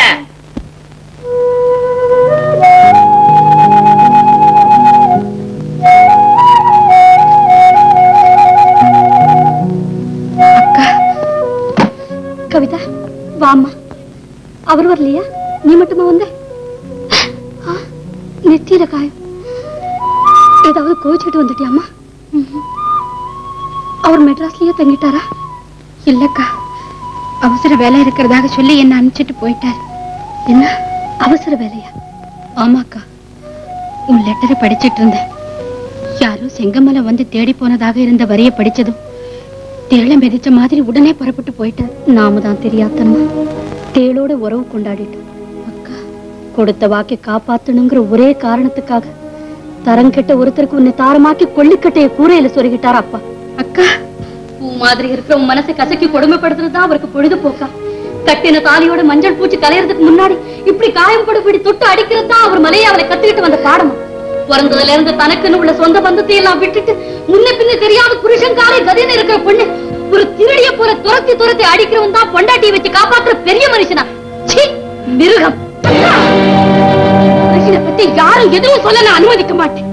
கவிதா வாம்மா அவர் வரலையா நீ மட்டுமா வந்த ஆ, நெத்தியில காயம் ஏதாவது கோச்சிட்டு வந்துட்டியாம்மா ம்ஹும். அவர் மெட்ராஸ்லயே தங்கிட்டாரா இல்லக்கா அவசர வேலை இருக்கிறதாக சொல்லி என்ன அனுப்பிச்சிட்டு போயிட்டார் என்ன அவசர வேலையா ஆமாக்கா உன் லெட்டரை படிச்சிட்டு இருந்தேன் யாரோ செங்கமலை வந்து தேடி போனதாக இருந்த வரிய படிச்சதும் தேளை மிதிச்ச மாதிரி உடனே புறப்பட்டு போயிட்டார் நாம தான் தெரியாதம்மா தேளோட உறவு கொண்டாடிட்டோம் அக்கா கொடுத்த வாக்கை காப்பாத்தணுங்கிற ஒரே காரணத்துக்காக தரங்கெட்ட ஒருத்தருக்கு உன்னை தாரமாக்கி கொள்ளிக்கட்டைய கூரையில சொருகிட்டார் அப்பா அக்கா பூ மாதிரி இருக்கிற உன் மனசை கசக்கி கொடுமைப்படுத்துறதுதான் அவருக்கு பொழுதுபோக்கா கட்டின தாலியோட மஞ்சள் பூச்சி கலையறதுக்கு முன்னாடி இப்படி காயம் படுபடி தொட்டு அடிக்கிறது தான் அவர் மலையாவலை கத்துக்கிட்டு வந்த பாடமா பிறந்ததுல இருந்து தனக்குன்னு உள்ள சொந்த பந்தத்தை எல்லாம் விட்டுட்டு முன்ன பின்ன தெரியாத புருஷன்காரே கதின்னு இருக்கிற பொண்ணு ஒரு திருடிய போல துரத்தி துரத்தி அடிக்கிறவன் தான் பொண்டாட்டியை வச்சு காப்பாத்துற பெரிய மனுஷனா சீ மிருகம் மனுஷனை பத்தி யாரும் எதுவும் சொல்ல நான் அனுமதிக்க மாட்டேன்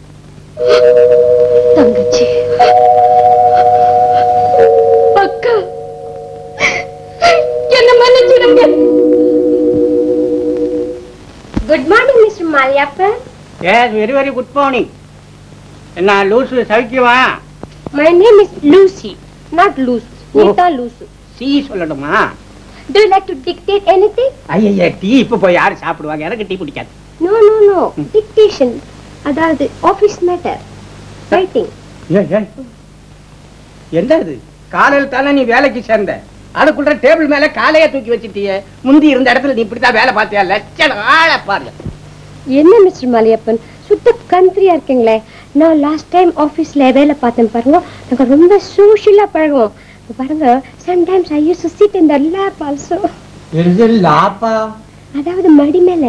தங்கச்சி அக்கா என்ன மன்னிச்சிடுங்க good morning mister Maliyappan yes very very good morning என்ன லூசு சவிக்குவா my name is Lucy not loose நீதா லூசு சி சொல்லணுமா do you like to dictate anything ஐயா டீ இப்ப போய் யாரு சாப்பிடுவாங்க எனக்கு டீ பிடிக்காது நோ நோ நோ டிக்டேஷன் அதாவது ஆபீஸ் மேட்டர் ரைட்டிங் ஏய், ஏய். என்ன இது காலையில் தானே நீ வேலைக்கு சேர்ந்த அதுக்குள்ள டேபிள் மேல காலைய தூக்கி வச்சிட்டியே முந்தி இருந்த இடத்துல நீ இப்படித்தான் வேலை பார்த்தியா லட்சணம் ஆளை பாரு என்ன மிஸ்டர் மாலியப்பன் சுத்த கண்ட்ரியா இருக்கீங்களே நான் லாஸ்ட் டைம் ஆபீஸ்ல வேலை பார்த்தேன் பாருங்க நாங்க ரொம்ப சோஷியலா பழகுவோம் இப்ப பாருங்க sometimes I used to sit in the lap also லாப்பா அதாவது மடி மேல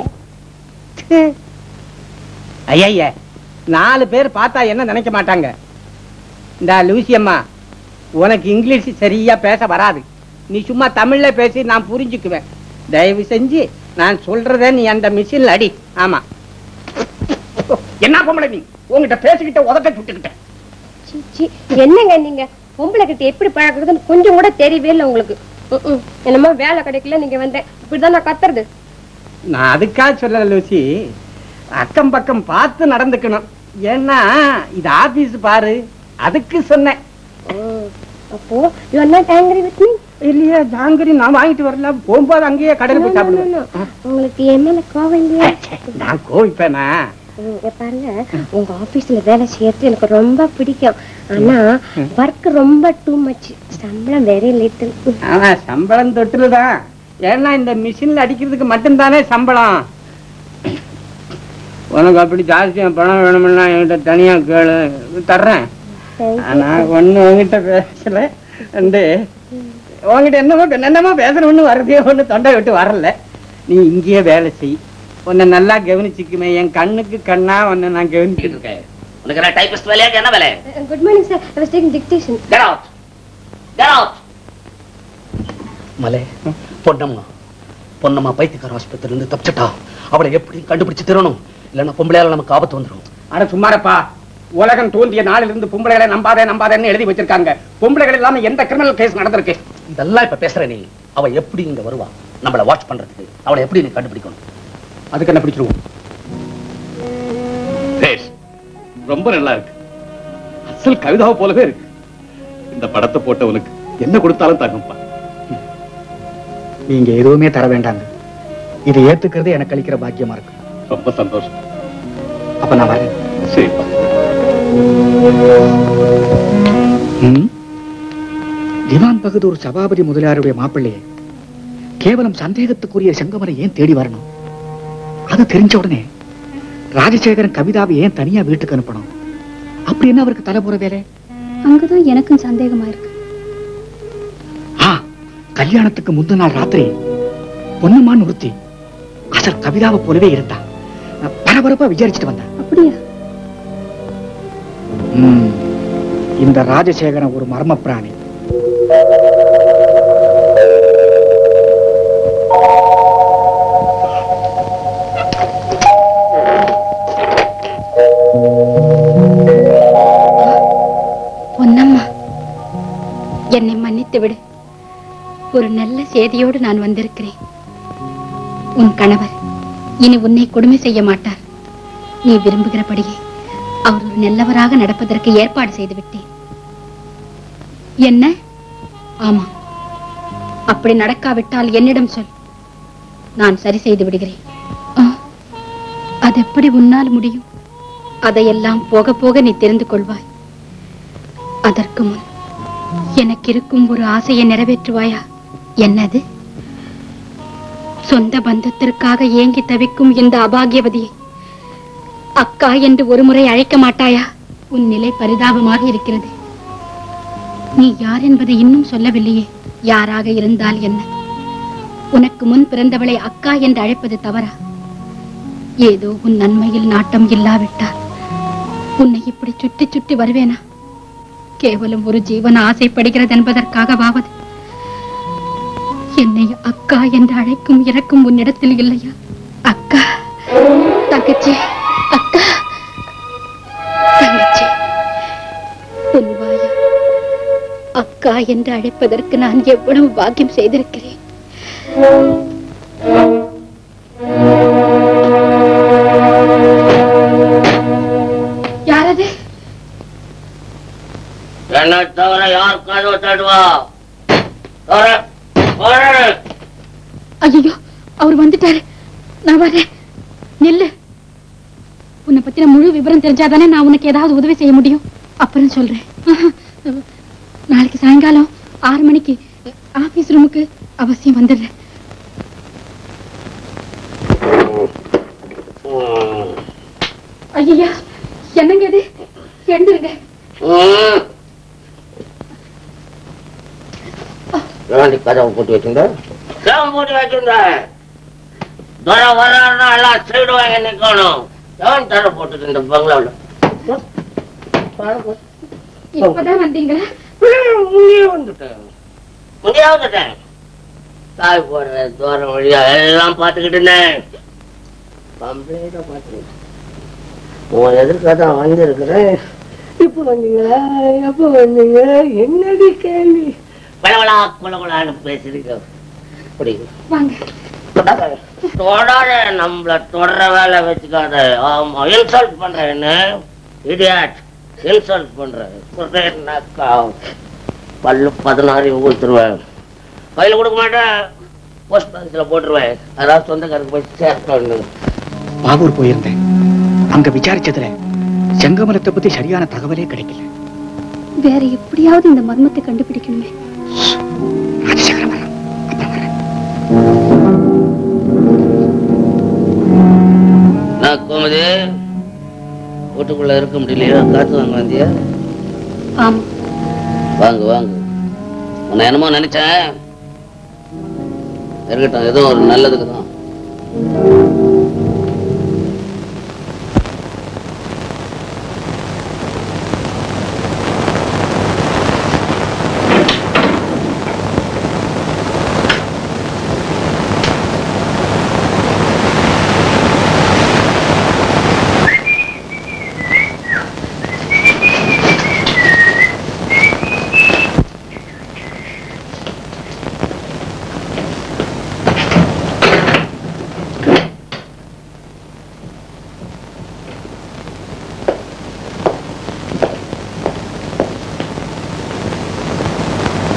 ஐயா நாலு பேர் பார்த்தா என்ன நினைக்க மாட்டாங்க இந்த லூசி அம்மா உனக்கு இங்கிலீஷ் சரியா பேச வராது நீ சும்மா தமிழ்ல பேசி நான் புரிஞ்சுக்குவேன் தயவு செஞ்சு நான் சொல்றத நீ அந்த மிஷின்ல அடி ஆமா என்ன பொம்பளை நீ உங்ககிட்ட பேசிக்கிட்ட உதட்ட சுட்டுக்கிட்ட சீ, சீ, என்னங்க நீங்க பொம்பளை கிட்ட எப்படி பழகுறதுன்னு கொஞ்சம் கூட தெரியவே இல்லை உங்களுக்கு ம், ம். என்னமோ வேலை கிடைக்கல நீங்க வந்தேன் இப்படிதான் நான் கத்துறது நான் அதுக்காக சொல்லல லூசி அக்கம் பக்கம் பார்த்து நடந்துக்கணும் ஏன்னா இது ஆபீஸ் பாரு அதுக்கு சொன்னேன் அப்போ you are not angry with me இல்லையா ஜாங்கிரி நான் வாங்கிட்டு வரல போகும்போது அங்கேயே கடையில் போய் சாப்பிடுவேன் உங்களுக்கு என் மேல கோவம் இல்லையா நான் கோவிப்பேனா ம், இங்க பாருங்க உங்க ஆபீஸ்ல வேலை செய்யறது எனக்கு ரொம்ப பிடிக்கும் ஆனா ஒர்க் ரொம்ப டூ மச் சம்பளம் வெரி லிட்டில் ஆமா சம்பளம் தொட்டுலதான் ஏன்னா இந்த மிஷின்ல அடிக்கிறதுக்கு மட்டும்தானே சம்பளம் உனக்கு அப்படி ஜாஸ்தியா பணம் வேணும்னா என்கிட்ட தனியா கேளு தர்றேன் ஆனா ஒண்ணு உங்ககிட்ட பேசல ரெண்டு உங்ககிட்ட என்னமோ என்னமோ பேசுறவொன்னு வரதே ஒண்ணு தொண்டை விட்டு வரல நீ இங்கேயே வேலை செய் உன்னை நல்லா கவனிச்சுக்குமே என் கண்ணுக்கு கண்ணா உன்னை நான் கவனிச்சுட்டு இருக்கேன் உனக்கு என்ன டைபிஸ்ட் வேலையா என்ன வேலை good morning sir I was taking dictation Get out. Get out. மலை பொன்னம்மா பொன்னம்மா பைத்தியக்கார ஆஸ்பத்திரியில இருந்து தப்பிச்சிட்டா அவளை எப்படி கண்டுபிடிச்சு தரணும் இல்லைன்னா பொம்பளையால நமக்கு ஆபத்து வந்துடும் அட சும்மாரப்பா உலகம் தோன்றிய நாளிலிருந்து பொம்பளைகளை நம்பாதே நம்பாதேன்னு எழுதி வச்சிருக்காங்க பொம்பளைகள் இல்லாம எந்த கிரிமினல் கேஸ் நடந்திருக்கு இதெல்லாம் இப்ப பேசுற நீ அவ எப்படி இங்க வருவா நம்மள வாட்ச் பண்றதுக்கு அவளை எப்படி நீ கண்டுபிடிக்கணும் அதுக்கு என்ன பிடிச்சிருவோம் பேஷ் ரொம்ப நல்லா இருக்கு அசல் கவிதாவை போலவே இருக்கு இந்த படத்தை போட்டவனுக்கு என்ன கொடுத்தாலும் தகும்பா நீங்க எதுவுமே தர வேண்டாங்க இதை ஏத்துக்கிறது எனக்கு அளிக்கிற பாக்கியமா இருக்கு ரொம்ப சந்தோஷம் அப்ப நான் வரேன் சரிப்பா ம்? திவான் பகதூர் சபாபதி முதலியாருடைய மாப்பிள்ளையே கேவலம் சந்தேகத்துக்குரிய செங்கமரை ஏன் தேடி வரணும் அது தெரிஞ்ச உடனே ராஜசேகரன் கவிதாவை ஏன் தனியா வீட்டுக்கு அனுப்பணும் அப்படி என்ன அவருக்கு தலைமுறை வேலை அங்கதான் எனக்கும் சந்தேகமா இருக்கு ஆ கல்யாணத்துக்கு முந்தின நாள் ராத்திரி பொண்ணுமான் ஒருத்தி அசல் கவிதாவை போலவே இருந்தா பரபரப்பா விசாரிச்சுட்டு வந்தா அப்படியா ம். இந்த ராஜசேகரன் ஒரு மர்ம பிராணி பொன்னம்மா என்னை மன்னித்து விடு ஒரு நல்ல செய்தியோடு நான் வந்திருக்கிறேன் உன் கணவர் இனி உன்னை கொடுமை செய்ய மாட்டார் நீ விரும்புகிறபடியே அவர் ஒரு நல்லவராக நடப்பதற்கு ஏற்பாடு செய்து விட்டேன் என்ன ஆமா அப்படி நடக்காவிட்டால் என்னிடம் சொல் நான் சரி செய்து விடுகிறேன் ஆ, அது எப்படி உன்னால் முடியும் அதையெல்லாம் போக போக நீ தெரிந்து கொள்வாய் அதற்கு முன் எனக்கு இருக்கும் ஒரு ஆசையை நிறைவேற்றுவாயா என்னது சொந்த பந்தத்திற்காக ஏங்கி தவிக்கும் இந்த அபாகியவதியை அக்கா என்று ஒருமுறை அழைக்க மாட்டாயா உன் நிலை பரிதாபமாக இருக்கிறது நீ யார் என்பதை இன்னும் சொல்லவில்லையே யாராக இருந்தால் என்ன உனக்கு முன் பிறந்தவளை அக்கா என்று அழைப்பது தவறா ஏதோ உன் நன்மையில் நாட்டம் இல்லாவிட்டால் உன்னை இப்படி சுற்றி சுற்றி வருவேனா கேவலம் ஒரு ஜீவன் ஆசைப்படுகிறது என்பதற்காகவாவது என்னை அக்கா என்று அழைக்கும் இறக்கும் உன்னிடத்தில் இல்லையா அக்கா தங்கச்சி அக்கா தங்கச்சி உன் வாயா அக்கா என்று அழைப்பதற்கு நான் எவ்வளவு பாக்கியம் செய்திருக்கிறேன் யாரது என்ன தவிர யார் கதவு தட்டுவா தவிர வரேன். ஐயோ அவர் வந்துட்டாரு நான் வரேன் நில்லு உன்னை பத்தின முழு விவரம் தெரிஞ்சாதானே நான் உனக்கு ஏதாவது உதவி செய்ய முடியும் அப்புறம் சொல்றேன் ஆஹா, நாளைக்கு சாயங்காலம் ஆறு மணிக்கு ஆபீஸ் ரூமுக்கு அவசியம் வந்துடுறேன் ம். ஐயா என்னங்க இது எழுந்துருங்க ம். ஏன்டி கதவை போட்டு வச்சிருந்த ஏன் போட்டு வச்சிருந்த துறை வர்றாருன்னா எல்லாம் சைடுவாங்க நிக்கணும் ஏன் தடை போட்டுட்டு இந்த பங்களாவில் இப்பதான் வந்தீங்களா முன்னே வந்துட்டேன் முன்னே வந்துட்டேன் காய் போடுற தூரம் வழியா எல்லாம் பார்த்துக்கிட்டு இருந்தேன் கம்ப்ளீட்டா பார்த்துக்கிட்டேன் உன் எதிர்க்க தான் வந்திருக்கிறேன் இப்போ வந்தீங்களா எப்போ வந்தீங்க என்னடி கேள்வி பளபளா குளகுளான்னு பேசிருக்க அப்படி வாங்க தொடாத நம்மள தொடர வேலை வச்சுக்காத ஆமா இன்சல்ட் பண்ற என்ன இடியாட் இன்சல்ட் பண்ற சொல்றேன்னாக்கா பல்லு பதினாறு ஊத்துருவேன் கையில கொடுக்க மாட்டேன் போஸ்ட் பாக்ஸ்ல போட்டுருவேன் அதாவது சொந்தக்காரருக்கு போய் சேர்க்கணும் பாகூர் போயிருந்தேன் அங்க விசாரிச்சதுல செங்கமலத்தை பத்தி சரியான தகவலே கிடைக்கல வேற எப்படியாவது இந்த மர்மத்தை கண்டுபிடிக்கணுமே ராஜசேகரன் வரான். அப்புறம் வரேன். நான் கோமதி வீட்டுக்குள்ள இருக்க முடியலையா காத்து வாங்க வந்தியா ஆமா வாங்க வாங்க உன்னை என்னமோ நினைச்சேன் இருக்கட்டும் ஏதோ ஒரு நல்லதுக்கு தான்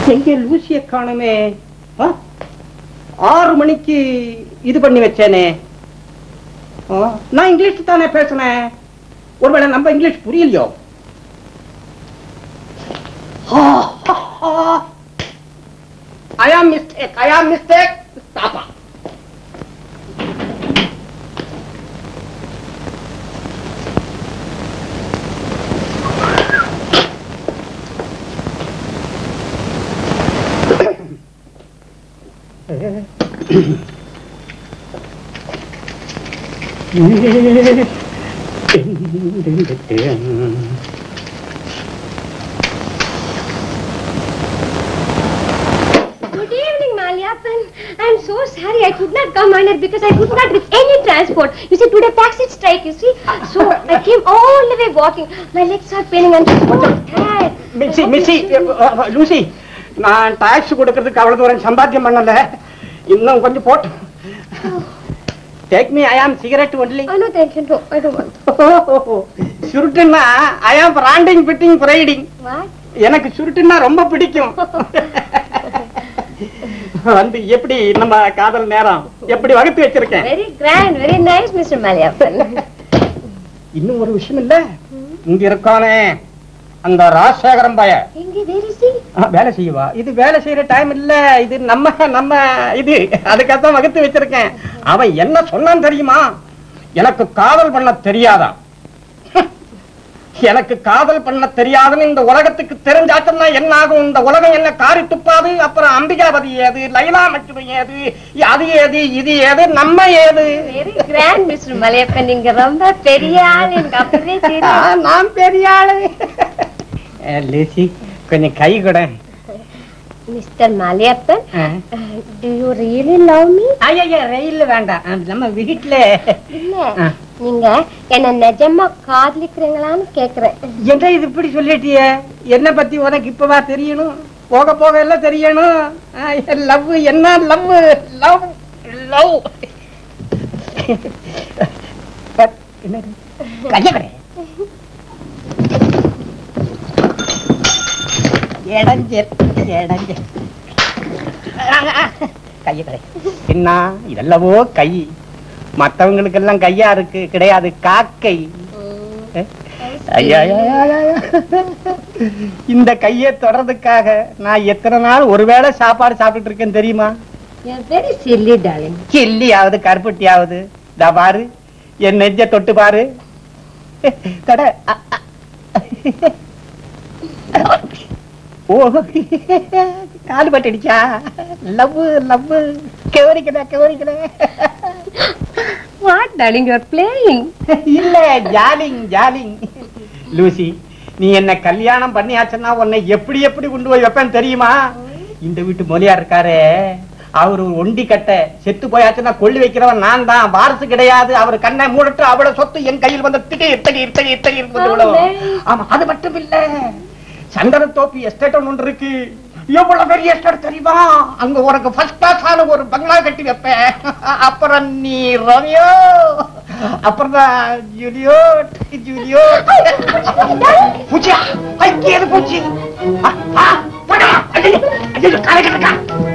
எங்க லூசிய காணுமே ஆ? ஆறு மணிக்கு இது பண்ணி வச்சேனே ஆ, நான் இங்கிலீஷ் தானே பேசுனேன் ஒருவேளை நம்ம இங்கிலீஷ் புரியலையோ ஐ ஆம் மிஸ்டேக் ஐ ஆம் மிஸ்டேக் பாப்பா Good evening, Malyapan. I'm so sorry I could not come earlier because I could not reach any transport. You see, today taxi strike, you see. So I came all the way walking. My legs are paining and I'm so tired. Missy missy Lucy நான் டாக்ஸ் கொடுக்கறதுக்கு அவ்வளவு தூரம் சம்பாத்தியம் பண்ணல இன்னும் கொஞ்சம் போட்டு take me I am cigarette only Oh, no, thank you. No, I don't want. சுருட்டுன்னா I am branding fitting riding What? எனக்கு சுருட்டுன்னா ரொம்ப பிடிக்கும் வந்து எப்படி நம்ம காதல் நேரம் எப்படி வகுத்து வச்சிருக்கேன் Very grand, very nice, Mr. Malyapan. இன்னும் ஒரு விஷயம் இல்ல இங்க இருக்கானே அந்த ராஜசேகரம் பய Inge, where is he? வேலை செய்வா இது வேலை செய்யற டைம் இல்ல இது நம்ம நம்ம இது அதுக்காகத்தான் வகுத்து வச்சிருக்கேன் அவன் என்ன சொன்னான் தெரியுமா எனக்கு காதல் பண்ண தெரியாதா எனக்கு காதல் பண்ண தெரியாதுன்னு இந்த உலகத்துக்கு தெரிஞ்சாச்சுன்னா என்ன ஆகும் இந்த உலகம் என்ன காரி துப்பாது அப்புறம் அம்பிகாபதி ஏது லைலா மச்சுமை ஏது அது ஏது இது ஏது நம்ம ஏது Very grand, Mr. Malyapan. நீங்க ரொம்ப பெரிய ஆள் எனக்கு அப்படியே ஆ, தெரியும் நான் பெரிய ஆளு லேசி கொஞ்சம் கை கூட mister Malyapan, uh, do you really love me? ஐயா ரயில் வேண்டாம் ஆ, நம்ம வீட்டுல இல்ல ஆ. நீங்க என்ன நிஜமா காதலிக்கிறீங்களான்னு கேக்குறேன் என்ன இது இப்படி சொல்லிட்டிய என்ன பத்தி உனக்கு இப்பவா தெரியணும் போக போக எல்லாம் தெரியணும் லவ் என்ன லவ் லவ் லவ் என்னது கையகடை எடஞ்சல் எடஞ்சல் கையகடை என்ன இதெல்லவோ கை மத்தவங்களுக்கு எல்லாம் கையா இருக்கு கிடையாது காக்கை ஐயா, ஐயா, ஐயா, ஐயா. இந்த கையை தொடறதுக்காக நான் எத்தனை நாள் ஒருவேளை சாப்பாடு சாப்பிட்டு இருக்கேன் தெரியுமா வெரி சில்லி டார்லிங் கில்லியாவது கருப்பட்டியாவது இதா பாரு என் நெஞ்ச தொட்டு பாரு தட அ, அ. ஓ கால் பட்டுடுச்சா லவ் லவ் கவரிக்கல கவரிக்கல what darling you are playing இல்ல ஜாலிங் ஜாலிங் லூசி நீ என்ன கல்யாணம் பண்ணியாச்சுன்னா உன்னை எப்படி எப்படி கொண்டு போய் வைப்பேன் தெரியுமா இந்த வீட்டு மொழியா இருக்காரே அவர் ஒரு ஒண்டி கட்ட செத்து போயாச்சுன்னா கொள்ளி வைக்கிறவன் நான் தான் வாரசு கிடையாது அவர் கண்ணை மூடட்டு அவ்வளவு சொத்து என் கையில் வந்து திடீர் திடீர் திடீர் திடீர் வந்து விழும். ஆமா அது மட்டும் இல்ல சந்தன தோப்பி எஸ்டேட் ஒன்று இருக்கு எவ்வளவு பெரிய எஸ்டேட் தெரியுமா அங்க உனக்கு ஃபர்ஸ்ட் கிளாஸ் ஆன ஒரு பங்களா கட்டி வைப்பேன் அப்புறம் நீ ரவியோ அப்புறம் நான் ஜூலியோ ஜூலியோ பூச்சியா ஐக்கியது பூச்சி ஆ, ஆ, போடா. ஐயையோ, ஐயையோ, காலை கட்டுக்கா.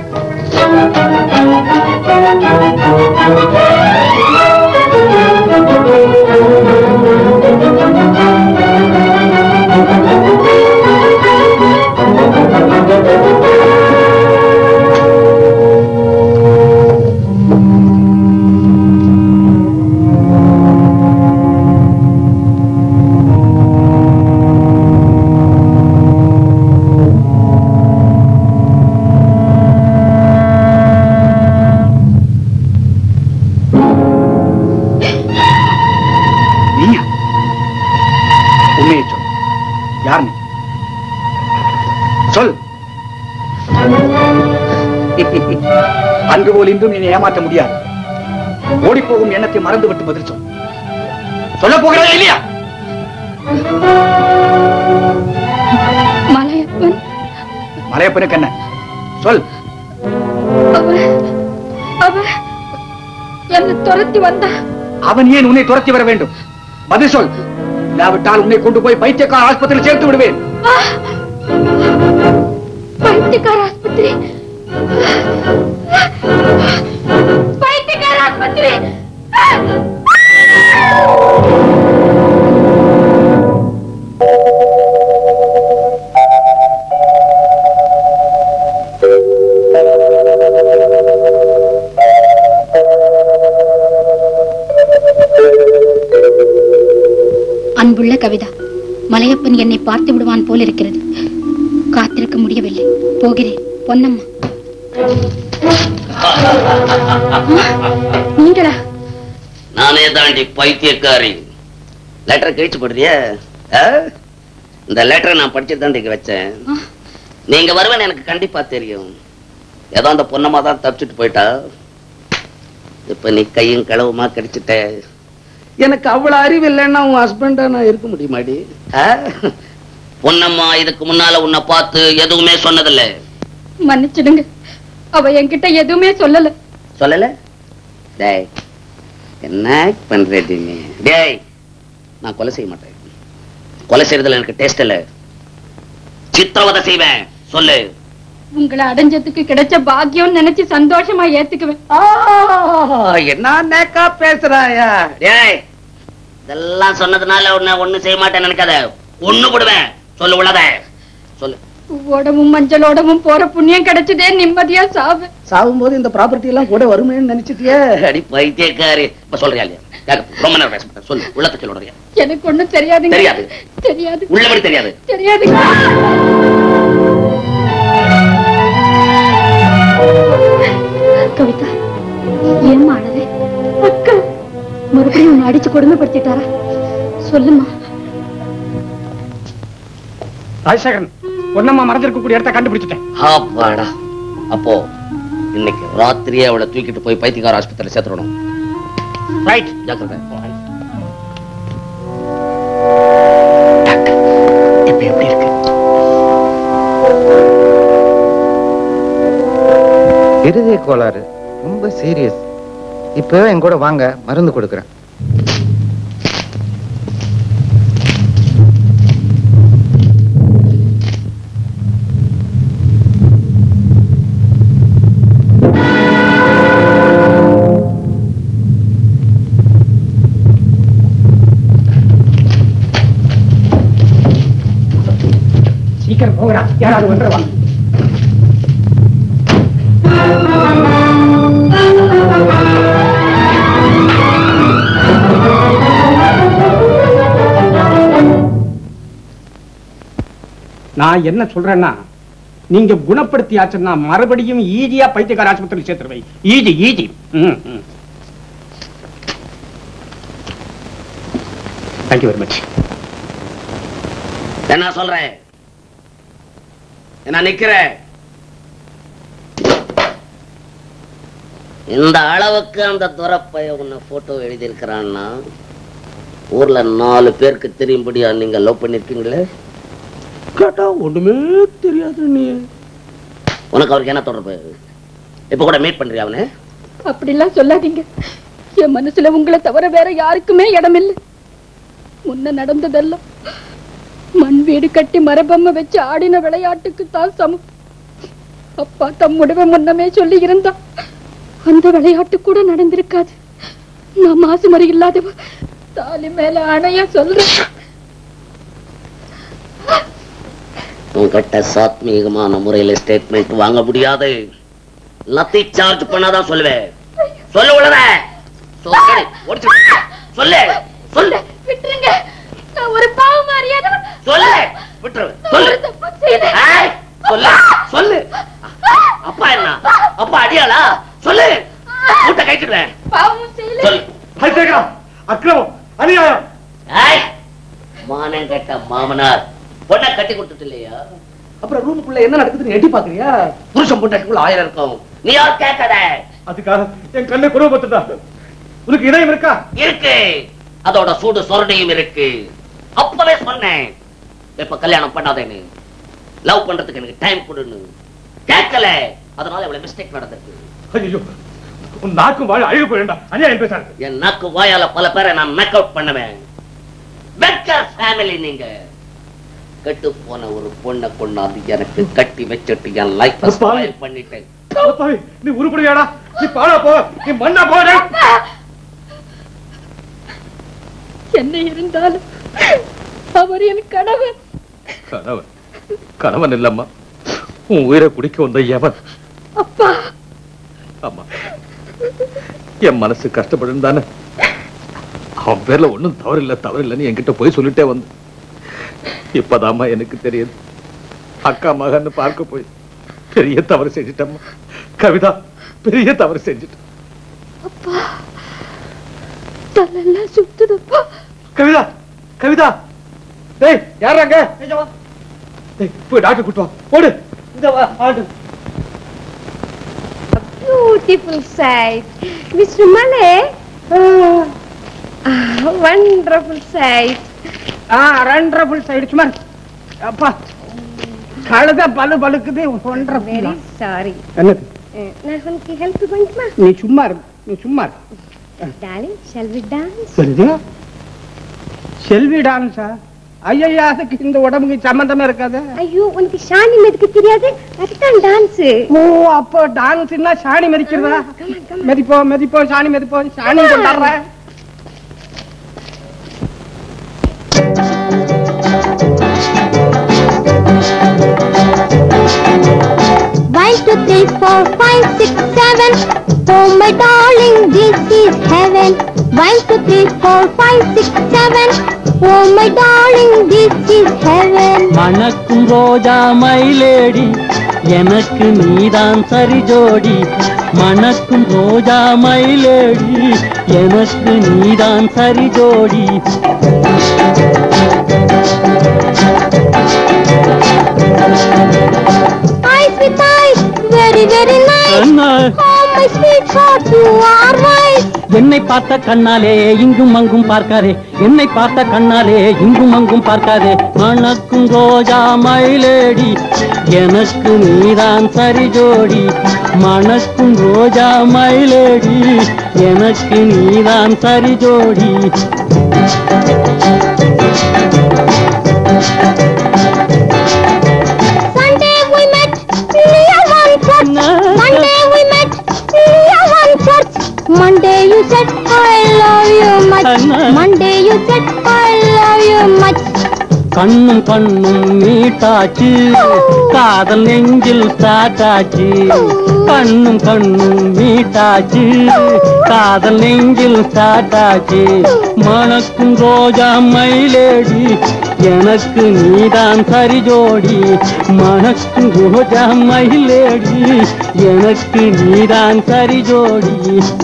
நீயா உண்மையை சொல் யார் நீ சொல் அன்று போல் இன்றும் என்னை ஏமாற்ற முடியாது ஓடி போகும் எண்ணத்தை மறந்துவிட்டு பதில் சொல் சொல்ல போகிறதா இல்லையா மலையப்பன் மலையப்பனுக்கு என்ன சொல் அவ அவ என்ன துரத்தி வந்தா அவன் ஏன் உன்னை துரத்தி வர வேண்டும் பதில் சொல் இல்லாவிட்டால் உன்னை கொண்டு போய் பைத்தியக்கார ஆஸ்பத்திரியில் சேர்த்து விடுவேன் பைத்தியம் பைத்தியக்கார ஆஸ்பத்திரி பைத்தியக்கார ஆஸ்பத்திரி அன்புள்ள கவிதா மலையப்பன் என்னை பார்த்து விடுவான் போல் இருக்கிறது காத்திருக்க முடியவில்லை போகிறேன் பொன்னம்மா நீங்களா நானே தாண்டி பைத்தியக்காரி லெட்டர் கிழிச்சு போடுறியா ஆ? இந்த லெட்டரை நான் படிச்சு தாண்டி இங்க வச்சேன் நீங்க வருவேன்னு எனக்கு கண்டிப்பா தெரியும் ஏதோ அந்த பொண்ணம்மா தான் தப்பிச்சுட்டு போயிட்டா இப்ப நீ கையும் களவுமா கிடைச்சிட்ட எனக்கு அவ்வளவு அறிவு இல்லைன்னா உன் ஹஸ்பண்டா நான் இருக்க முடியுமாடி ஆ? பொன்னம்மா இதுக்கு முன்னால உன்னை பார்த்து எதுவுமே சொன்னதில்லை மன்னிச்சிடுங்க அவ என்கிட்ட எதுவுமே சொல்லல சொல்லல டேய் என்ன பண்றேடி நீ டேய் நான் கொலை செய்ய மாட்டேன் கொலை செய்யறதுல எனக்கு டேஸ்ட் இல்ல சித்திரவதை செய்வேன் சொல்லு உங்களை அடைஞ்சதுக்கு கிடைச்ச பாக்கியம் நினைச்சு சந்தோஷமா ஏத்துக்குவேன் என்ன நேக்கா பேசுறாயா டேய் இதெல்லாம் சொன்னதுனால உன்னை ஒண்ணு செய்ய மாட்டேன் நினைக்காத ஒண்ணு போடுவேன் சொல்லு உள்ளத சொல்லு பூவோடவும் மஞ்சளோடவும் போற புண்ணியம் கிடைச்சதே நிம்மதியா சாவு சாகும்போது இந்த ப்ராப்பர்ட்டி எல்லாம் கூட வருமேன்னு நினைச்சிட்டியே அடி பைத்தியக்காரி இப்ப சொல்றியா இல்லையா கேக்க, ரொம்ப நேரம் பேச மாட்டேன் சொல்லு உள்ளத்தை சொல்லுறியா எனக்கு ஒண்ணும் தெரியாதுங்க தெரியாது. தெரியாது உள்ளபடி தெரியாது தெரியாதுங்க கவிதா ஏம்மா அழவே அக்கா மறுபடியும் உன்னை அடிச்சு கொடுமைப்படுத்திட்டாரா சொல்லுமா ராஜசேகரன் பொன்னம்மா மறைஞ்சிருக்கக்கூடிய இடத்த கண்டுபிடிச்சிட்டேன் அப்பாடா அப்போ இன்னைக்கு ராத்திரியே அவளை தூக்கிட்டு போய் பைத்தியக்கார ஆஸ்பத்திரியில சேர்த்துடணும் ரைட் ஜாக்கிரதை இப்ப எப்படி இருக்கு இருதய கோளாறு ரொம்ப சீரியஸ் இப்பவே என் கூட வாங்க மருந்து கொடுக்குறேன் சீக்கிரம் போகிறா யாராவது வந்துருவாங்க நான் என்ன சொல்றேன்னா நீங்க குணப்படுத்தியாச்சுன்னா மறுபடியும் ஈஸியா பைத்தியக்கார ஆஸ்பத்திரி சேர்த்துருவை easy easy thank you very much என்ன சொல்றேன் என்ன நிக்கிறேன் இந்த அளவுக்கு அந்த துரப்பைய உன்னை போட்டோ எழுதியிருக்கிறான்னா ஊர்ல நாலு பேருக்கு தெரியும்படியா நீங்க லவ் பண்ணிருக்கீங்களே கேட்டா ஒண்ணுமே தெரியாது நீ உனக்கு அவருக்கு என்ன தொடர்பு இப்ப கூட மீட் பண்றியா அவனு அப்படிலாம் சொல்லாதீங்க என் மனசுல உங்களை தவிர வேற யாருக்குமே இடமில்லை முன்ன நடந்ததெல்லாம் மண் வீடு கட்டி மரபொம்மை வச்சு ஆடின விளையாட்டுக்கு தான் சமம் அப்பா தம் முடிவை முன்னமே சொல்லி இருந்தா அந்த விளையாட்டு கூட நடந்திருக்காது நான் மாசு மறி இல்லாதவ தாலி மேல அணைய சொல்றேன் உன்கிட்ட சாத்மீகமான முறையில ஸ்டேட்மெண்ட் வாங்க முடியாது எல்லாத்தையும் சார்ஜ் பண்ணாதான் சொல்லுவேன் சொல்லு உள்ளத சொல்லு ஓடிச்சு சொல்லு சொல்லு விட்டுருங்க நான் ஒரு பாவம் அறியாதவ சொல்லு விட்டுரு சொல்லு ஏய், சொல்லு சொல்லு அப்பா என்ன அப்பா அடியாளா சொல்லு மூட்டை கைட்டுடுவேன் பாவம் செய்யல சொல்லு அக்கிரமம் அநியாயம் ஏய் மானம் கட்ட மாமனார் பொண்ணை கட்டி கொடுத்துட்டு இல்லையா அப்புறம் ரூமுக்குள்ள என்ன நடக்குதுன்னு எட்டி பாக்குறியா புருஷன் பொண்டாட்டிக்குள்ள ஆயிரம் இருக்கும் நீ யார் கேட்காத அதுக்காக என் கண்ணை குருவப்பட்டுட்டா உனக்கு இதயம் இருக்கா இருக்கு அதோட சூடு சொரணையும் இருக்கு அப்பவே சொன்னேன் இப்ப கல்யாணம் பண்ணாதேன்னு லவ் பண்றதுக்கு எனக்கு டைம் கொடுன்னு கேட்கல அதனால இவ்வளவு மிஸ்டேக் நடந்திருக்கு ஐயோ உன் நாக்கும் வாழ அழுகு போயிடா அநியாயம் பேசாரு என் நாக்கு வாயால பல பேரை நான் மேக் அவுட் பண்ணுவேன் பெக்கர் ஃபேமிலி நீங்க கெட்டு போன ஒரு பொண்ணை கொண்டாந்து எனக்கு கட்டி வச்சுட்டு என் லைஃப் ஸ்பாயில் பண்ணிட்டேன் அடப்பாவி, நீ உருப்படியாடா நீ பாடா போ நீ மண்ணா போடா என்ன இருந்தாலும் அவர் என் கணவன் கணவன் கணவன் இல்லம்மா உன் உயிரை குடிக்க வந்த எவன் அப்பா ஆமா என் மனசு கஷ்டப்படும் தானே அவன் பேர்ல ஒண்ணும் தவறு இல்ல தவறு இல்லைன்னு என்கிட்ட போய் சொல்லிட்டே வந்து இப்பதாம்மா எனக்கு தெரியுது அக்கா மகன்னு பார்க்க போய் பெரிய தவறு செஞ்சிட்டம்மா கவிதா பெரிய தவறு செஞ்சிட்டேன் அப்பா தலையெல்லாம் சுத்துதப்பா கவிதா கவிதா டேய் யாராங்க டேய் போய் டாக்டர் கூட்டு வா ஓடு இந்த வா ஆடு Beautiful sight. Mr. Male? Ah, wonderful sight. ஆ ரண்டரபுள் சைடு சும்மா இரு. அப்பா கழுத பலு பலுக்குது ஒன்றரை Very sorry. என்னது Uh, நான் உனக்கு ஹெல்ப் பண்ணுமா நீ சும்மா இரு நீ சும்மா இரு darling shall we dance Saritha Selvi டான்ஸா ஐயா அதுக்கு இந்த உடம்புக்கு சம்பந்தமே இருக்காது ஐயோ உனக்கு ஷானி மெதுக்கு தெரியாது அதுதான் டான்ஸ் ஓ அப்போ டான்ஸ்னா சாணி மெதிக்கிறதா மெதிப்போம் மெதிப்போம் சாணி மெதிப்போம் சாணி கொண்டாடுற One, two, three, four, five, six, seven. Oh my darling, this is heaven. One, two, three, four, five, six, seven. Oh my darling, this is heaven. மணக்கும் ரோஜா மயிலேடி எனக்கு நீதான் சரி ஜோடி மணக்கும் ரோஜா மயிலேடி எனக்கு நீதான் சரி ஜோடி Eyes with eyes, very, very nice. Anna, Oh my sweetheart, you are wise. என்னை பார்த்த கண்ணாலே இங்கும் அங்கும் பார்க்காதே என்னை பார்த்த கண்ணாலே இங்கும் அங்கும் பார்க்காதே மணக்கும் ரோஜா மயிலேடி எனக்கு நீதான் சரி ஜோடி மணக்கும் ரோஜா மயிலேடி எனக்கு நீதான் சரி ஜோடி Sunday we met near one church. Monday we met near one church. Monday you said I love you much. Monday you said I love you much. கண்ணும் கண்ணும் மீட்டாச்சு காதல் நெஞ்சில் சாட்டாச்சு கண்ணும் கண்ணும் மீட்டாச்சு காதல் நெஞ்சில் சாட்டாச்சு மணக்கும் ரோஜா மயிலேடி எனக்கு நீதான் சரி ஜோடி மணக்கும் ரோஜா மயிலேடி எனக்கு நீதான் சரி ஜோடி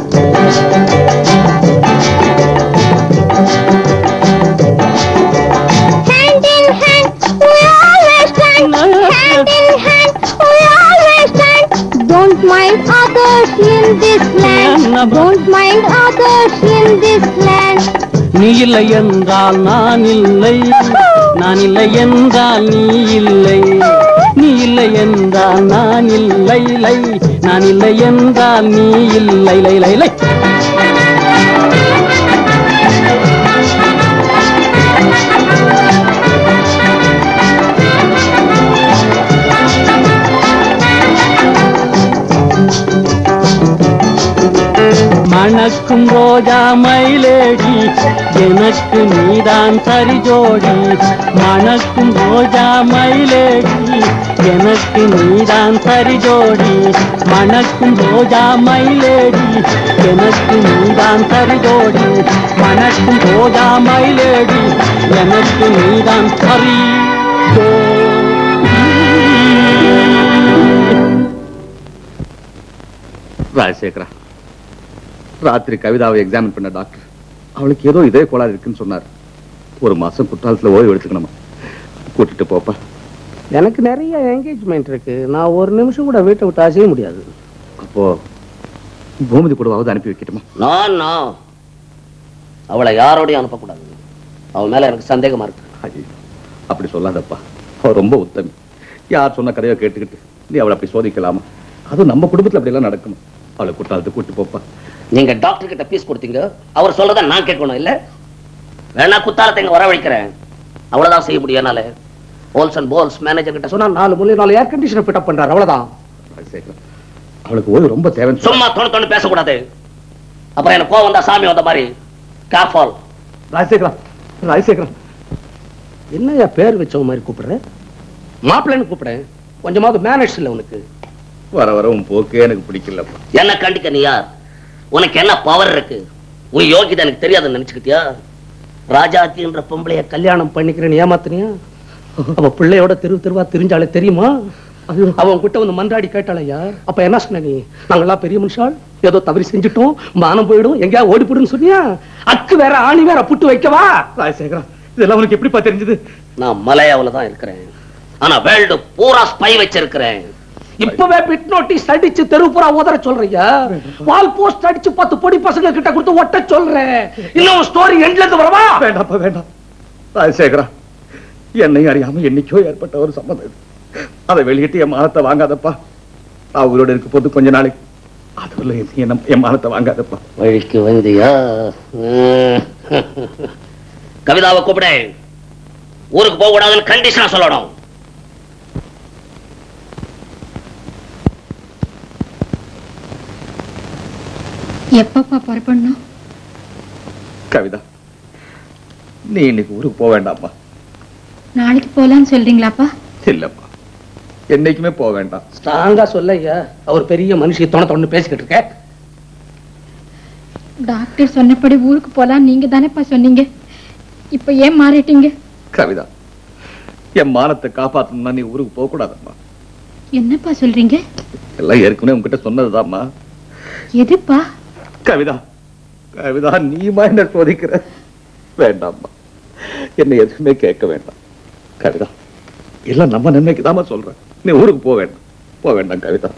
Hand in hand we always stand. Hand in hand we always stand. Don't mind others in this land. Don't mind others in this land. நீ இல்லை என்றால் நான் இல்லை நான் இல்லை என்றால் நீ இல்லை நீ இல்லை என்றால் நான் இல்லை இல்லை நான் இல்லை என்றால் நீ இல்லை இல்லை இல்லை இல்லை மணக்கும் ரோஜா மயிலேடி எனக்கு நீதான் சரி ஜோடி மணக்கும் ரோஜா மயிலேடி எனக்கு நீதான் சரி ஜோடி மணக்கும் ரோஜா மயிலேடி எனக்கு நீதான் சரி ஜோடி மணக்கும் ரோஜா மயிலேடி எனக்கு நீதான் சரி ஜோடி ராஜசேகரா ராத்திரி கவிதாவை எக்ஸாமின் பண்ண டாக்டர் அவளுக்கு ஏதோ இதே கோளாறு இருக்குன்னு சொன்னார் ஒரு மாசம் குற்றாலத்துல ஓய்வு எடுத்துக்கணுமா கூட்டிட்டு போப்பா எனக்கு நிறைய என்கேஜ்மெண்ட் இருக்கு நான் ஒரு நிமிஷம் கூட வீட்டை விட்டு அசைய முடியாது அப்போ பூமதி கூடவாவது அனுப்பி வைக்கட்டுமா நான் நான் அவளை யாரோடையும் அனுப்பக்கூடாது அவன் மேல எனக்கு சந்தேகமா இருக்கு ஐயோ, அப்படி சொல்லாதப்பா அவ ரொம்ப உத்தமி யார் சொன்ன கதையோ கேட்டுக்கிட்டு நீ அவளை அப்படி சோதிக்கலாமா அதுவும் நம்ம குடும்பத்துல அப்படி எல்லாம் நடக்கணும் அவளை குற்றாலத்துக்கு கூட்டு போப்பா நீங்க டாக்டர் கிட்ட பீஸ் கொடுத்தீங்க அவர் சொல்றத நான் கேட்கணும் இல்ல வேணா குத்தாலத்தை இங்க வரவழைக்கிறேன் அவ்வளவுதான் செய்ய முடியும் என்னால ஹோல்ஸ் அண்ட் போல்ஸ் மேனேஜர் கிட்ட சொன்னா சொன்னா நாலு மூலையும் நாலு ஏர் கண்டிஷனர் ஃபிட் பண்றாரு அவ்வளவுதான் ராஜசேகரம் அவளுக்கு ஓய்வு ரொம்ப தேவைன்னு சொன்னா- சும்மா தொணு தொணு பேசக்கூடாது அப்புறம் எனக்கு கோவம் வந்தா சாமி வந்த மாதிரி கேர்ஃபால் ராஜசேகரம் ராஜசேகரம் என்னய்யா பேர் வச்சவ மாதிரி கூப்பிடுற மாப்பிள்ளைன்னு கூப்பிடுறேன் கொஞ்சமாவது மேனேஜ் இல்லை உனக்கு வர வர உன் போக்கே எனக்கு பிடிக்கலப்பா என்ன கண்டிக்க நீ யார் உனக்கு என்ன பவர் இருக்கு உன் யோகிதை எனக்கு தெரியாதுன்னு நினைச்சுக்கிட்டியா ராஜாத்தின்ற பொம்பளைய கல்யாணம் பண்ணிக்கிறேன்னு ஏமாத்தினியா அவ பிள்ளையோட தெரு தெருவா தெரிஞ்சாலே தெரியுமா அவன் கிட்ட வந்து மன்றாடி கேட்டாளையா அப்ப என்ன சொன்ன நீ நாங்கெல்லாம் பெரிய மனுஷால் ஏதோ தவறி செஞ்சுட்டோம் மானம் போயிடும் எங்கேயா ஓடி போடுன்னு சொன்னியா அக்கு வேற ஆணி வேற புட்டு வைக்கவா ராஜசேகரம் இதெல்லாம் உனக்கு எப்படிப்பா தெரிஞ்சது நான் மலையாவுல தான் இருக்கிறேன் ஆனா வேர்ல்டு பூரா ஸ்பை வச்சிருக்கிறேன் இப்பவே பிட் நோட்டீஸ் அடிச்சு தெருப்புறா உதற சொல்றியா வால் போஸ்ட் அடிச்சு பத்து பொடி பசங்க கிட்ட கொடுத்து ஒட்ட சொல்றேன் இன்னும் ஸ்டோரி எண்ட்ல இருந்து வரவா வேண்டாம்ப்பா வேண்டாம் ராஜசேகரா என்னையும் அறியாம என்னைக்கோ ஏற்பட்ட ஒரு சம்மதம் இது அதை வெளியிட்டு என் மானத்தை வாங்காதப்பா அவங்களோட இருக்க போது கொஞ்ச நாளைக்கு அதுக்குள்ள என் என் என் மானத்தை வாங்காதப்பா வழிக்கு வந்தியா உம். கவிதாவை கூப்பிடு ஊருக்கு போக கூடாதுன்னு கண்டிஷனா சொல்லணும் எப்பப்பா புறப்படணும் கவிதா நீ இன்னைக்கு ஊருக்கு போக வேண்டாம்ப்பா நாளைக்கு போலான்னு சொல்றீங்களாப்பா இல்லப்பா என்னைக்குமே போக வேண்டாம் ஸ்ட்ராங்கா சொல்லையா அவர் பெரிய மனுஷி தொண தொண்ணு பேசிக்கிட்டு இருக்க டாக்டர் சொன்னபடி ஊருக்கு போலாம் நீங்க தானேப்பா சொன்னீங்க இப்ப ஏன் மாறிட்டீங்க கவிதா என் மானத்தை காப்பாத்தணும்னா நீ ஊருக்கு போக கூடாதம்மா என்னப்பா சொல்றீங்க எல்லாம் ஏற்கனவே உன்கிட்ட சொன்னதுதாம்மா எதுப்பா கவிதா கவிதா நீமா என்ன சோதிக்கிற வேண்டாம்மா என்னை எதுவுமே கேட்க வேண்டாம் கவிதா எல்லாம் நம்ம நன்மைக்கு தாம்மா சொல்றேன் நீ ஊருக்கு போக வேண்டாம் போக வேண்டாம் கவிதா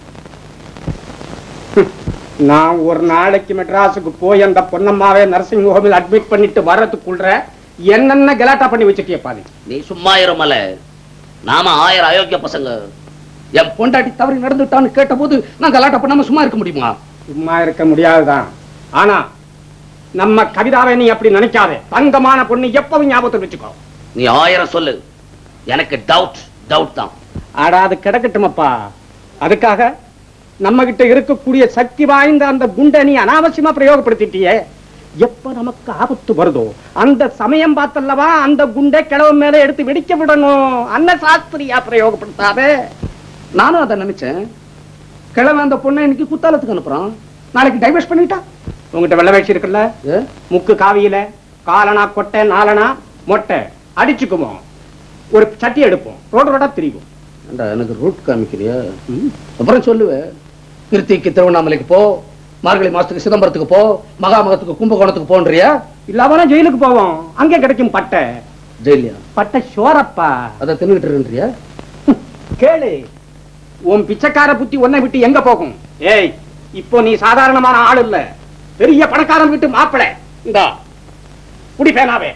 நான் ஒரு நாளைக்கு மெட்ராஸுக்கு போய் அந்த பொன்னம்மாவை நர்சிங் ஹோமில் அட்மிட் பண்ணிட்டு வர்றதுக்குள்ள என்னென்ன கலாட்டா பண்ணி வச்சிருக்கியப்பா நீ நீ சும்மா இருமல நாம ஆயிரம் அயோக்கிய பசங்க என் பொண்டாட்டி தவறி நடந்துட்டான்னு கேட்ட போது நான் கலாட்டா பண்ணாம சும்மா இருக்க முடியுமா சும்மா இருக்க முடியாதுதான் ஆனா நம்ம கவிதாவை நீ அப்படி நினைக்காதே தங்கமான பொண்ணு எப்பவும் ஞாபகத்தில் வச்சுக்கோ நீ ஆயிரம் சொல்லு எனக்கு டவுட் டவுட் தான் ஆடா அது கிடக்கட்டுமப்பா அதுக்காக நம்ம கிட்ட இருக்கக்கூடிய சக்தி வாய்ந்த அந்த குண்டை நீ அனாவசியமா பிரயோகப்படுத்திட்டியே எப்ப நமக்கு ஆபத்து வருதோ அந்த சமயம் பார்த்தல்லவா அந்த குண்டை கிழவு மேல எடுத்து வெடிக்க விடணும் அன்ன சாஸ்திரியா பிரயோகப்படுத்தாதே நானும் அதை நினைச்சேன் கிழமை அந்த பொண்ணை இன்னைக்கு குத்தாலத்துக்கு அனுப்புறான் நாளைக்கு டைவர்ஸ் பண்ணிட்டா உங்ககிட்ட வெள்ள வேஷ்டி இருக்குல்ல முக்கு காவியில காலனா கொட்டை நாலனா மொட்டை அடிச்சுக்குவோம் ஒரு சட்டி எடுப்போம் ரோடு ரோடா திரிவோம் ஏண்டா, எனக்கு ரூட் காமிக்கிறியா ம். அப்புறம் சொல்லுவேன் கிருத்திக்கு திருவண்ணாமலைக்கு போ மார்கழி மாசத்துக்கு சிதம்பரத்துக்கு போ மகாமகத்துக்கு கும்பகோணத்துக்கு போன்றியா இல்லாம ஜெயிலுக்கு போவோம் அங்கே கிடைக்கும் பட்டை ஜெயிலியா பட்டை சோரப்பா அதை தின்னுகிட்டு இருக்கியா கேளு உன் பிச்சைக்கார புத்தி உன்னை விட்டு எங்க போகும் ஏய் இப்போ நீ சாதாரணமான ஆள் இல்ல பெரிய பணக்காரன் விட்டு மாப்பிளை இந்தா குடி பேனாவே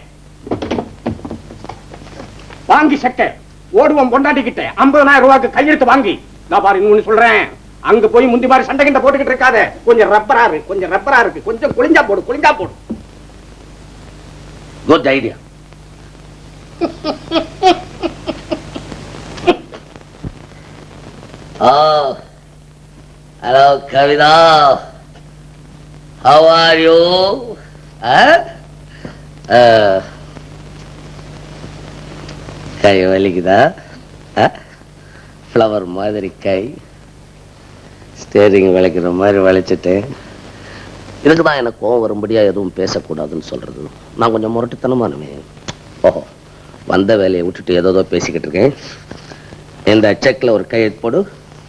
வாங்கி சக்க ஓடுவோம் பொண்டாட்டி கிட்ட ஐம்பதனாயிரம் ரூபாய்க்கு கையெழுத்து வாங்கி நான் பாரு இன்னொன்னு சொல்றேன் அங்க போய் முந்தி மாதிரி சண்டை கிட்ட போட்டுக்கிட்டு இருக்காத கொஞ்சம் ரப்பரா இருக்கு கொஞ்சம் ரப்பரா இருக்கு கொஞ்சம் குளிஞ்சா போடு குளிஞ்சா போடு good idea Oh, hello, Kavita. How are you? Huh? Uh, கை வலிக்குதா ஃப்ளவர் மாதிரி கை ஸ்டேரிங் விளக்குற மாதிரி வளைச்சிட்டேன் இதுக்கு தான் எனக்கு கோவம் வரும்படியா எதுவும் பேசக்கூடாதுன்னு சொல்றது நான் கொஞ்சம் முரட்டுத்தனமானவே ஓஹோ வந்த வேலையை விட்டுட்டு ஏதோ ஏதோ பேசிக்கிட்டு இருக்கேன் இந்த செக்ல ஒரு கையெழுத்து போடு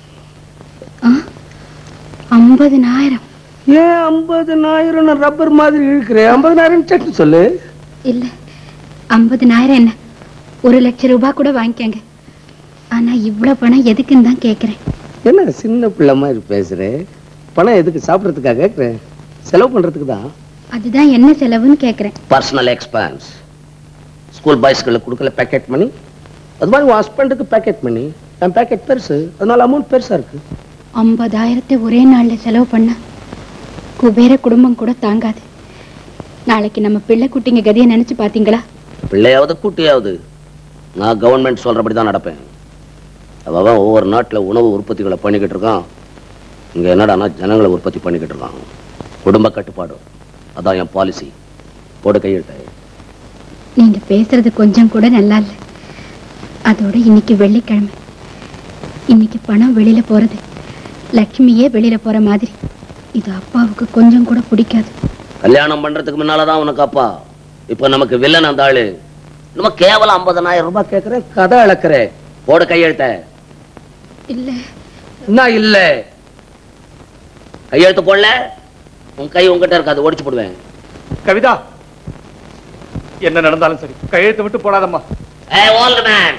ஐம்பதுனாயிரம் ஏன் ஐம்பதுனாயிரம் ரப்பர் மாதிரி இருக்கிறேன் ஐம்பதுனாயிரம் செக் சொல்லு இல்ல ஐம்பதுனாயிரம் என்ன ஒரு லட்சம் ரூபாய் கூட வாங்கிக்கங்க ஆனா இவ்வளவு பணம் எதுக்குன்னு தான் கேக்குறேன் என்ன சின்ன பிள்ளை மாதிரி பேசுறேன் பணம் எதுக்கு சாப்பிடறதுக்காக கேட்கறேன் செலவு பண்றதுக்கு தான் அதுதான் என்ன செலவுன்னு கேக்குறேன் பர்சனல் எக்ஸ்பென்ஸ் ஸ்கூல் பாய்ஸ்களுக்கு கொடுக்கல பேக்கெட் மணி அது மாதிரி உன் ஹஸ்பண்டுக்கு பேக்கெட் பண்ணி என் பேக்கெட் பெருசு அதனால அமௌண்ட் பெருசா இருக்கு ஐம்பதாயிரத்தை ஒரே நாள்ல செலவு பண்ணா குபேர குடும்பம் கூட தாங்காது நாளைக்கு நம்ம பிள்ளை குட்டிங்க கதியை நினைச்சு பாத்தீங்களா பிள்ளையாவது குட்டியாவது நான் கவர்மெண்ட் சொல்றபடி தான் நடப்பேன் அவன் ஒவ்வொரு நாட்டுல உணவு உற்பத்திகளை பண்ணிக்கிட்டு இருக்கான் இங்க என்னடான்னா ஜனங்களை உற்பத்தி பண்ணிக்கிட்டு இருக்கான் குடும்ப கட்டுப்பாடு அதான் என் பாலிசி போடு கையெழுத்த நீங்க பேசுறது கொஞ்சம் கூட நல்லா இல்ல அதோட இன்னைக்கு வெள்ளிக்கிழமை இன்னைக்கு பணம் வெளியில போறது லட்சுமியே வெளியில போற மாதிரி இது அப்பாவுக்கு கொஞ்சம் கூட பிடிக்காது கல்யாணம் பண்றதுக்கு முன்னாலதான் உனக்கு அப்பா இப்ப நமக்கு வில்லன் அந்த ஆளு நம்ம கேவலம் ஐம்பதனாயிரம் ரூபாய் கேட்கிறேன் கதை இழக்கிறேன் போடு கையெழுத்த இல்ல என்ன இல்ல கையெழுத்து போடல உன் கை உங்ககிட்ட இருக்காது ஒடிச்சு போடுவேன் கவிதா என்ன நடந்தாலும் சரி கையெழுத்து விட்டு போடாதம்மா ஏய் ஓல்டு மேன்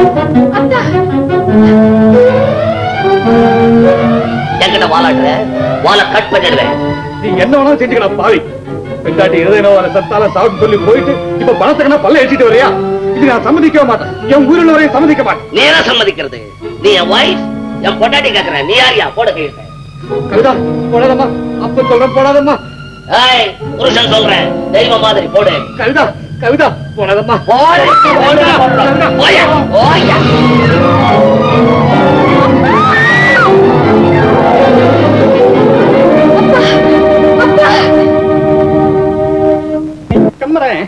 என்கிட்ட வாலாடுற வாலை கட் பண்ணிடுவேன் நீ என்ன வேணாலும் செஞ்சுக்கலாம் பாவி பெண்டாட்டி இருதய நோவால சத்தால சாப்பிட்டு சொல்லி போயிட்டு இப்ப பணத்துக்குன்னா பல்ல ஏற்றிட்டு வரையா இது நான் சம்மதிக்கவே மாட்டேன் என் உயிரில் வரையும் சம்மதிக்க மாட்டேன் நீ என்ன சம்மதிக்கிறது நீ என் வைஃப் என் பொண்டாட்டி கேக்குறேன் நீ யாரியா போட கையெழுத்த கவிதா போடாதம்மா அப்ப சொல்றேன் போடாதம்மா ஏய் புருஷன் சொல்றேன் தெய்வம் மாதிரி போடு கவிதா கவிதா போடாதம்மா போடு போடு போயா போயா கம்மறேன்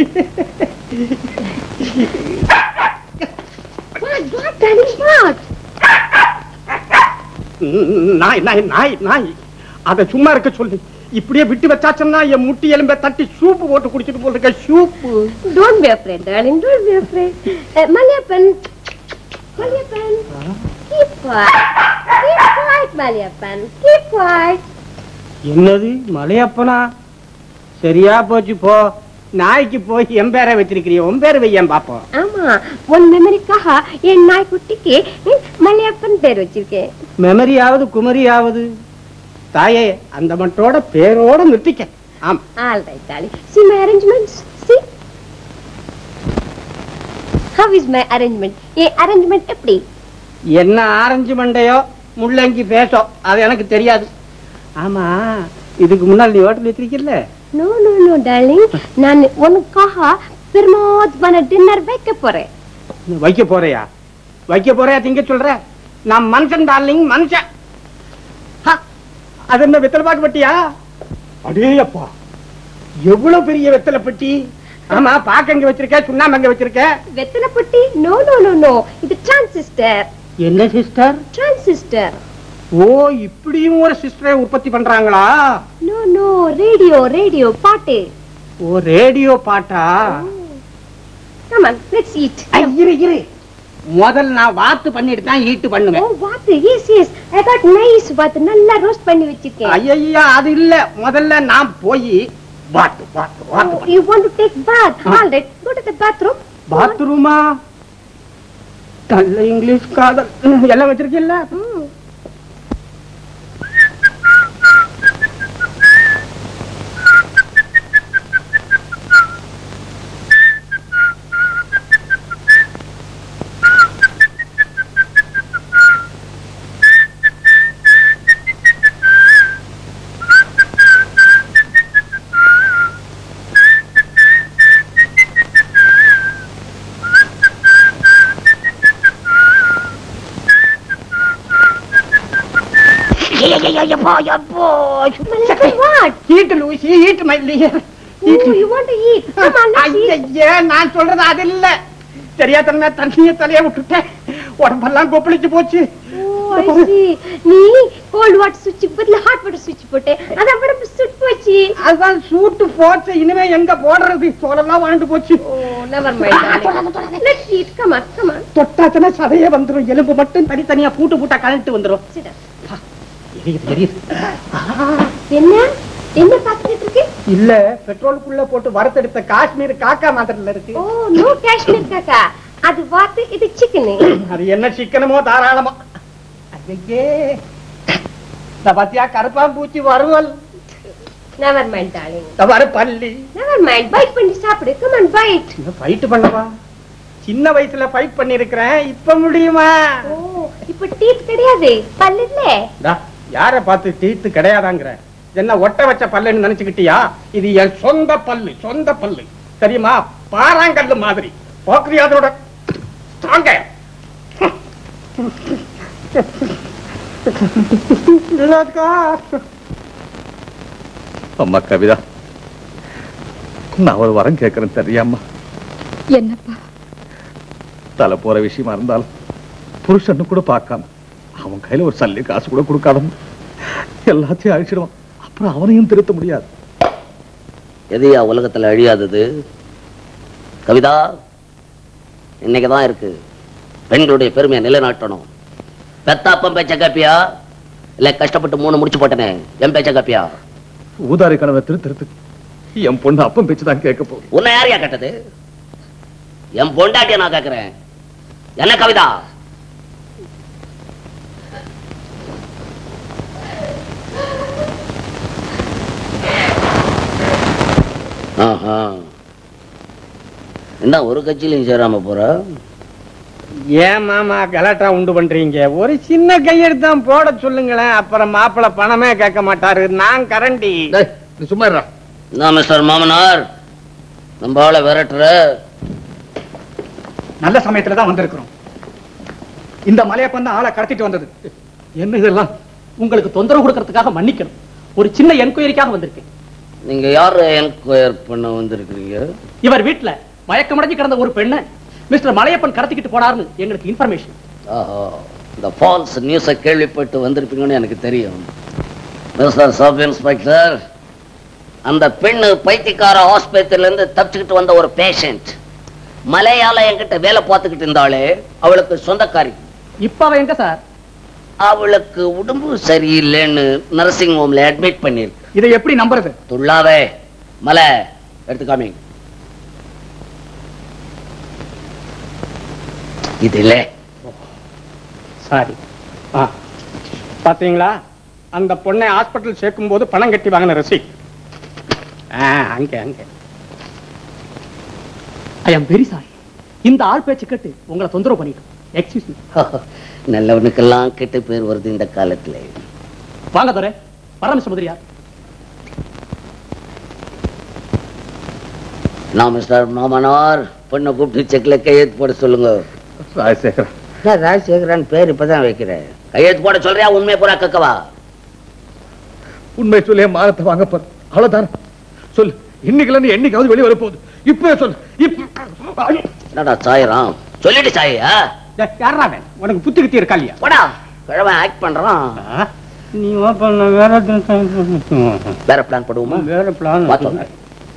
நாய் நாய் நாய் நாய் அத சும்மா இருக்க சொல்லு இப்படியே விட்டு வச்சாச்சுன்னா என் முட்டி எலும்ப தட்டி சூப்பு போட்டு குடிச்சிட்டு போல் இருக்க soup Don't be afraid, darling. Don't be afraid. Uh, Malyapan. Malyapan. Keep quiet. Keep quiet, Malyapan. Keep quiet. என்னது மலையப்பனா சரியா போச்சு போ நாய்க்கு போய் என் பேரை வச்சிருக்கிறிய உன் பேரை வையன் பாப்போம் ஆமா உன் மெமரிக்காக என் நாய்க்குட்டிக்கு ம், மலையப்பன் பேர் வச்சிருக்கேன் மெமரியாவது குமரியாவது தாயே அந்த மட்டோட பேரோட நிறுத்திக்க ஆம் All right, darling. See my arrangements? See? How is my arrangement? N arrangement எப்படி என்ன ஆரஞ்சு மண்டையோ முள்ளங்கி பேசோ அது எனக்கு தெரியாது ஆமா இதுக்கு முன்னால் நீ ஹோட்டல் வச்சிருக்கல நோ நோ நோ டார்லிங் நான் உனக்காக பிரமோதமான டின்னர் வைக்க போறேன் வைக்க போறியா வைக்க போறியா திங்க சொல்ற நான் மனுஷன் டார்லிங் மனுஷன் ஹ, அது என்ன வெத்தலை பாக்கு பட்டியா அடே அப்பா எவ்வளவு பெரிய வெத்தலை பெட்டி ஆமா பாக்க எங்க வச்சிருக்க சுண்ணாம்பு எங்க வச்சிருக்க வெத்தலை பொட்டி நோ நோ நோ நோ இது டிரான்சிஸ்டர் என்ன சிஸ்டர் டிரான்சிஸ்டர் ஓ இப்படியும் ஒரு சிஸ்டரை உற்பத்தி பண்றாங்களா நோ நோ ரேடியோ ரேடியோ பாட்டு ஓ ரேடியோ பாட்டா come on let's eat I, இரு இரு முதல்ல நான் வாத்து பண்ணிட்டு தான் ஈட்டு ஓ பண்ணுவேன் வாத்து yes yes I got nice வாத்து நல்லா ரோஸ்ட் பண்ணி வச்சிருக்கேன் ஐயா அது இல்ல முதல்ல நான் போய் வாத்து வாத்து வாத்து you want to take bath all right go to the bathroom பாத்ரூமா நல்ல இங்கிலீஷ் காதல் ம், எல்லாம் வச்சிருக்கீல்ல what ஈட்டு லூசி ஈட்டு மைலிய oh you want to eat come on let's eat ஐயே நான் சொல்றது அது இல்ல சரியா தன்மை தண்ணிய தலைய விட்டுட்டேன் உடம்பெல்லாம் கொப்பளிச்சு போச்சு oh i see நீ கோல்ட் வாட்டர் சுவிட்ச் பதிலா ஹாட் வாட்டர் சுவிட்ச் போட்டே அத உடம்பு சுட்டு போச்சு அதுதான் சூட்டு போச்சு இனிமே எங்க போடுறது சோளெல்லாம் வாழ்ந்து போச்சு oh never mind darling let's eat come on come on தொட்டாச்சுன்னா சதையே வந்துரும் எலும்பு மட்டும் தனித்தனியா பூட்டு பூட்டா கழட்டு வந்துரும் sit down எரியுது எரியுது என்ன என்ன பாத்துட்டு இருக்கு இல்ல பெட்ரோலுக்குள்ள போட்டு வறுத்தெடுத்த காஷ்மீர் காக்கா மாதிரில இருக்கு ஓ நோ காஷ்மீர் காக்கா அது வாத்து இது சிக்கன் அது என்ன சிக்கனமோ தாராளமா ஐயே இந்த பாத்தியா கருப்பாம்பூச்சி வறுவல் நெவர் மைண்ட் டார்லிங் இந்த பாரு பள்ளி நெவர் மைண்ட் பைட் பண்ணி சாப்பிடு கம் ஆன் பைட் ஃபைட் பண்ணவா சின்ன வயசுல ஃபைட் பண்ணிருக்கிறேன் இப்ப முடியுமா ஓ இப்ப டீத் கிடையாது பல்லு இல்ல டா, யார பார்த்து டீத்து கிடையாதாங்கிற என்ன ஒட்ட வச்ச பல்லுன்னு நினைச்சுக்கிட்டியா இது என் சொந்த பல்லு சொந்த பல்லு தெரியுமா பாறாங்கல்லு மாதிரி போக்குறியா அதோட தாங்க அம்மா கவிதா நான் ஒரு வரம் கேட்கறேன் தெரியாமா என்னப்பா தலை போற விஷயமா இருந்தாலும் புருஷன்னு கூட பார்க்காம அவன் கையில ஒரு சல்லி காசு கூட கொடுக்காதம்மா எல்லாத்தையும் அழிச்சிடுவான் அப்புறம் அவனையும் திருத்த முடியாது எதையா உலகத்துல அழியாதது கவிதா இன்னைக்குதான் இருக்கு பெண்களுடைய பெருமையை நிலைநாட்டணும் பெத்தாப்பம் பேச்ச காப்பியா இல்ல கஷ்டப்பட்டு மூணு முடிச்சு போட்டனே என் பேச்ச காப்பியா ஊதாரி கனவை திருத்தறதுக்கு என் பொண்ணு அப்பம் பேச்சு தான் கேட்க போகுது உன்னை யாரையா கேட்டது என் பொண்டாட்டிய நான் கேக்குறேன் என்ன கவிதா ஆஹா. என்ன ஒரு கட்சியிலையும் சேராம போற ஏன் மாமா கலாட்டா உண்டு பண்றீங்க ஒரு சின்ன கையெழுத்து தான் போட சொல்லுங்களேன் அப்புறம் மாப்பிளை பணமே கேட்க மாட்டாரு நான் கரண்டி நீ சும்மா இருடா. நான் மிஸ்டர் மாமனார் நம்ம ஆளை விரட்டுற நல்ல சமயத்துல தான் வந்திருக்கிறோம் இந்த மலையப்பன் தான் ஆளை கடத்திட்டு வந்தது என்ன இதெல்லாம் உங்களுக்கு தொந்தரவு கொடுக்கறதுக்காக மன்னிக்கணும் ஒரு சின்ன என்கொயரிக்காக வந்திருக்கேன் நீங்க யாரு என்கொயர் பண்ண வந்திருக்கிறீங்க இவர் வீட்டுல மயக்கமடைஞ்சு கிடந்த ஒரு பெண்ணை மிஸ்டர் மலையப்பன் கடத்திக்கிட்டு போனார்னு எங்களுக்கு இன்ஃபர்மேஷன் ஆஹா இந்த ஃபால்ஸ் நியூஸை கேள்விப்பட்டு வந்திருப்பீங்கன்னு எனக்கு தெரியும் மிஸ்டர் சப் இன்ஸ்பெக்டர் அந்த பெண்ணு பைத்தியக்கார ஆஸ்பத்திரியில இருந்து தப்பிச்சுக்கிட்டு வந்த ஒரு பேஷண்ட் மலையாள என்கிட்ட வேலை பார்த்துக்கிட்டு இருந்தாலே அவளுக்கு சொந்தக்காரி இப்ப அவ எங்க சார் அவளுக்கு உடம்பு சரியில்லைன்னு நர்சிங் ஹோம்ல அட்மிட் பண்ணிருக்கு இதை எப்படி நம்புறது துள்ளாவே மலை எடுத்துக்காமி இது இல்லை சாரி ஆ பாத்தீங்களா அந்த பொண்ணை ஹாஸ்பிட்டல் சேர்க்கும் போது பணம் கட்டி வாங்கின ரசீட் ஆ அங்க அங்க ஐ அம் வெரி சாரி இந்த ஆள் பேச்சு கேட்டு உங்களை தொந்தரவு பண்ணிட்டோம் எக்ஸ்கியூஸ் மீ நல்லவனுக்கெல்லாம் கெட்ட பேர் வருது இந்த காலத்துல வாங்க துரை பரமேஸ்வர முதலியார் நான் மிஸ்டர் மாமனார் பொண்ணை கூப்பிட்டு செக்ல கையெழுத்து போட சொல்லுங்க ராஜசேகரன் நான் ராஜசேகரன் பேர் இப்பதான் வைக்கிறேன் கையெழுத்து போட சொல்றியா உண்மையை பூரா கக்கவா உண்மை சொல்லி மானத்தை வாங்க போற அவ்வளவுதான் சொல்லு இன்னைக்குல இருந்து என்னைக்காவது வெளியே வரப்போகுது இப்பவே சொல்லு இப்ப என்னடா சாயறான் சொல்லிட்டு சாயா யாரா அவன் உனக்கு புத்தி கிட்டி இருக்கா இல்லையா போடா கிழவன் ஆக்ட் பண்றான் நீ ஓப்பன் வேற வேற பிளான் பண்ணுவோமா வேற பிளான் வா சொல்றேன்.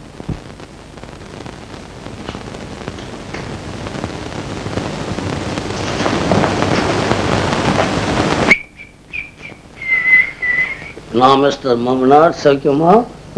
நான் மிஸ்டர் மாமனார் சௌக்கியமா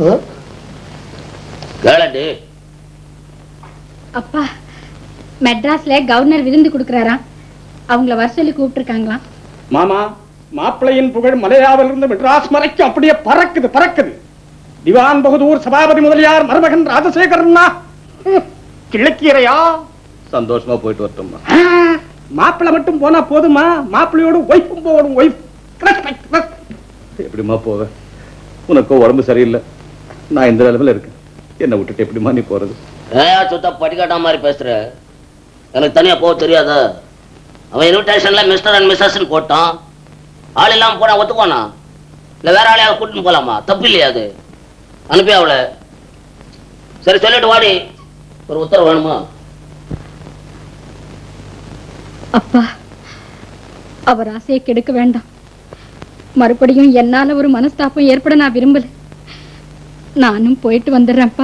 கேளடி அப்பா மெட்ராஸ்ல கவர்னர் விருந்து கொடுக்கறாராம் அவங்கள வர சொல்லி கூப்பிட்டுருக்காங்களாம் மாமா மாப்பிள்ளையின் புகழ் மலையாவிலிருந்து மெட்ராஸ் மலைக்கு அப்படியே பறக்குது பறக்குது திவான் பகதூர் சபாபதி முதலியார் மருமகன் ராஜசேகரன்னா ஹம், கிழக்கீரையா சந்தோஷமா போயிட்டு வரட்டும்மா மாப்பிள்ளை மட்டும் போனா போதுமா மாப்பிள்ளையோட ஒய்ஃபும் போகணும் ஒய்ஃப் எப்படிம்மா போவ உனக்கோ உடம்பு சரியில்லை நான் இந்த நிலைமையில இருக்கேன் என்னை விட்டுட்டு எப்படிம்மா நீ போறது ஏன் சுத்த படிக்காட்டா மாதிரி பேசுற எனக்கு தனியா போக தெரியாதா அவன் இன்விடேஷன்ல மிஸ்டர் அண்ட் மிஸ்ஸஸ் போட்டான் ஆள் இல்லாம போனா ஒத்துக்கோனா இல்ல வேற ஆளையாவது கூட்டின்னு போலாமா தப்பு இல்லையா அது அனுப்பி அவளை சரி சொல்லிட்டு வாடி ஒரு உத்தரவு வேணுமா அப்பா அவர் ஆசையை கெடுக்க வேண்டாம் மறுபடியும் என்னால ஒரு மனஸ்தாபம் ஏற்பட நான் விரும்பல நானும் போயிட்டு வந்துடுறேன்ப்பா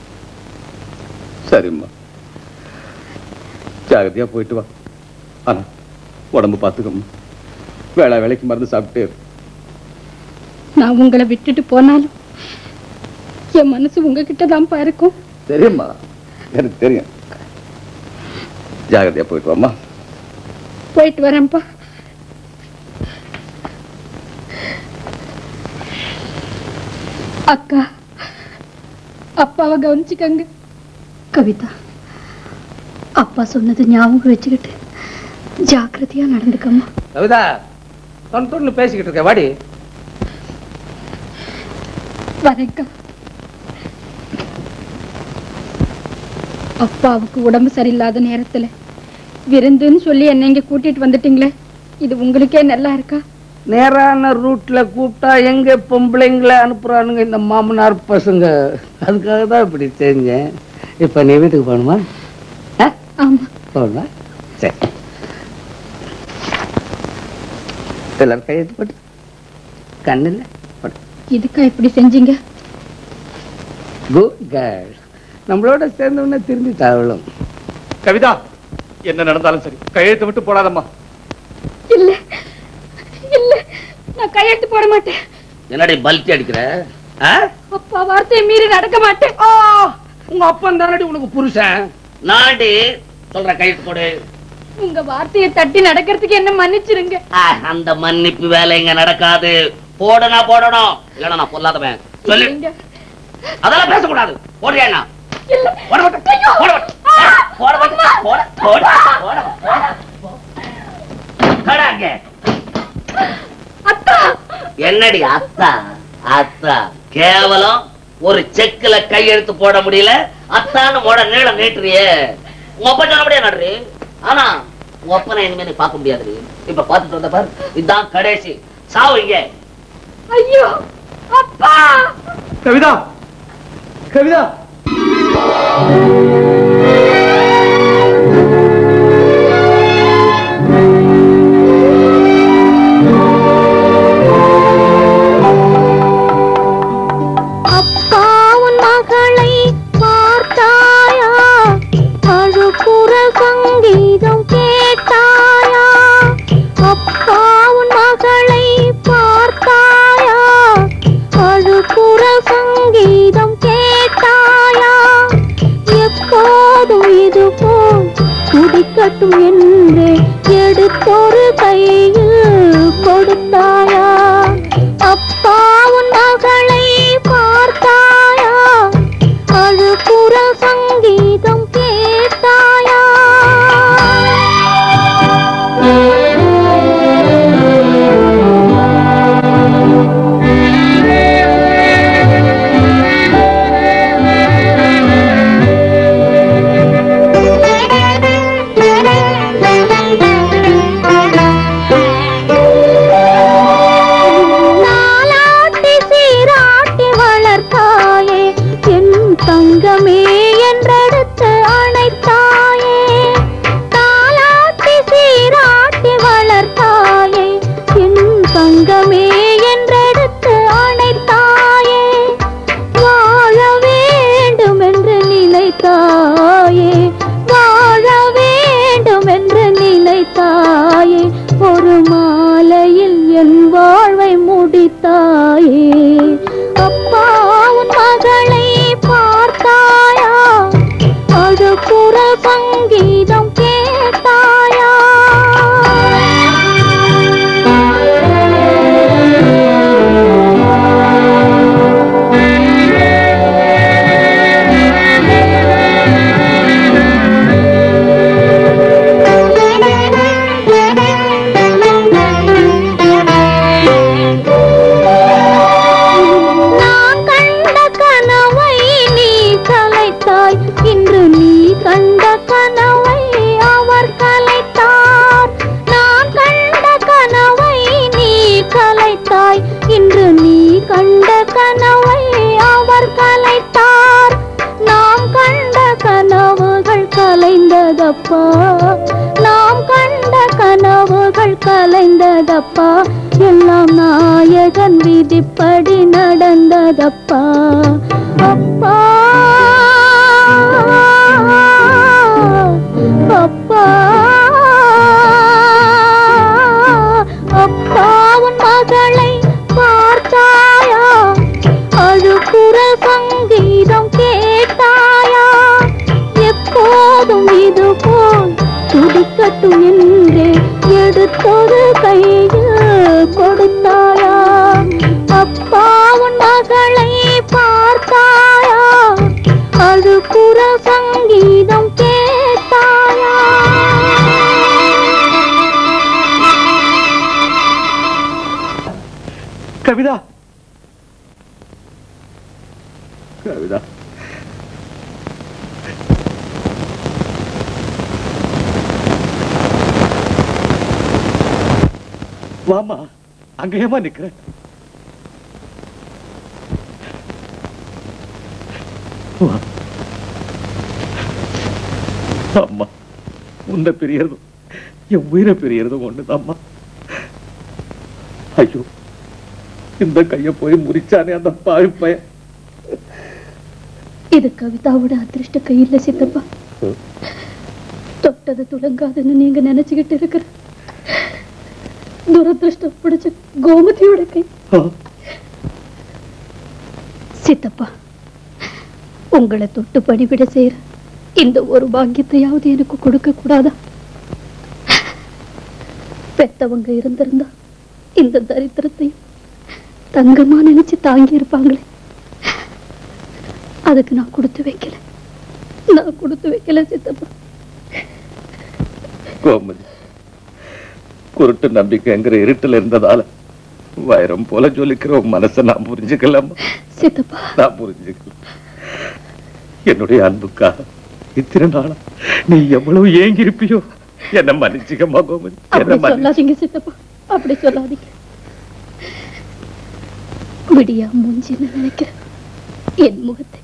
சரிம்மா ஜாகிரதையா போயிட்டு வா ஆனா உடம்பு பார்த்துக்கம்மா வேளா வேலைக்கு மருந்து சாப்பிட்டே இரு. நான் உங்களை விட்டுட்டு போனாலும் என் மனசு உங்ககிட்ட தான்ப்பா இருக்கும் தெரியும்மா எனக்கு தெரியும் ஜாகிரதையா போயிட்டு வாம்மா போயிட்டு வரேன்ப்பா அக்கா அப்பாவை கவனிச்சுக்கங்க கவிதா அப்பா சொன்னது ஞாபகம் வச்சுக்கிட்டு ஜாக்கிரதையா நடந்துக்கம்மா கவிதா தொன் தொன்னு பேசிக்கிட்டு இருக்க வாடி வரேன்க்கா அப்பாவுக்கு உடம்பு சரியில்லாத நேரத்துல விருந்துன்னு சொல்லி என்ன இங்க கூட்டிட்டு வந்துட்டீங்களே இது உங்களுக்கே நல்லா இருக்கா நேரான ரூட்ல கூப்பிட்டா எங்க பொம்பளைங்களை அனுப்புறானுங்க இந்த மாமனார் பசங்க அதுக்காக தான் இப்படி செஞ்சேன் இப்ப நீ வீட்டுக்கு போகணுமா ஆ? ஆமா போகணுமா சரி எல்லாரும் கையெழுத்து போட்டு கண்ணில் போட்டு இதுக்கா இப்படி செஞ்சீங்க குட் கேர்ள் நம்மளோட சேர்ந்தவொடனே திரும்பிட்டா அவளும் கவிதா என்ன நடந்தாலும் சரி கையெழுத்து விட்டு போடாதம்மா இல்ல இல்ல நான் கையெழுத்து போட மாட்டேன் என்னடி பல்ட்டி அடிக்கிற ஆ? அப்பா வார்த்தையை மீறி நடக்க மாட்டேன் உங்க அப்பன் தானடி உனக்கு புருஷன் நான்டி சொல்ற கையெழுத்து போடு உங்க வார்த்தையை தட்டி நடக்கிறதுக்கு என்ன மன்னிச்சிருங்க ஆ, அந்த மன்னிப்பு வேலை இங்க நடக்காது போடனா போடணும் இல்லனா நான் பொல்லாதவன் சொல்லு இல்லைங்க. அதெல்லாம் பேசக்கூடாது போடுறியா இல்ல போட மாட்டேன் ஐயோ! போட மாட்டேன் போட மாட்டேன் போட போட போட போட கடா அங்க. அத்தா என்னடி அத்தா அத்தா கேவலம் ஒரு செக்குல கையெழுத்து போட முடியல அத்தான்னு மோட நீளம் நீட்டுறியே உங்க அப்பா சொன்னபடியா நடுறி ஆனா உங்க அப்பனை இனிமே நீ பார்க்க முடியாது இப்ப பார்த்துட்டு வந்த பாரு இதுதான் கடைசி சாவு இங்க ஐயோ அப்பா கவிதா கவிதா அப்பா உன் மகளை பார்த்தாயா அழுகுற சங்கீதம் கேட்டாயா அப்பா உன் மகளை பார்த்தாயா அழுகுற சங்கீதம் கேட்டாயா எப்போதும் இது போல் குடிக்கட்டும் என்று எடுத்தொரு கையில் கொடுத்தாயா அப்பா உன் மகளை பார்த்தாயா அழுகுற சங்கீதம் கேட்டாயா நாலாட்டி சீராட்டி வளர்த்தாயே என் தங்கமே என்றெடுத்து அணைத்தாயே தாலாட்டி சீராட்டி வளர்த்தாயே என் தங்கமே என்றெடுத்து அணைத்தாயே வாழ வேண்டும் என்று நினைத்தாயே வாழ வேண்டும் என்று நினைத்தாயே ஒரு மாலையில் என் வாழ்வை முடித்தாயே அப்பா உன் மகளை பார்த்தாயா அழுகுற சங்கீதம் கேட்டாயா நான் கண்ட கனவை நீ கலைத்தாய் இன்று நீ கண்ட கனவை அவர் கலைத்தார் நான் கண்ட கனவை நீ கலைத்தாய் இன்று நீ கண்ட கனவை அவர் கலைத்தார் நாம் கண்ட கனவுகள் கலைந்ததப்பா நாம் கண்ட கனவுகள் கலைந்ததப்பா எல்லாம் நாயகன் விதிப்படி நடந்ததப்பா அப்பா அப்பா அப்பா உன் மகளை பார்த்தாயா அழுகுற சங்கீதம் கேட்டாயா எப்போதும் இது போல் துடிக்கட்டும் என்றே எடுத்தொரு கையில் கொடுத்தாயா அப்பா உன் மகளை பார்த்தாயா அழுகுற சங்கீதம் கேட்டாயா கவிதா கவிதா வாமா அங்கேயேமா நிக்கிற வா. அம்மா உன்னை பிரியறதும் என் உயிரை பிரியறதும் ஒண்ணுதாம்மா ஐயோ இந்த கைய போய் முறிச்சானே அந்த பாவி பையன் இது கவிதாவோட அதிர்ஷ்ட கையில சித்தப்பா தொட்டது துலங்காதுன்னு நீங்க நினைச்சுக்கிட்டு இருக்கிற துரதிருஷ்டம் பிடிச்ச கோமதியோட கை சித்தப்பா உங்களை தொட்டு பணிவிட செய்யற இந்த ஒரு பாக்கியத்தையாவது எனக்கு கொடுக்க கூடாதா பெத்தவங்க இருந்திருந்தா இந்த தரித்திரத்தையும் தங்கமா நினைச்சு தாங்கி இருப்பாங்களே அதுக்கு நான் கொடுத்து வைக்கல நான் கொடுத்து வைக்கல சித்தப்பா கோமதி குருட்டு நம்பிக்கைங்கிற இருட்டுல இருந்ததால வைரம் போல ஜொலிக்கிற உன் மனசை நான் புரிஞ்சுக்கலாமா சித்தப்பா நான் புரிஞ்சுக்கல என்னுடைய அன்புக்காக இத்தனை நாளா நீ எவ்வளவு ஏங்கி இருப்பியோ என்ன மன்னிச்சுக்கம்மா கோமதி என்ன அப்படி மன்னி சொல்லாதீங்க சித்தப்பா அப்படி சொல்லாதீங்க விடியா மூஞ்சின்னு நினைக்கிற என் முகத்தை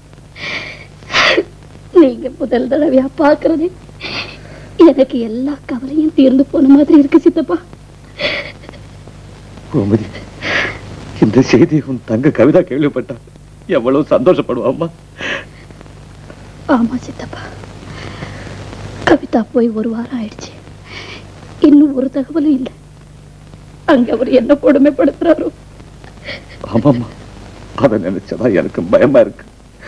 நீங்க முதல் தடவையா பாக்குறதே எனக்கு எல்லா கவலையும் தீர்ந்து போன மாதிரி இருக்கு சித்தப்பா கோமதி இந்த செய்தி உன் தங்க கவிதா கேள்விப்பட்டா எவ்வளவு சந்தோஷப்படுவாம்மா ஆமா சித்தப்பா கவிதா போய் ஒரு வாரம் ஆயிடுச்சு இன்னும் ஒரு தகவலும் இல்லை அங்க அவர் என்ன கொடுமைப்படுத்துறாரோ ஆமாம்மா அதை நினைச்சதா எனக்கு பயமா இருக்கு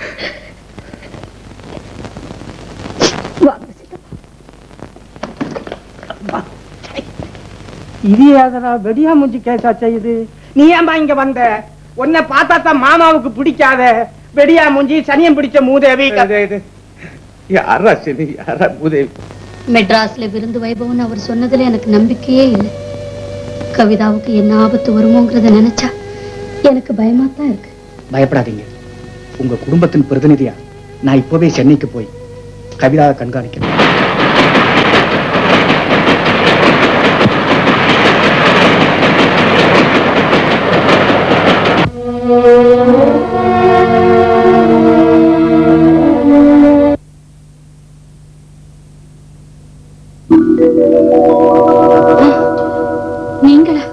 வாங்க இது ஏதரா வெடியா மூஞ்சி கேசா செய்யுது நீ ஏன்பா இங்க வந்த உன்னை பார்த்தா தான் மாமாவுக்கு பிடிக்காத வெடியா மூஞ்சி சனியம் பிடிச்ச மூதேவி யாரா சரி யாரா பூதேவி மெட்ராஸ்ல விருந்து வைபவம்னு அவர் சொன்னதுல எனக்கு நம்பிக்கையே இல்லை கவிதாவுக்கு என்ன ஆபத்து வருமோங்கிறத நினைச்சா எனக்கு பயமா தான் இருக்கு பயப்படாதீங்க உங்க குடும்பத்தின் பிரதிநிதியா நான் இப்பவே சென்னைக்கு போய் கவிதாவை கண்காணிக்கிறேன் நீங்களா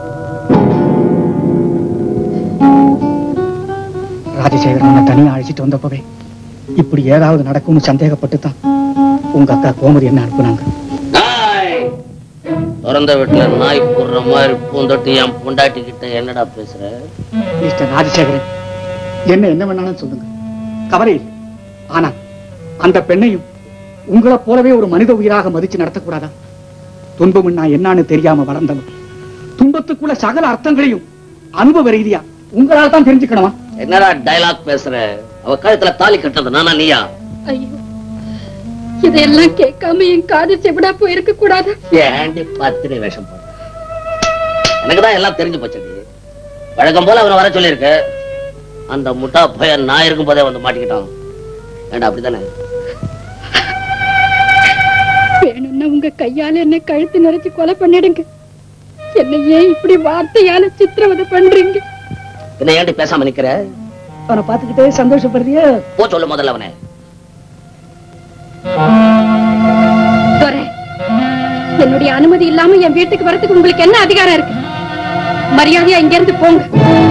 ராஜசேகரன் உன்னை தனியா அழைச்சிட்டு வந்தப்பவே இப்படி ஏதாவது நடக்கும்னு சந்தேகப்பட்டு தான் உங்க அக்கா கோமதி என்ன அனுப்புனாங்க நாய் திறந்த வீட்டுல நாய் போடுற மாதிரி பூந்தொட்டி என் பொண்டாட்டி கிட்ட என்னடா பேசுற மிஸ்டர் ராஜசேகரன் என்ன என்ன வேணாலும் சொல்லுங்க கவலை இல்லை. ஆனா அந்த பெண்ணையும் உங்களை போலவே ஒரு மனித உயிராக மதிச்சு நடத்தக்கூடாதா துன்பம் நான் என்னன்னு தெரியாம வளர்ந்தவன் துன்பத்துக்குள்ள சகல அர்த்தங்களையும் அனுபவ ரீதியா உங்களால் தான் தெரிஞ்சுக்கணுமா என்னடா டயலாக் பேசுற அவ கழுத்துல தாலி கட்டது நானா நீயா ஐயோ இதெல்லாம் கேட்காம என் காது செவிடா போயிருக்க கூடாது ஏண்டி பத்திரி வேஷம் போடுற எனக்குதான் எல்லாம் தெரிஞ்சு போச்சடி வழக்கம் போல அவனை வர சொல்லியிருக்க அந்த முட்டா பையன் நான் இருக்கும் போதே வந்து மாட்டிக்கிட்டான் ஏண்டா அப்படிதானே வேணும்னா உங்க கையால என்ன கழுத்து நிறைச்சு கொலை பண்ணிடுங்க என்ன ஏன் இப்படி வார்த்தையால சித்திரவதை பண்றீங்க என்ன ஏண்டி பேசாம நிக்கிற அவனை பார்த்துக்கிட்டே சந்தோஷப்படுறிய போ சொல்லு முதல்ல அவனை துரை, என்னுடைய அனுமதி இல்லாம என் வீட்டுக்கு வரதுக்கு உங்களுக்கு என்ன அதிகாரம் இருக்கு மரியாதையா இங்க இருந்து போங்க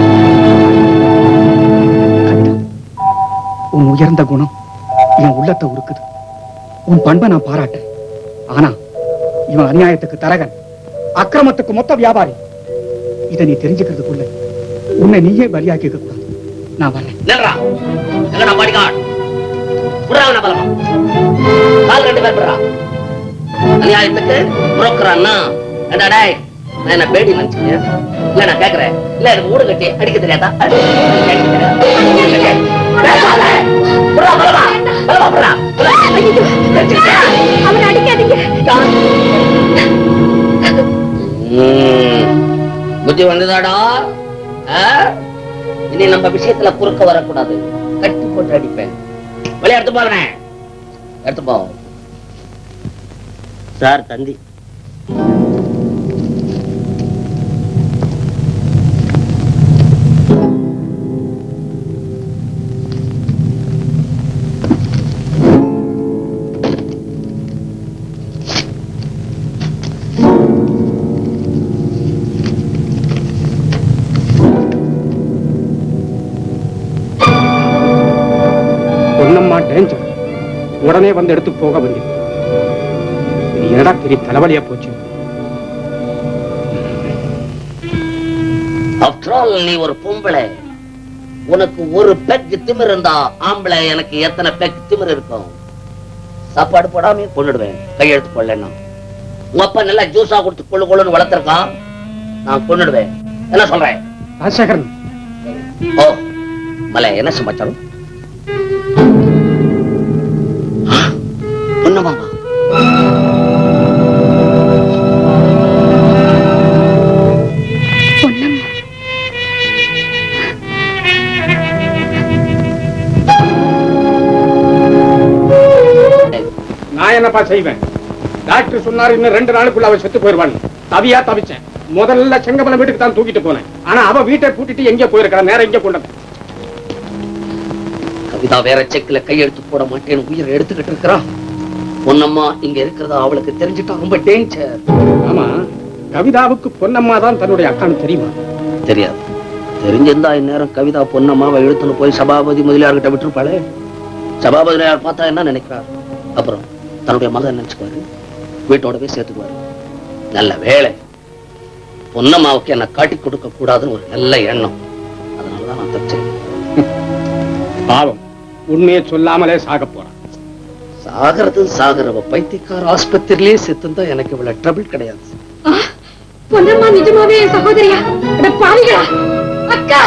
உன் உயர்ந்த குணம் என் உள்ளத்தை உருக்குது உன் பண்பை நான் பாராட்டேன் ஆனா இவன் அநியாயத்துக்கு தரகன் அக்கிரமத்துக்கு மொத்த வியாபாரி இதை நீ தெரிஞ்சுக்கிறதுக்குள்ள உன்னை நீயே பலியாக்கிக்க கூடாது நான் வரேன் நில்றா எங்கடா பாடிகாட் விடுறா அவனை பலமா கால் ரெண்டு பேர் விடுறா அநியாயத்துக்கு புரோக்கரான்னா ஏண்டா டேய் நான் என்ன பேடி நினைச்சுக்கிய இல்ல நான் கேக்குறேன் இல்ல எனக்கு ஊடு கட்டி அடிக்க தெரியாதா அடிக்க தெரியாதா? ஊடு கட்டி. பேசாத. விடுறா, பலமா. பலமா விடுறா. தெரிஞ்சுக்கிட்டியா? அவனை அடிக்காதீங்க ம். புத்தி வந்ததாடா ஆ? இனி நம்ம விஷயத்துல குறுக்க வரக்கூடாது கட்டி போட்டு அடிப்பேன் வெளியே எடுத்து போறேன் எடுத்து போ சார் தந்தி பொன்னம்மா டேஞ்சர் உடனே வந்து எடுத்து போக வேண்டியது இது என்னடா பெரிய தலைவலியா போச்சு ஆஃப்டர் ஆல் நீ ஒரு பொம்பளை உனக்கு ஒரு பெக் திமிர் இருந்தா ஆம்பளை எனக்கு எத்தனை பெக் திமிர் இருக்கும் சாப்பாடு போடாம கொண்டுடுவேன் கையெழுத்து போடலன்னா உங்க அப்பா நல்லா ஜூஸா கொடுத்து கொள்ளு கொள்ளுன்னு வளர்த்திருக்கான் நான் கொண்டுடுவேன் என்ன சொல்றேன் ராஜசேகரன் ஓ மலை என்ன சமாச்சாரம் பொன்னமாமா பொன்னம்மா நான் என்னப்பா செய்வேன் டாக்டர் சொன்னாரு இன்னும் ரெண்டு நாளுக்குள்ள அவ செத்து போயிருவான் தவியா தவிச்சேன் முதல்ல செங்கமலம் வீட்டுக்கு தான் தூக்கிட்டு போனேன் ஆனா அவ வீட்டை பூட்டிட்டு எங்க போயிருக்கா நேரம் எங்க கொண்டு வந்தேன். கவிதா வேற செக்ல கையெழுத்து போட மாட்டேன்னு உயிரை எடுத்துக்கிட்டு இருக்கிறான் பொன்னம்மா இங்க இருக்கிறதா அவளுக்கு தெரிஞ்சுட்டா ரொம்ப டேஞ்சர் ஆமா கவிதாவுக்கு பொன்னம்மா தான் தன்னுடைய அக்கான்னு தெரியுமா தெரியாது தெரிஞ்சிருந்தா இந்நேரம் கவிதா பொன்னம்மாவை இழுத்துன்னு போய் சபாபதி முதலியார்கிட்ட விட்டுருப்பாளே சபாபதி முதலியார் பார்த்தா என்ன நினைக்கிறார் அப்புறம் தன்னுடைய மகன் நினைச்சுக்குவாரு வீட்டோடவே சேர்த்துக்குவாரு நல்ல வேலை பொன்னம்மாவுக்கு என்ன காட்டி கொடுக்க கூடாதுன்னு ஒரு நல்ல எண்ணம் அதனாலதான் நான் தப்பிச்சேன் பாவம் உண்மையை சொல்லாமலே சாக போறான் சாகிறது சாகிறவ பைத்தியக்கார ஆஸ்பத்திரியிலே செத்துந்தா எனக்கு இவ்வளவு ட்ரபிள் கிடையாது பொன்னம்மா நிஜமாவே என் சகோதரியா அட பாவிகளா அக்கா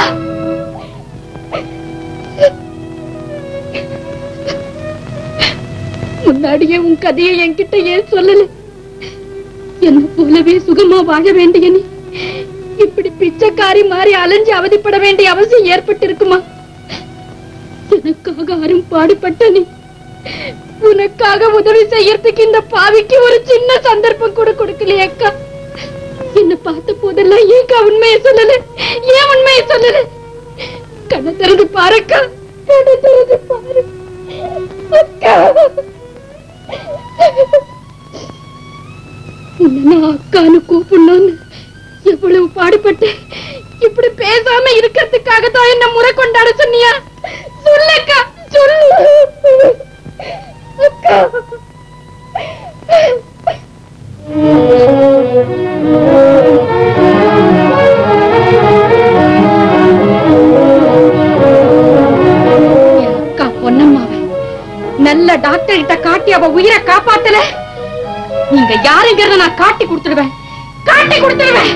முன்னாடியே உன் கதையை என்கிட்ட ஏன் சொல்லல என்ன போலவே சுகமா வாழ வேண்டிய நீ இப்படி பிச்சைக்காரி மாறி அலைஞ்சு அவதிப்பட வேண்டிய அவசியம் ஏற்பட்டிருக்குமா எனக்காக அரும் பாடுபட்ட நீ உனக்காக உதவி செய்யறதுக்கு இந்த பாவிக்கு ஒரு சின்ன சந்தர்ப்பம் கூட கொடுக்கலையே அக்கா என்ன பார்த்த போதெல்லாம் ஏக்கா உண்மையை சொல்லல ஏன் உண்மையை சொல்லல கண்ணை திறந்து பாருக்கா கண்ணை திறந்து பாரு அக்கா உன்னை நான் அக்கான்னு கூப்பிடணும்னு எவ்வளவு பாடுபட்டு இப்படி பேசாம இருக்கிறதுக்காக தான் என்ன முறை கொண்டாட சொன்னியா சொல்லக்கா சொல்லு அக்கா என் அக்கா பொன்னம்மாவை நல்ல டாக்டர் கிட்ட காட்டி அவ உயிரை காப்பாத்தல நீங்க யாருங்கிறத நான் காட்டி கொடுத்துடுவேன் காட்டி கொடுத்துடுவேன்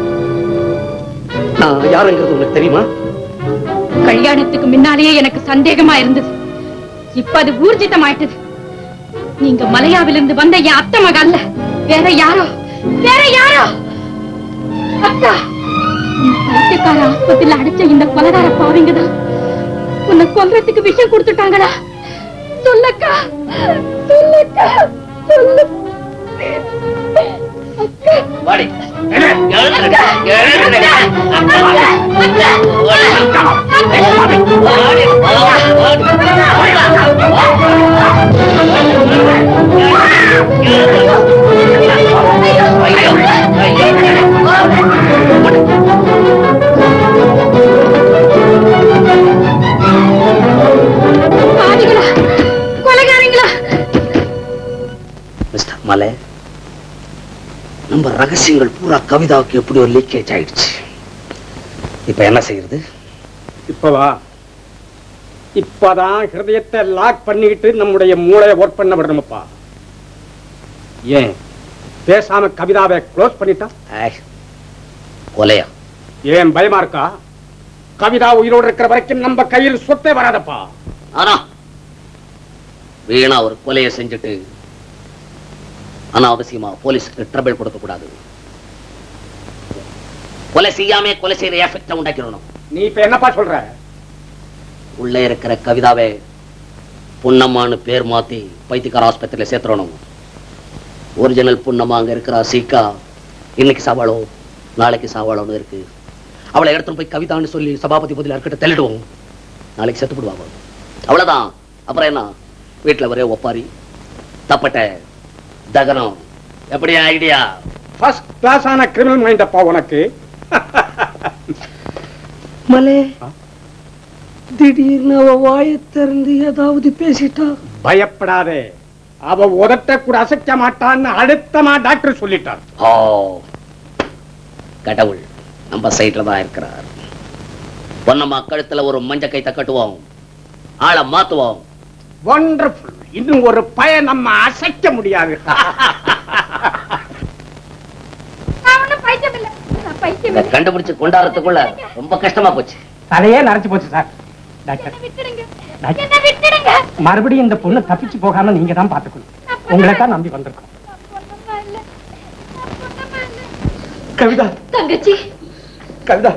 நான் யாருங்கிறது உங்களுக்கு தெரியுமா கல்யாணத்துக்கு முன்னாலேயே எனக்கு சந்தேகமா இருந்தது இப்ப அது ஊர்ஜிதமாயிட்டது நீங்க மலையாவிலிருந்து வந்த என் அத்தை மக அல்ல வேற யாரோ வேற யாரோ அக்கா உன் பைத்தியக்கார ஆஸ்பத்திரியில அடிச்ச இந்த கொலகார பாவிங்க தான் உன்னை கொல்றதுக்கு விஷயம் கொடுத்துட்டாங்களா சொல்லக்கா சொல்லக்கா சொல்லு வாடி பாவிகளா கொலைகாரங்களா மிஸ்டர் மலை நம்ம ரகசியங்கள் பூரா கவிதாவுக்கு எப்படி ஒரு லீக்கேஜ் ஆயிடுச்சு இப்ப என்ன செய்யறது இப்பவா இப்பதான் ஹிருதயத்தை லாக் பண்ணிக்கிட்டு நம்முடைய மூளையை ஒர்க் பண்ண விடணுமப்பா ஏன் பேசாம கவிதாவை க்ளோஸ் பண்ணிட்டா ஏய், கொலையா ஏன் பயமா இருக்கா கவிதா உயிரோடு இருக்கிற வரைக்கும் நம்ம கையில் சொத்தே வராதப்பா ஆனா வீணா ஒரு கொலையை செஞ்சுட்டு அனாவசியமா போலீஸுக்கு ட்ரபிள் கொடுக்க கூடாது கொலை செய்யாம கொலை செய்யற எஃபெக்ட உண்டாக்கிடணும் நீ இப்ப என்னப்பா சொல்ற உள்ளே இருக்கிற கவிதாவை புன்னம்மான்னு பேர் மாத்தி பைத்தியக்கார ஆஸ்பத்திரியில சேர்த்துறணும் ஒரிஜினல் புன்னம்மா அங்க இருக்கிறா சீக்கா இன்னைக்கு சாவாளோ நாளைக்கு சாவாளோன்னு இருக்கு அவளை எடுத்துட்டு போய் கவிதான்னு சொல்லி சபாபதி முதலியார் கிட்ட தள்ளிடுவோம் நாளைக்கு செத்து விடுவாங்க அவ்வளவுதான் அப்புறம் என்ன வீட்டுல ஒரே ஒப்பாரி தப்பட்ட தகனம் எப்படி ஐடியா ஃபர்ஸ்ட் கிளாஸ் ஆன கிரிமினல் மைண்ட் அப்பா உனக்கு மலே திடீர்னு அவ வாயை திறந்து ஏதாவது பேசிட்டா பயப்படாதே அவ உதட்ட கூட அசைக்க மாட்டான்னு அழுத்தமா டாக்டர் சொல்லிட்டார் ஓ கடவுள் நம்ம சைட்ல தான் இருக்கிறார் பொன்னம்மா கழுத்துல ஒரு மஞ்ச கைத்த கட்டுவோம் ஆளை மாத்துவோம் வண்டர்ஃபுல் இன்னும் ஒரு பய நம்ம அசைக்க முடியாது நான் ஒண்ணும் பைத்தியம் இல்ல நான் பைத்தியம் இத கண்டுபிடிச்சு கொண்டாடுறதுக்குள்ள ரொம்ப கஷ்டமா போச்சு தலையே நரைச்சு போச்சு சார் டாக்டர் விட்டுடுங்க டாக்டர் என்ன விட்டுடுங்க மறுபடியும் இந்த பொண்ணு தப்பிச்சு போகாம நீங்க தான் பாத்துக்கணும் உங்களை தான் நம்பி வந்திருக்கோம் பொண்ணம்மா இல்ல நான் பொண்ணம்மா இல்ல கவிதா தங்கச்சி கவிதா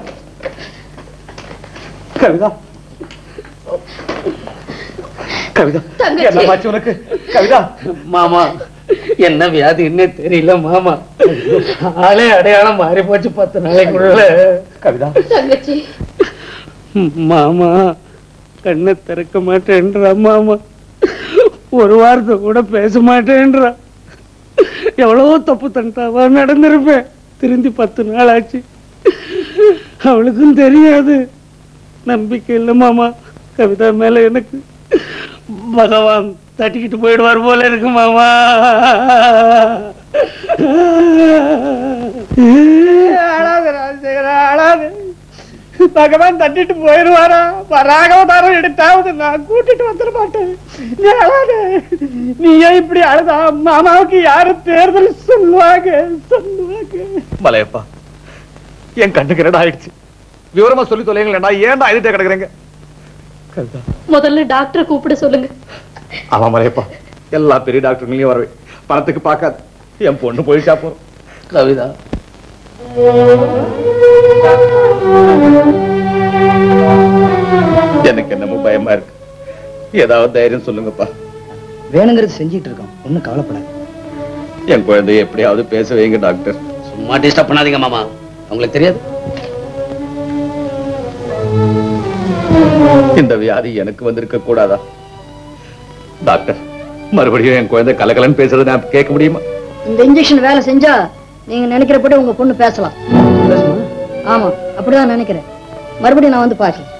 கவிதா கவிதா தங்கச்சி. என்னமாச்சு உனக்கு கவிதா மாமா என்ன வியாதின்னு தெரியல மாமா ஆளே அடையாளம் மாறி போச்சு பத்து நாளைக்குள்ள கவிதா தங்கச்சி மாமா கண்ணை திறக்க மாட்டேன்றா மாமா ஒரு வாரத்தை கூட பேச மாட்டேன்றா எவ்வளவோ தப்பு தண்டாவா நடந்திருப்பேன் திருந்தி பத்து நாள் ஆச்சு அவளுக்கும் தெரியாது நம்பிக்கை இல்லை மாமா கவிதா மேல எனக்கு பகவான் தட்டிக்கிட்டு போயிடுவார் போல இருக்கு மாமா அழாது ராஜசேகரா அழாது பகவான் தட்டிட்டு போயிருவாரா ராகவதாரம் எடுத்தாவது நான் கூட்டிட்டு வந்துட மாட்டேன் நீ அழாத நீ ஏன் இப்படி அழுதா மாமாவுக்கு யாரு தேர்தல் சொல்லுவாங்க சொல்லுவாங்க மலையப்பா என் கண்ணுக்கு என்னடா ஆயிடுச்சு விவரமா சொல்லி தொலைங்களேடா ஏன்டா அழுத்தே கிடக்குறீங்க கவிதா முதல்ல டாக்டரை கூப்பிட சொல்லுங்க ஆமா மலையப்பா எல்லா பெரிய டாக்டருங்களையும் வரவே பணத்துக்கு பார்க்காது என் பொண்ணு போயிட்டா போறோம் கவிதா எனக்கு என்னமோ பயமா இருக்கு ஏதாவது தைரியம் சொல்லுங்கப்பா வேணுங்கிறது செஞ்சிட்டு இருக்கோம் ஒன்றும் கவலைப்படாது என் குழந்தைய எப்படியாவது பேச வைங்க டாக்டர் சும்மா டிஸ்டர்ப் பண்ணாதீங்க மாமா உங்களுக்கு தெரியாது இந்த வியாதி எனக்கு வந்திருக்க கூடாதா டாக்டர் மறுபடியும் என் குழந்தை கலகலன்னு பேசுறதை நான் கேட்க முடியுமா இந்த இன்ஜெக்ஷன் வேலை செஞ்சா நீங்க நினைக்கிறபடி உங்க பொண்ணு பேசலாம் ஆமா அப்படிதான் நினைக்கிறேன் மறுபடியும் நான் வந்து பார்க்கிறேன்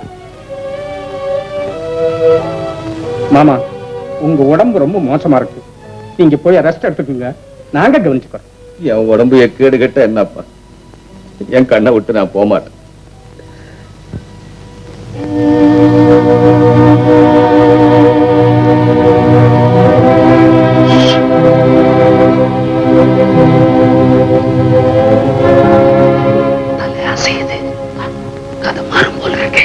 மாமா உங்க உடம்பு ரொம்ப மோசமா இருக்கு நீங்க போய் ரெஸ்ட் எடுத்துக்கோங்க நாங்க கவனிச்சுக்கிறோம் என் உடம்பு எக்கேடு கட்ட என்னப்பா என் கண்ணை விட்டு நான் போக மாட்டேன் தலை அசையுது கதை மாறும் போல இருக்கு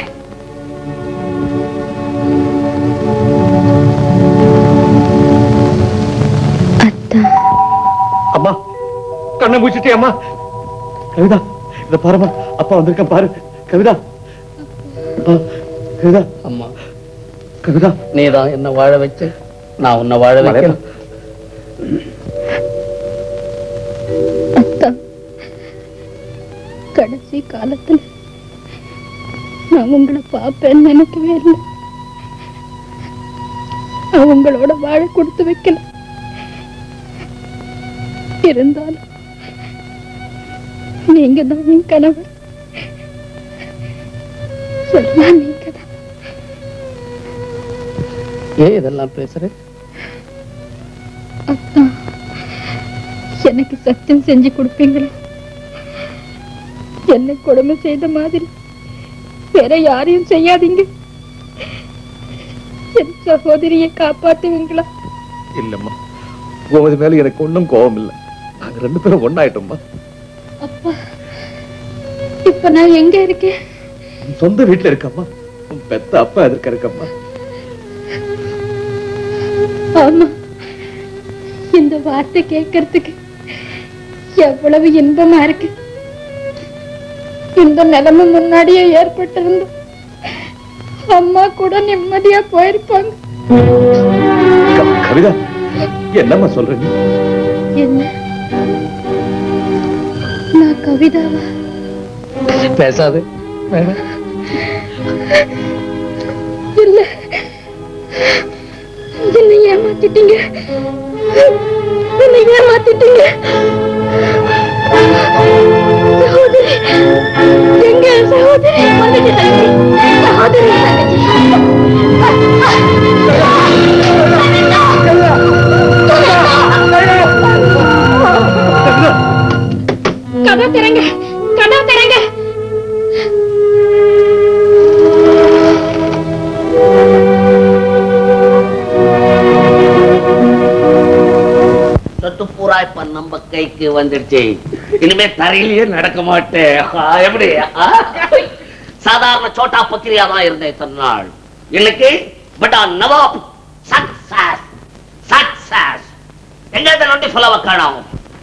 அம்மா கண்ணை முடிச்சிட்டே அம்மா கவிதா இத பாருமா அப்பா வந்திருக்கேன் பாரு கவிதா அப்பா, கவிதா அம்மா கவிதா நீதான் என்ன வாழ வச்ச நான் உன்னை வாழ வைக்கிறேன் அத்தா கடைசி காலத்துல நான் உங்களை பார்ப்பேன்னு நினைக்கவே இல்லை நான் உங்களோட வாழ கொடுத்து வைக்கல இருந்தாலும் நீங்க தான் என் கணவர் சொன்னா நீங்க தான் ஏன் இதெல்லாம் பேசுற அத்தா எனக்கு சத்தியம் செஞ்சு கொடுப்பீங்களா என்னை கொடுமை செய்த மாதிரி வேற யாரையும் செய்யாதீங்க என் சகோதரியை காப்பாத்துவீங்களா இல்லம்மா உன் மேல எனக்கு ஒண்ணும் கோபம் இல்லை நாங்க ரெண்டு பேரும் ஒண்ணாயிட்டோம்மா அப்பா இப்ப நான் எங்க இருக்கேன் உன் சொந்த வீட்டுல இருக்கம்மா உன் பெத்த அப்பா எதிர்க்க இருக்கம்மா ஆமா இந்த வார்த்தை கேட்கறதுக்கு எவ்வளவு இன்பமா இருக்கு இந்த நிலைமை முன்னாடியே ஏற்பட்டிருந்தோம் அம்மா கூட நிம்மதியா போயிருப்பாங்க க- கவிதா என்னம்மா சொல்ற நீ என்ன நான் கவிதாவா பேசாது வேணாம் இல்ல என்னை ஏமாத்திட்டீங்க என்னை ஏமாத்திட்டீங்க சகோதரி எங்க சகோதரி வந்துட்டு தங்கச்சி சகோதரி தங்கச்சி இப்ப நம்ம கைக்கு வந்துடுச்சு இனிமே தரையிலேயே நடக்க மாட்டேன் ஆ, எப்படி ஆ? சாதாரண சோட்டா பக்கிரியா தான் இருந்தேன் இத்தனை நாள் இன்னைக்கு பட் நவாப் சக்சஸ் சக்சஸ் எங்க இந்த நொண்டி சொல்ல காணோம்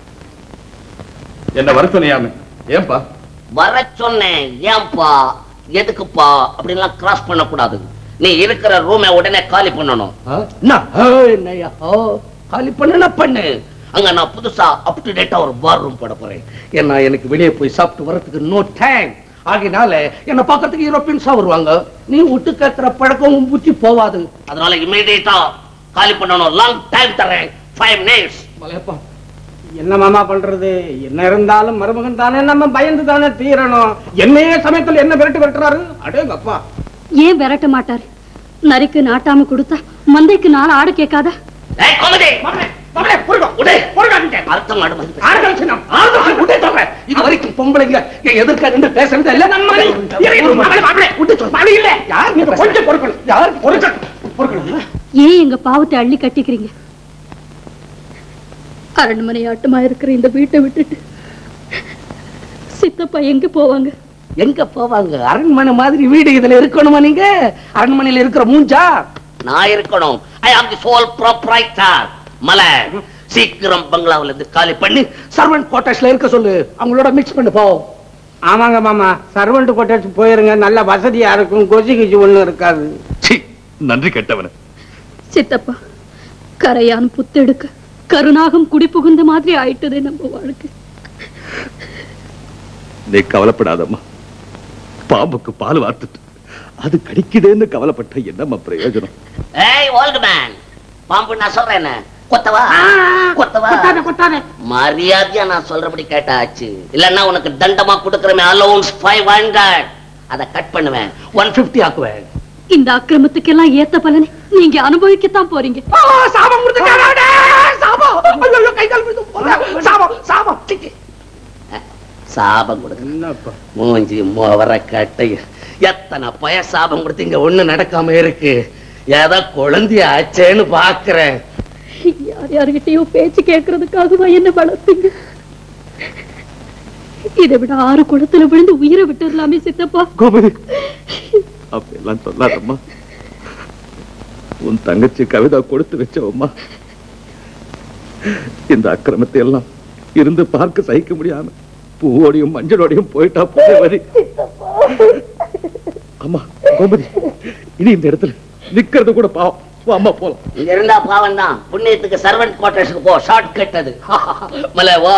என்ன வர சொன்னியாமே ஏன்பா வர சொன்னேன் ஏன்பா எதுக்குப்பா அப்படின்லாம் கிராஸ் பண்ணக்கூடாது நீ இருக்கிற ரூமை உடனே காலி பண்ணணும் என்ன? ஆ, என்னய்யா? ஓ, காலி பண்ணுனா பண்ணு அங்க நான் புதுசா அப் டு டேட்டா ஒரு பார் ரூம் போட போறேன் ஏன்னா எனக்கு வெளியே போய் சாப்பிட்டு வரதுக்கு நோ டைம் ஆகினால என்ன பார்க்கறதுக்கு யூரோப்பியன்ஸா வருவாங்க நீ விட்டு கேட்கிற பழக்கம் உன் புத்தி போவாது அதனால இமீடியட்டா காலி பண்ணணும் லாங் டைம் தரேன் ஃபைவ் மினிட்ஸ் மலையப்பா என்ன மாமா பண்றது என்ன இருந்தாலும் மருமகன் தானே நம்ம பயந்து தானே தீரணும் என்னையே சமயத்துல என்ன விரட்டு விரட்டுறாரு அடேங்கப்பா ஏன் விரட்ட மாட்டாரு நரிக்கு நாட்டாம கொடுத்தா மந்தைக்கு நாலு ஆடு கேட்காதா ஏய் கோமதி உடே அர்த்தம் இது வரைக்கும் பொம்பளைங்க என் எதிர்க்க நின்று பேசுறது இல்ல நம்ம யார் நீ கொஞ்சம் பொறுக்கணும் யார் பொறுக்கணும் பொறுக்கணும் ஏன் எங்க பாவத்தை அள்ளி கட்டிக்கிறீங்க அரண்மனை ஆட்டமா இருக்கிற இந்த வீட்டை விட்டுட்டு சித்தப்பா எங்க போவாங்க எங்க போவாங்க அரண்மனை மாதிரி வீடு இதுல இருக்கணுமா நீங்க அரண்மனையில இருக்கிற மூஞ்சா நான் இருக்கணும் ஐ ஆம் தி சோல் ப்ராப்பரைட்டர் மலை சீக்கிரம் பங்களாவுல இருந்து காலி பண்ணி சர்வன்ட் குவார்டர்ஸ்ல இருக்க சொல்லு அவங்களோட மிக்ஸ் பண்ணு போ ஆமாங்க மாமா சர்வெண்ட் கொட்டேச்சு போயிருங்க நல்ல வசதியா இருக்கும் கொசி கிச்சி ஒண்ணும் இருக்காது நன்றி கெட்டவன சித்தப்பா கரையான் புத்தெடுக்க கருணாகம் குடி புகுந்த மாதிரி ஆயிட்டதே நம்ம வாழ்க்கை நீ கவலைப்படாதம்மா பாம்புக்கு பால் வார்த்துட்டு அது கடிக்குதேன்னு கவலைப்பட்ட என்னம்மா பிரயோஜனம் ஏய் ஓல்ட் மேன் பாம்பு நான் சொல்றேன் கொத்தவா கொத்தவா மரியாதையா நான் சொல்றபடி கேட்டாச்சு இல்லன்னா உனக்கு தண்டமா கொடுக்கறமே அலோன்ஸ் ஃபைவ் ஹண்ட்ரட் அதை கட் பண்ணுவேன் ஒன் பிப்டி ஆக்குவேன் இந்த அக்கிரமத்துக்கெல்லாம் ஏத்த பலனை நீங்க அனுபவிக்கத்தான் போறீங்க சாபம் கொடுத்துட்டாரே சாபம் ஐயோ கை கால் விழுந்து போகுது. சாபம் சாபம் சி, சி. சாபம் கொடுக்க மூஞ்சி மோவர கட்டை எத்தனை பய சாபம் கொடுத்து இங்க ஒண்ணு நடக்காம இருக்கு ஏதோ குழந்தைய ஆச்சேன்னு பாக்குறேன் யார் யார்கிட்டயோ பேச்சு கேட்கறதுக்காகவா என்ன வளர்த்தீங்க இதை விட ஆறு குளத்துல விழுந்து உயிரை விட்டுடலாமே சித்தப்பா கோமதி அப்படியெல்லாம் சொல்லாதம்மா உன் தங்கச்சி கவிதா கொடுத்து வச்சவம்மா இந்த அக்கிரமத்தை எல்லாம் இருந்து பார்க்க சகிக்க முடியாம பூவோடையும் மஞ்சளோடையும் போயிட்டா போய் வரி அம்மா கோமதி இனி இந்த இடத்துல நிக்கிறது கூட பாவம் வா, அம்மா போலாம் இங்க இருந்தா பாவம் தான் புண்ணியத்துக்கு சர்வன்ட் குவார்டர்ஸ்க்கு போ ஷார்ட் கட் அது மலை வா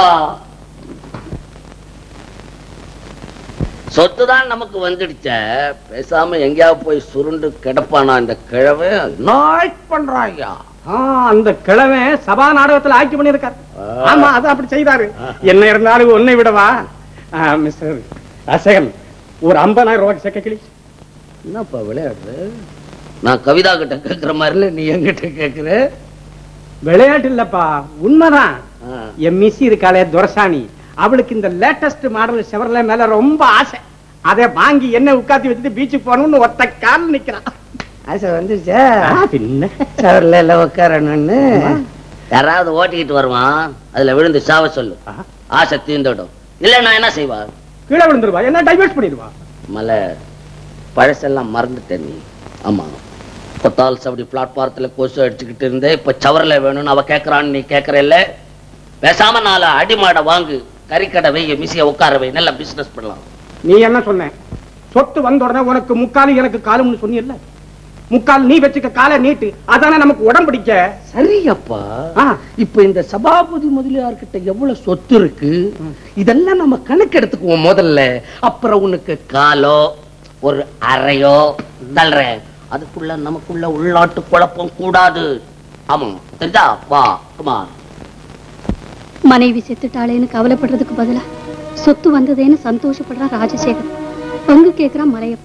சொத்து தான் நமக்கு வந்துடுச்ச பேசாம எங்கேயாவது போய் சுருண்டு கிடப்பானா இந்த கிழவை நாய் பண்றாயா ஆ, அந்த கிழமை சபா நாடகத்துல ஆக்கி பண்ணிருக்காரு ஆமா அது அப்படி செய்தாரு என்ன இருந்தாலும் ஒன்னை விடவா ஆ, மிஸ்டர் ராசகன் ஒரு ஐம்பதாயிரம் ரூபாய்க்கு செக்க கிளி என்னப்பா விளையாடுற நான் கவிதா கிட்ட கேக்குற மாதிரி இல்ல நீ என்கிட்ட கேக்குற விளையாட்டு இல்லப்பா உண்மைதான் என் மிஸ் இருக்காளே துரசாணி அவளுக்கு இந்த லேட்டஸ்ட் மாடல் செவர்ல மேல ரொம்ப ஆசை அதை வாங்கி என்ன உட்காத்தி வச்சுட்டு பீச்சுக்கு போகணும்னு ஒத்த கால் நிக்கிறான் ஆசை வந்துருச்சா பின்ன சவர்ல எல்லாம் உட்காரணும்னு யாராவது ஓட்டிக்கிட்டு வருவான் அதுல விழுந்து சாவ சொல்லு ஆசை தீர்ந்துடும் இல்ல நான் என்ன செய்வா கீழே விழுந்துருவா என்ன டைவர்ஸ் பண்ணிடுவா மலை பழசெல்லாம் மறந்துட்டேன் நீ ஆமா கொத்தால் சபடி பிளாட்பாரத்துல கொசு அடிச்சுக்கிட்டு இருந்தே இப்ப சவர்ல வேணும்னு அவ கேக்குறான்னு நீ கேக்குற இல்ல பேசாம நாலு அடிமாடை வாங்கு கறிக்கடை வை மிசிய உட்கார வை நல்லா பிசினஸ் பண்ணலாம் நீ என்ன சொன்ன சொத்து வந்த உடனே உனக்கு முக்கால் எனக்கு காலும்னு சொன்னியல்ல முக்கால் நீ வச்சுக்க காலை நீட்டு அதானே நமக்கு உடம்பிடிக்க சரியப்பா இப்ப இந்த சபாபதி முதலியார்கிட்ட எவ்வளவு சொத்து இருக்கு இதெல்லாம் நம்ம கணக்கு எடுத்துக்குவோம் முதல்ல அப்புறம் உனக்கு காலோ ஒரு அறையோ தள்ளுறேன் அதுக்குள்ள நமக்குள்ள உள்நாட்டு குழப்பம் கூடாது ஆமா தெரிஞ்சா வா குமா மனைவி செத்துட்டாளேன்னு கவலைப்படுறதுக்கு பதிலா சொத்து வந்ததேன்னு சந்தோஷப்படுறா ராஜசேகர் பங்கு கேக்குறான் மலையப்ப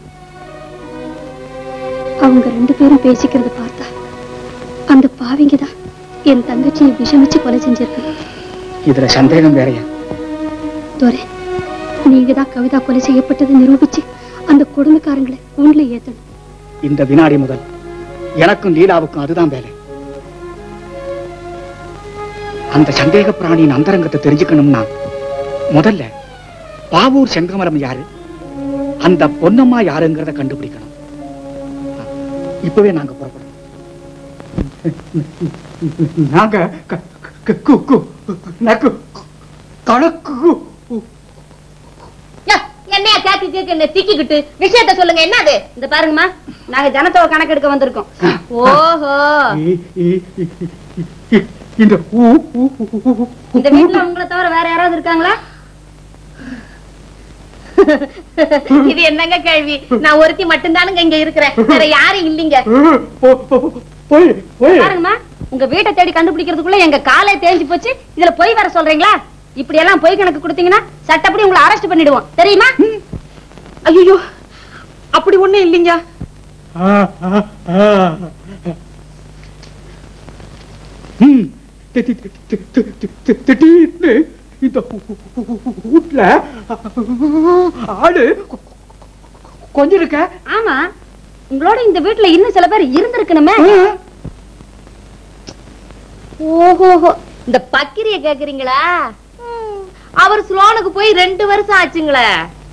அவங்க ரெண்டு பேரும் பேசிக்கிறத பார்த்தா அந்த பாவிங்க தான் என் தங்கச்சியை விஷமிச்சு கொலை செஞ்சிருக்காங்க இதுல சந்தேகம் வேறையா துரை நீங்க தான் கவிதா கொலை செய்யப்பட்டதை நிரூபிச்சு அந்த கொடுமைக்காரங்களை கூண்டுல ஏத்தணும் இந்த வினாடி முதல் எனக்கும் லீலாவுக்கும் அதுதான் வேலை அந்த சந்தேக பிராணியின் அந்தரங்கத்தை தெரிஞ்சுக்கணும்னா முதல்ல பாவூர் செங்கமரம் யாரு அந்த பொன்னம்மா யாருங்கிறத கண்டுபிடிக்கணும் இப்பவே நாங்க புறப்படுறோம் நாங்க க- க- கு- கு- நக்கு- கணக்கு யா, என்னையா கேக்கு கேக்கு என்ன திக்கிக்கிட்டு விஷயத்த சொல்லுங்க என்னது இந்த பாருங்கம்மா நாங்க ஜனத்தொகை கணக்கெடுக்க வந்திருக்கோம் ஓஹோ இ- இ- இ- இ- இந்த ஊ ஊ- ஊ- ஊ- இந்த வீட்டுல உங்களை தவிர வேற யாராவது இருக்காங்களா இது என்னங்க கேள்வி நான் ஒருத்தி மட்டும்தானுங்க இங்க இருக்கிறேன் வேற யாரும் இல்லைங்க போ- போ- போய் போய் பாருங்கம்மா உங்க வீட்டை தேடி கண்டுபிடிக்கிறதுக்குள்ள எங்க காலே தேஞ்சு போச்சு இதுல போய் வர சொல்றீங்களா இப்படி எல்லாம் பொய் கணக்கு கொடுத்தீங்கன்னா சட்டப்படி உங்களை அரெஸ்ட் பண்ணிடுவோம் தெரியுமா ஐயோ அப்படி ஒண்ணும் இல்லைங்க ஆ, ஆ, ஆ. ம், தி- தி- தி- தி- தி- தி- தி- திடீர்னு இந்த வீட்ல ஆளு கொ- கொ- கொஞ்சம் இருக்க ஆமா உங்களோட இந்த வீட்டுல இன்னும் சில பேர் இருந்திருக்கணுமே ஓஹோஹோ இந்த பக்கிரிய கேக்குறீங்களா ம், அவர் ஸ்லோனுக்கு போய் ரெண்டு வருஷம் ஆச்சுங்களே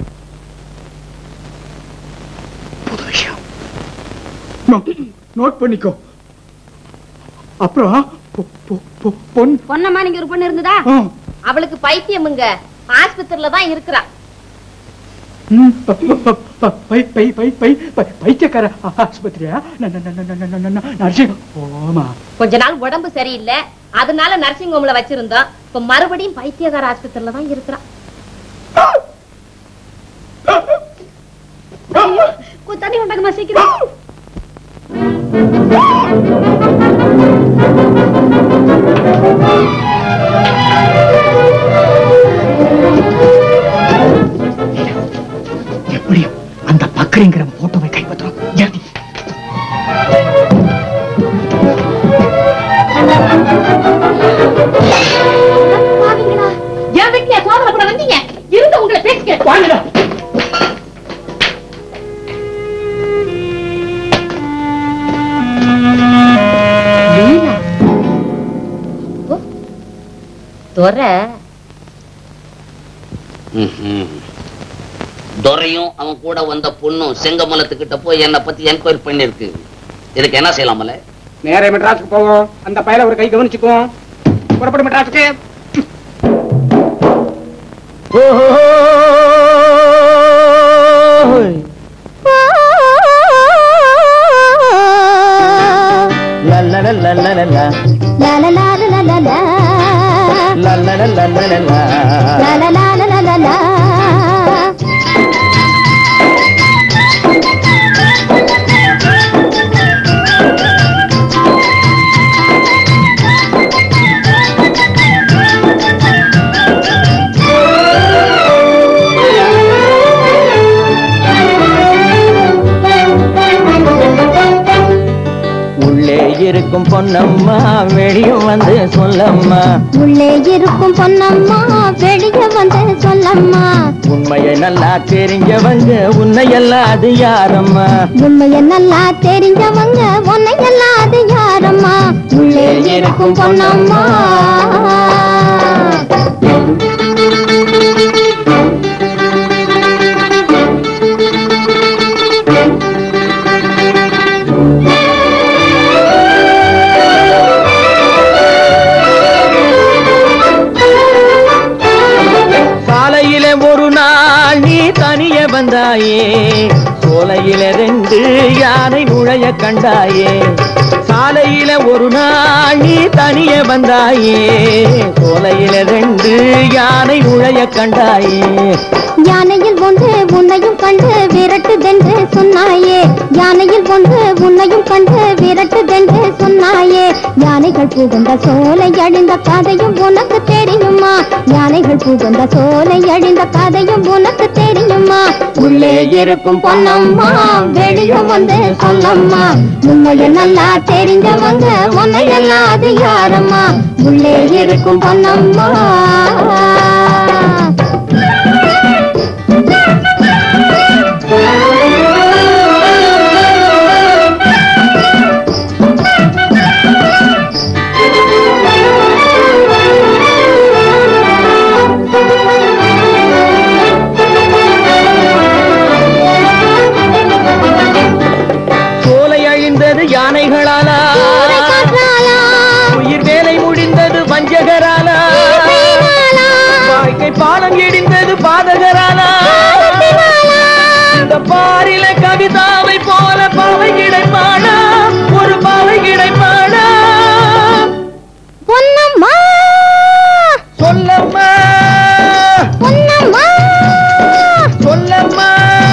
புது விஷயம் நோ- நோட் பண்ணிக்கோ அப்புறம் பொ- பொ- பொ- பொன் பொண்ணம்மா நீங்க ஒரு பொண்ணு இருந்ததா ஆ, அவளுக்கு பைத்தியமுங்க ஆஸ்பத்திரியில தான் இருக்கிறா ம், ப- ப- ப- ப- பை பை பை பை பை பைத்தியக்கார ஆஸ்பத்திரியா ந- ந- ந- ந- ந- ந- ந- ந- நர்சிங் ஓமா கொஞ்ச நாள் உடம்பு சரியில்லை அதனால நர்சிங் ஹோம்ல வச்சிருந்தோம் இப்ப மறுபடியும் பைத்தியகார ஆஸ்பத்திரியில தான் இருக்கிறா கொஞ்சம் தண்ணி கொண்டாங்கம்மா சீக்கிரம் எப்படியும் அந்த பக்கரிங்கிற போட்டோவை கைப்பற்றோம் ஜல்தி என் வீட்டுல சோதனை கூட வந்தீங்க இருந்த உங்களை பேசிக்க துறை ம்ஹும். துரையும் அவன் கூட வந்த பொண்ணும் செங்கமலத்துக்கிட்ட போய் என்னை பத்தி என்கொயரி பண்ணிருக்கு இதுக்கு என்ன செய்யலாமல நேரே மெட்ராஸுக்கு போவோம் அந்த பயல ஒரு கை கவனிச்சுக்குவோம் புறப்படும் மெட்ராஸுக்கு உள்ளே இருக்கும் பொன்னம்மா வெளியும் வந்து சொல்லம்மா உள்ளே இருக்கும் பொன்னம்மா வெளியே வந்து சொல்லம்மா உண்மையை நல்லா தெரிஞ்சவங்க உன்னையெல்லாம் அது யாரம்மா உண்மைய நல்லா தெரிஞ்சவங்க உன்னை அது யாரம்மா உள்ளே இருக்கும் பொன்னம்மா காலையில ஒரு நாள் நீ தனிய வந்தாயே சோலையில ரெண்டு யானை நுழைய கண்டாயே சாலையில ஒரு நாள் நீ தனிய வந்தாயே சோலையில ரெண்டு யானை நுழைய கண்டாயே யானையில் ஒன்று உன்னையும் கண்டு விரட்டுதென்று சொன்னாயே யானையில் ஒன்று உன்னையும் கண்டு விரட்டுதென்று சொன்னாயே யானைகள் புகுந்த சோலை அழிந்த கதையும் உனக்கு தெரியுமா யானைகள் புகுந்த சோலை அழிந்த கதையும் உனக்கு தெரியுமா உள்ளே இருக்கும் பொன்னம்மா வெளியே வந்து சொல்லம்மா உண்மையை நல்லா தெரிஞ்சவங்க உன்னையெல்லாம் அது யாரம்மா உள்ளே இருக்கும் பொன்னம்மா முடிந்தது யானைகளாலா உயிர் வேலை முடிந்தது வஞ்சகராலா வாழ்க்கை பாலம் இடிந்தது பாதகராலா இந்த பாரில கவிதாவை போல பாவை கிடைப்பானா ஒரு பாவை கிடைப்பானா பொன்னம்மா சொல்லம்மா பொன்னம்மா சொல்லம்மா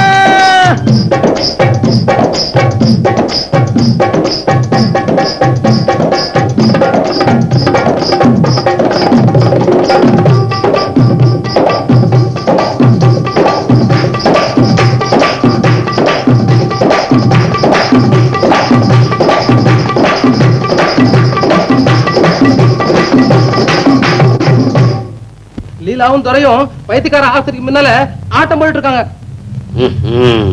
லீலாவும் துறையும் பைத்தியக்கார ஆசிரியருக்கு முன்னால ஆட்டம் போயிட்டு இருக்காங்க ம்ஹும்.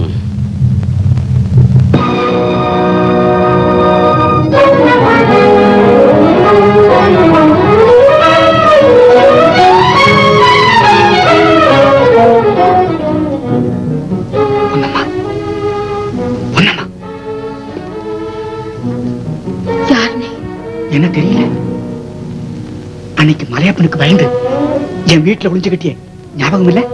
என்ன தெரியல அன்னைக்கு மலையப்பனுக்கு பயந்து என் வீட்டுல ஒளிஞ்சுக்கிட்டியே ஞாபகம் இல்ல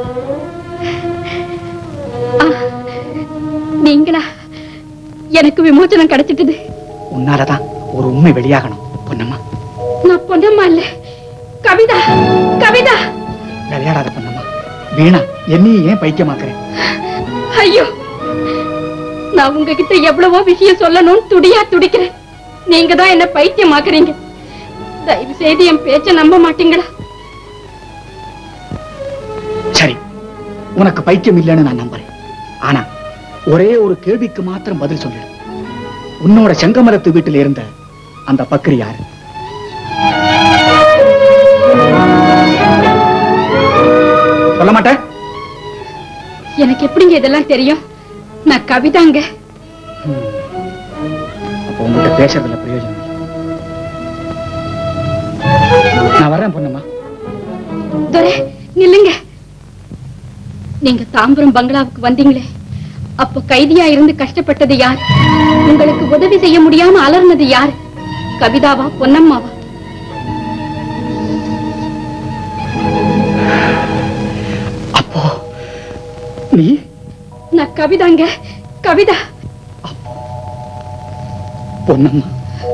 நீங்களா எனக்கு விமோச்சனம் கிடைச்சிட்டது உன்னாலதான் ஒரு உண்மை வெளியாகணும் பொன்னம்மா நான் பொன்னம்மா இல்ல கவிதா கவிதா விளையாடாத பொன்னம்மா வீணா என்னையும் ஏன் பைத்தியமாக்குறேன் ஐயோ நான் உங்ககிட்ட எவ்வளவோ விஷயம் சொல்லணும்னு துடியா துடிக்கிறேன் நீங்க தான் என்ன பைத்தியமாக்குறீங்க தயவு செய்து என் பேச்ச நம்ப மாட்டீங்களா சரி உனக்கு பைத்தியம் இல்லைன்னு நான் நம்புறேன் ஆனா ஒரே ஒரு கேள்விக்கு மாத்திரம் பதில் சொல்லிடு உன்னோட செங்கமரத்து வீட்டில் இருந்த அந்த பக்ரி யாரு சொல்ல மாட்டேன் எனக்கு எப்படிங்க இதெல்லாம் தெரியும் நான் கவிதாங்க அப்போ உங்ககிட்ட பேசுறதுல பிரயோஜனம் இல்லை. நான் வரேன் பொன்னம்மா துரை நில்லுங்க நீங்க தாம்பரம் பங்களாவுக்கு வந்தீங்களே அப்ப கைதியா இருந்து கஷ்டப்பட்டது யார் உங்களுக்கு உதவி செய்ய முடியாம அலர்னது யார் கவிதாவா பொன்னம்மாவா நீ நான் கவிதாங்க கவிதா பொன்னம்மா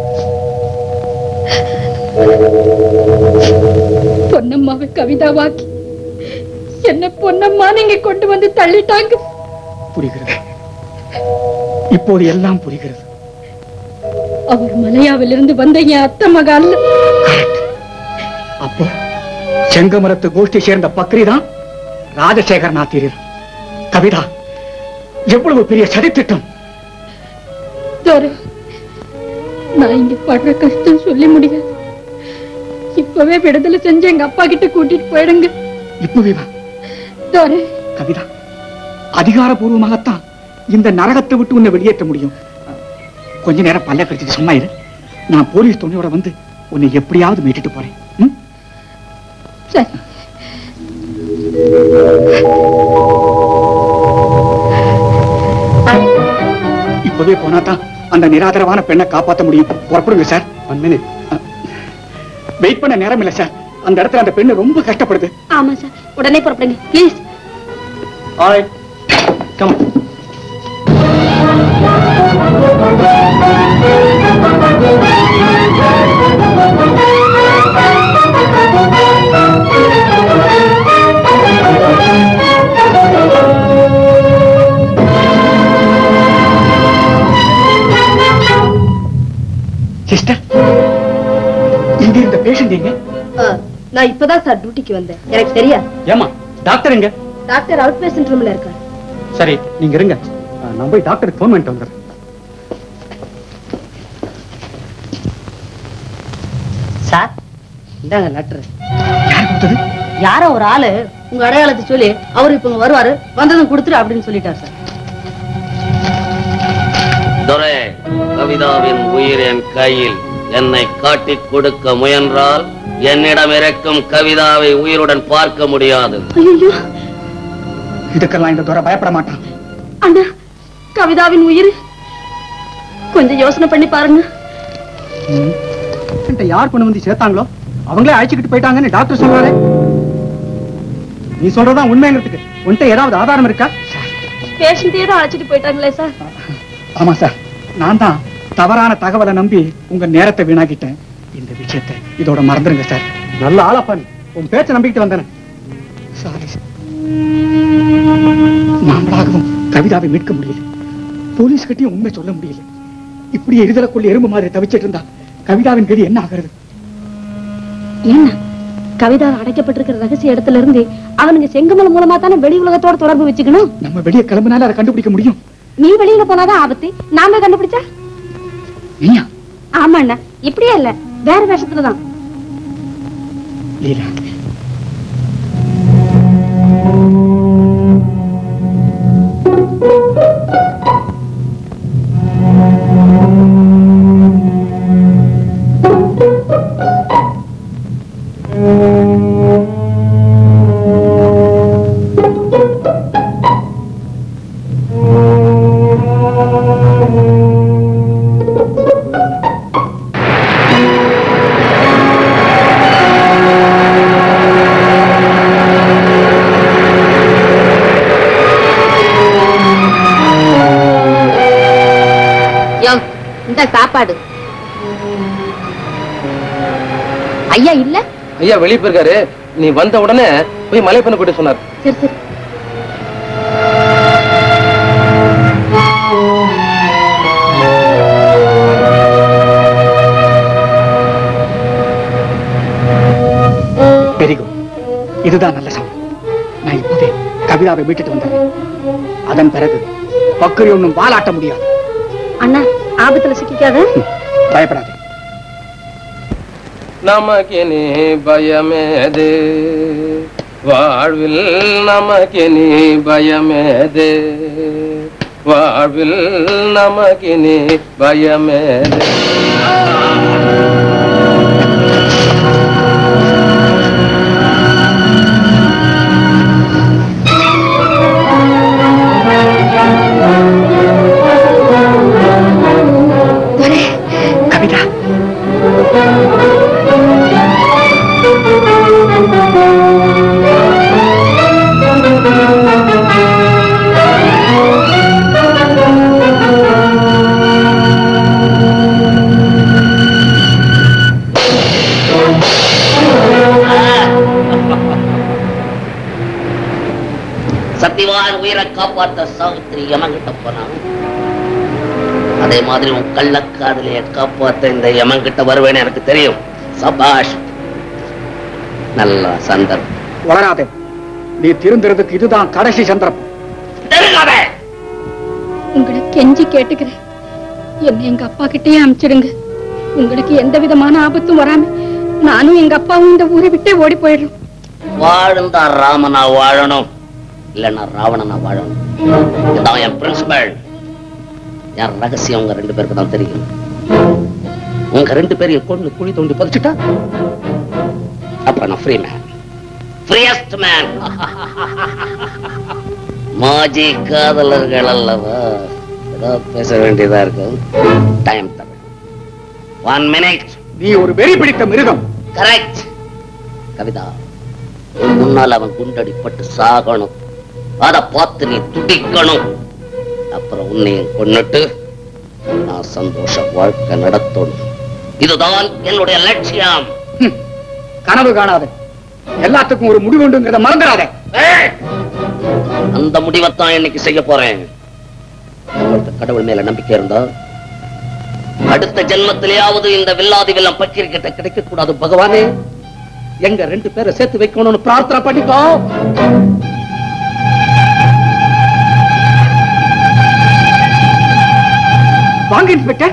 பொன்னம்மாவை கவிதாவாக்கி என்ன பொன்னம்மா நீங்க கொண்டு வந்து தள்ளிட்டாங்க புரிகிறது இப்போது எல்லாம் புரிகிறது அவர் மலையாவிலிருந்து வந்த என் அத்தை மகால் அப்போ செங்கமரத்து கோஷ்டி சேர்ந்த பக்ரி தான் ராஜசேகரன் ஆத்தீரர் கவிதா எவ்வளவு பெரிய சதித்திட்டம் தோரு நான் இங்க படுற கஷ்டம் சொல்லி முடியாது இப்பவே விடுதலை செஞ்சு எங்க அப்பா கிட்ட கூட்டிட்டு போயிடுங்க இப்பவே வா தோரு கவிதா அதிகாரபூர்வமாகத்தான் இந்த நரகத்தை விட்டு உன்னை வெளியேற்ற முடியும் கொஞ்ச நேரம் பல்ல கடிச்சிட்டு சும்மா இரு நான் போலீஸ் துணையோட வந்து உன்னை எப்படியாவது மீட்டுட்டு போறேன் ம்? சரி இப்பவே போனா தான் அந்த நிராதரவான பெண்ணை காப்பாத்த முடியும் புறப்படுங்க சார் ஒன் மினிட் வெயிட் பண்ண நேரம் இல்ல சார் அந்த இடத்துல அந்த பெண்ணு ரொம்ப கஷ்டப்படுது ஆமா சார் உடனே புறப்படுங்க ப்ளீஸ் ஆல்ரைட் கம் சிஸ்டர் இங்க இந்த பேஷண்ட் எங்க நான் இப்பதான் சார் டியூட்டிக்கு வந்தேன் எனக்கு தெரியாது ஏமா டாக்டர் எங்க டாக்டர் அவுட் பேஷண்ட் ரூம்ல இருக்காரு சரி நீங்க இருங்க அஹ், நான் போய் டாக்டருக்கு ஃபோன் பண்ணிட்டு வந்துடுறேன் சார் இந்தாங்க லெட்டர் யார் கொடுத்தது யாரோ ஒரு ஆளு உங்க அடையாளத்தை சொல்லி அவர் இப்ப இங்க வருவாரு வந்ததும் கொடுத்துரு அப்படின்னு சொல்லிட்டார் சார் துரை கவிதாவின் உயிர் என் கையில் என்னை காட்டிக் கொடுக்க முயன்றால் என்னிடம் இருக்கும் கவிதாவை உயிருடன் பார்க்க முடியாது ஐயோ இதுக்கெல்லாம் இந்த துறை பயப்பட மாட்டான் அண்ணா கவிதாவின் உயிர் கொஞ்சம் யோசனை பண்ணி பாருங்க என்கிட்ட யார் கொண்டு வந்து சேர்த்தாங்களோ அவங்களே அழைச்சிக்கிட்டு போயிட்டாங்கன்னு டாக்டர் சொல்றாரு நீ சொல்றதுதான் உண்மைங்கிறதுக்கு உன்கிட்ட ஏதாவது ஆதாரம் இருக்கா பேஷண்டையே தான் அழைச்சிட்டு போயிட்டாங்களே சார் ஆமா சார் நான் தான் தவறான தகவலை நம்பி உங்க நேரத்தை வீணாக்கிட்டேன் இந்த விஷயத்தை இதோட மறந்துருங்க சார் நல்ல ஆளப்பா நீ உன் பேச்சை நம்பிக்கிட்டு வந்தேன் சாரி நாமளாகவும் கவிதாவை மீட்க முடியல போலீஸ் கிட்டயும் உண்மை சொல்ல முடியல இப்படி எரிதலுக்குள்ள எறும்பு மாதிரி தவிச்சிட்டு இருந்தா கவிதாவின் கதி என்ன ஆகிறது என்ன கவிதா அடைக்கப்பட்டிருக்கிற ரகசிய இடத்துல இருந்து அவனுங்க செங்கமல் மூலமா தானே வெளி உலகத்தோட தொடர்பு வச்சுக்கணும் நம்ம வெளியே கிளம்பினால அதை கண்டுபிடிக்க முடியும் நீ வெளியில போனாதான் ஆபத்து நாம கண்டுபிடிச்சா நீயா ஆமா அண்ணா இப்படியே இல்ல வேற வேஷத்துலதான் லீலா யோ இந்த சாப்பாடு ஐயா இல்ல ஐயா வெளியே போயிருக்காரு நீ வந்த உடனே போய் மலை பண்ண போயிட்டு சொன்னார் சரி சரி வெரி குட் இதுதான் நல்ல சமயம் நான் இப்போதே கவிதாவை மீட்டுட்டு வந்தேன் அதன் பிறகு பக்கரி ஒண்ணும் பாலாட்ட முடியாது அண்ணா ஆபத்துல சிக்கிக்காத பயப்படாதே நமக்கினி பயமேது வாழ்வில் நமக்கினி பயமேது வாழ்வில் நமக்கினி பயமேது கவிதா சத்தியவான் உயிரை காப்பாத்த சாவித்திரி யமங்கிட்ட போனான் அதே மாதிரி உன் கள்ளக்காதலிய காப்பாத்த இந்த யமங்கிட்ட வருவேன்னு எனக்கு தெரியும் சபாஷ் நல்ல சந்தர்ப்பம் வளராதே நீ திருந்துறதுக்கு இதுதான் கடைசி சந்தர்ப்பம் உங்களை கெஞ்சி கேட்டுக்கிறேன் என்னை எங்க அப்பா கிட்டயே அனுப்பிச்சிடுங்க உங்களுக்கு எந்த விதமான ஆபத்தும் வராம நானும் எங்க அப்பாவும் இந்த ஊரை விட்டே ஓடி போயிடுறோம் வாழ்ந்தா ராமனா வாழணும் இல்லைன்னா ராவணனா வாழணும் இதான் என் பிரின்சிபல் என் ரகசியம் உங்க ரெண்டு பேருக்கு தான் தெரியும் உங்க ரெண்டு பேரையும் கொண்டு குழி தோண்டி புதைச்சிட்டா அப்புறம் நான் ஃப்ரீ மேன் ஃப்ரீயஸ்ட் மேன் மாஜி காதலர்கள் அல்லவா ஏதோ பேச வேண்டியதா இருக்கும் டைம் தரேன் ஒன் மினிட் நீ ஒரு வெறி பிடித்த மிருகம் கரெக்ட் கவிதா உன் முன்னால் அவன் குண்டடிப்பட்டு சாகணும் அத பார்த்து நீ துடிக்கணும் அப்புறம் உன்னையும் கொன்னுட்டு நான் சந்தோஷ வாழ்க்கை நடத்தணும் இதுதான் என்னுடைய லட்சியம் கனவு காணாத எல்லாத்துக்கும் ஒரு முடிவு உண்டுங்கிறத மறந்துடாத அந்த முடிவைத்தான் இன்னைக்கு செய்ய போறேன் உங்களுக்கு கடவுள் மேல நம்பிக்கை இருந்தா அடுத்த ஜென்மத்திலேயாவது இந்த வில்லாதி வில்லம் பக்கிரிக்கிட்ட கிடைக்க கூடாது பகவானே எங்க ரெண்டு பேரை சேர்த்து வைக்கணும்னு பிரார்த்தனை பண்ணிக்கோ வாங்க இன்ஸ்பெக்டர்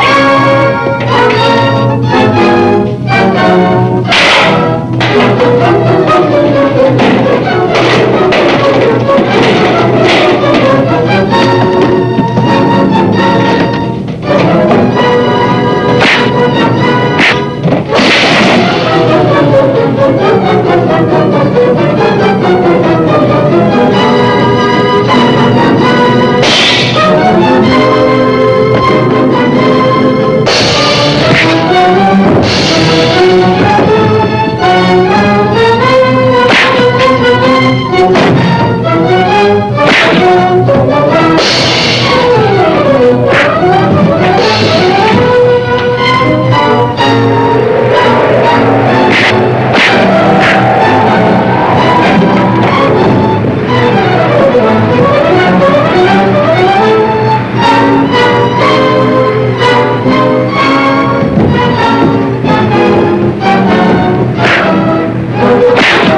Thank you.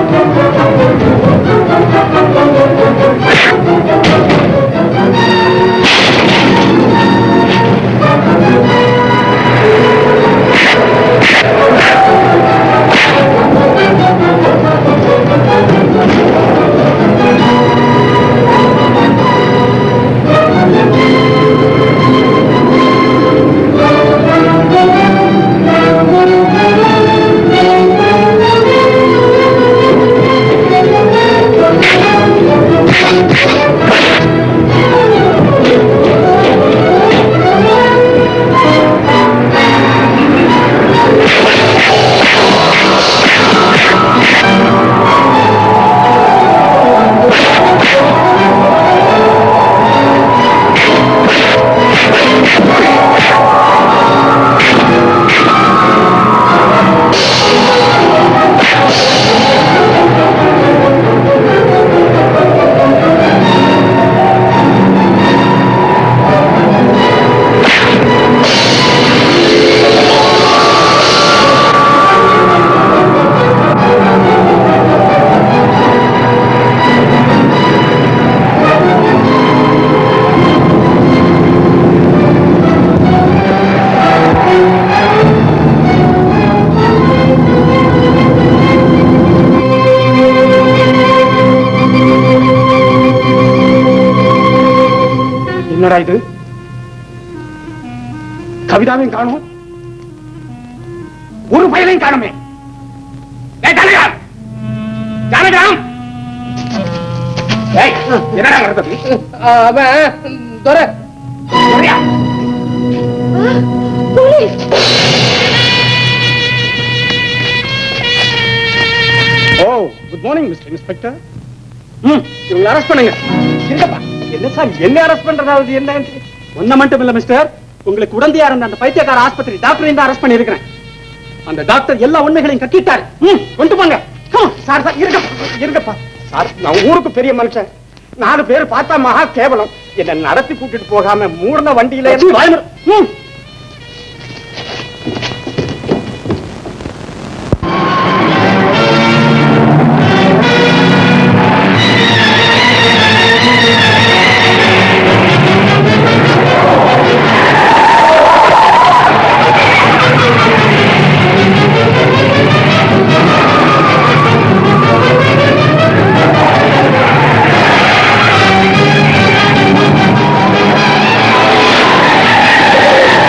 என்னடா இது கவிதாவையும் காணும் ஒரு பயலையும் காணுமே ஏய், ஜானகிராம்! ஜானகிராம்! ஏய், என்னடா நடந்தது அவன் துரை துரையா? ஓ குட் மார்னிங் மிஸ்டர் இன்ஸ்பெக்டர் ம் இவங்களை அரெஸ்ட் பண்ணுங்க இருக்கப்பா என்ன சார் என்ன அரெஸ்ட் பண்றதாவது என்ன ஒன்ன மட்டும் இல்ல மிஸ்டர் உங்களுக்கு உடந்தையா இருந்த அந்த பைத்தியக்கார ஆஸ்பத்திரி டாக்டரையும் தான் அரெஸ்ட் பண்ணியிருக்கிறேன் அந்த டாக்டர் எல்லா உண்மைகளையும் கக்கிட்டாரு ம் கொண்டு போங்க Come on, சார் சார் இருங்கப்பா இருங்கப்பா சார் நான் ஊருக்கு பெரிய மனுஷன் நாலு பேர் பார்த்தா மகா கேவலம் என்ன நடத்தி கூட்டிட்டு போகாம மூர்ன வண்டியில ம் ஆ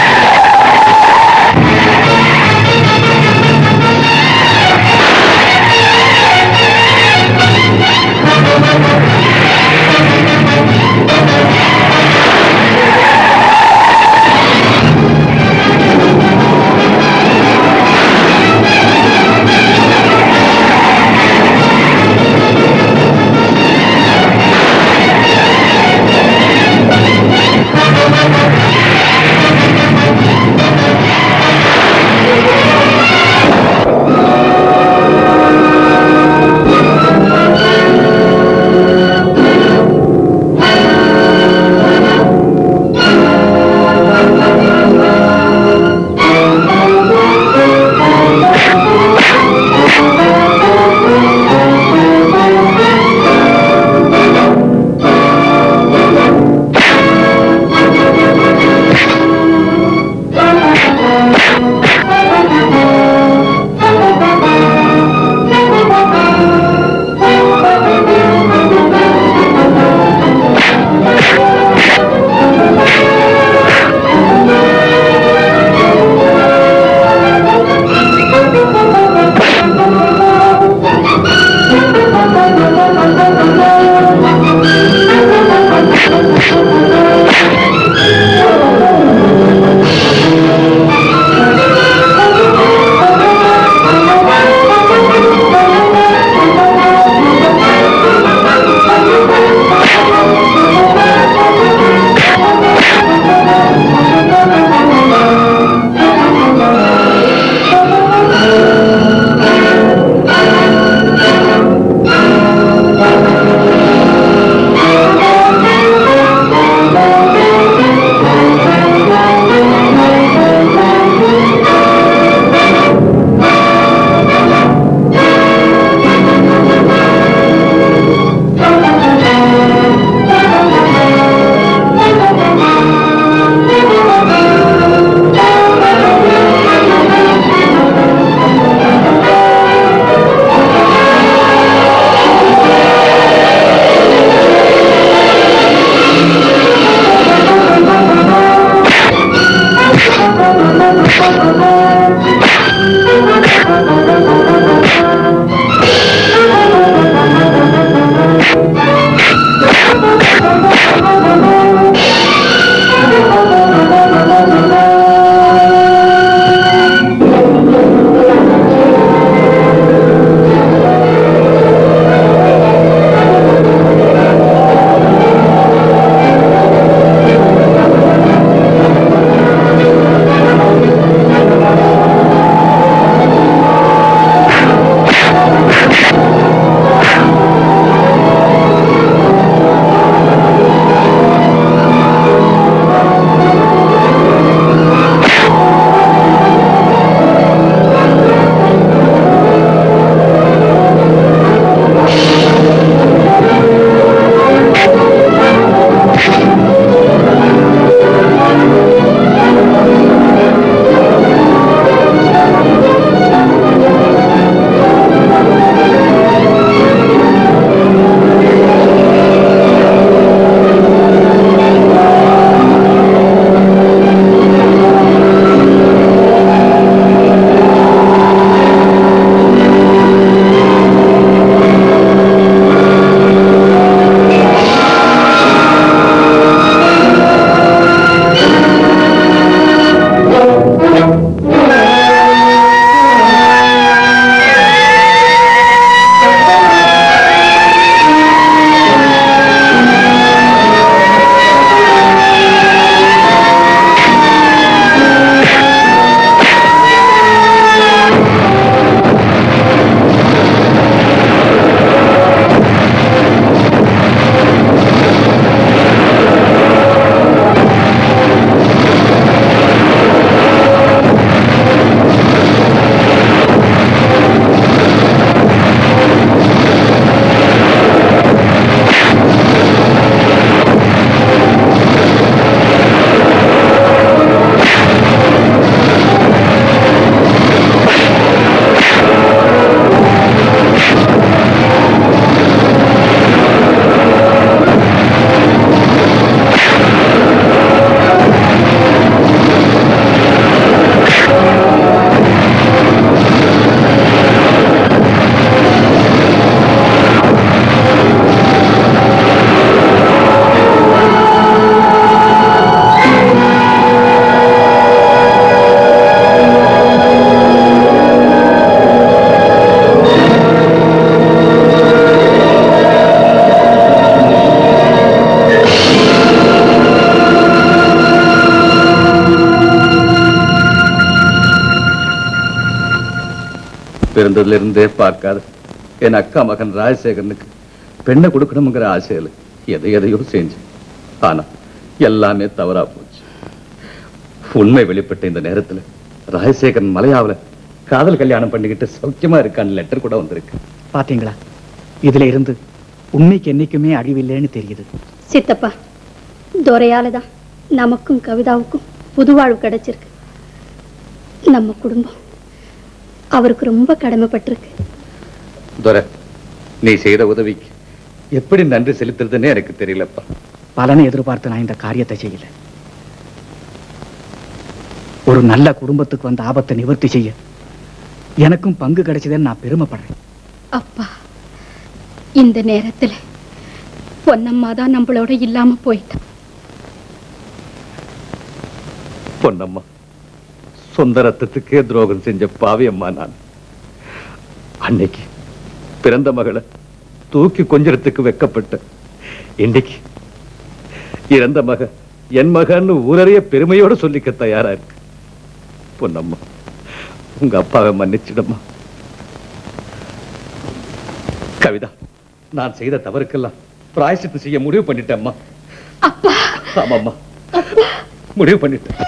பிறந்ததுல இருந்தே பார்க்காத என் அக்கா மகன் ராஜசேகரனுக்கு பெண்ணை கொடுக்கணுங்கிற ஆசையில எதை எதையோ செஞ்சு ஆனா எல்லாமே தவறா போச்சு உண்மை வெளிப்பட்ட இந்த நேரத்துல ராஜசேகரன் மலையாவுல காதல் கல்யாணம் பண்ணிக்கிட்டு சௌக்கியமா இருக்கான்னு லெட்டர் கூட வந்திருக்கு பாத்தீங்களா இதுல இருந்து உண்மைக்கு என்னைக்குமே அழிவில்லைன்னு தெரியுது சித்தப்பா துரையால தான் நமக்கும் கவிதாவுக்கும் புது வாழ்வு கிடைச்சிருக்கு நம்ம குடும்பம் அவருக்கு ரொம்ப கடமைப்பட்டிருக்கு துரை நீ செய்த உதவிக்கு எப்படி நன்றி செலுத்துறதுன்னே எனக்கு தெரியலப்பா பலனை எதிர்பார்த்து நான் இந்த காரியத்தை செய்யல ஒரு நல்ல குடும்பத்துக்கு வந்த ஆபத்தை நிவர்த்தி செய்ய எனக்கும் பங்கு கிடைச்சதுன்னு நான் பெருமைப்படுறேன் அப்பா இந்த நேரத்துல பொன்னம்மா தான் நம்மளோட இல்லாம போயிட்டா பொன்னம்மா சொந்த ரத்தத்துக்கே துரோகம் செஞ்ச பாவி அம்மா நான் அன்னைக்கு பிறந்த மகளை தூக்கி கொஞ்சறதுக்கு வெக்கப்பட்ட இன்னைக்கு இறந்த மக என் மகன்னு ஊரறிய பெருமையோட சொல்லிக்க தயாரா இருக்கு பொன்னம்மா உங்க அப்பாவை மன்னிச்சிடம்மா கவிதா நான் செய்த தவறுக்கெல்லாம் பிராயசித்து செய்ய முடிவு பண்ணிட்டேம்மா ஆமாம்மா முடிவு பண்ணிட்டேன்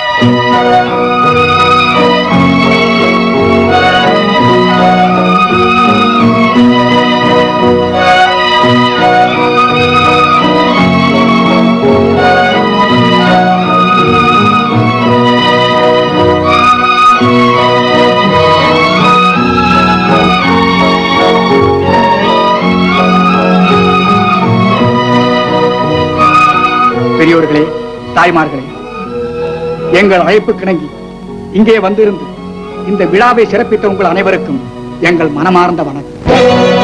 பெரியோர்களே தாய்மார்களே எங்கள் அழைப்பு கிணங்கி இங்கே வந்திருந்து இந்த விழாவை சிறப்பித்த உங்கள் அனைவருக்கும் எங்கள் மனமார்ந்த வணக்கம்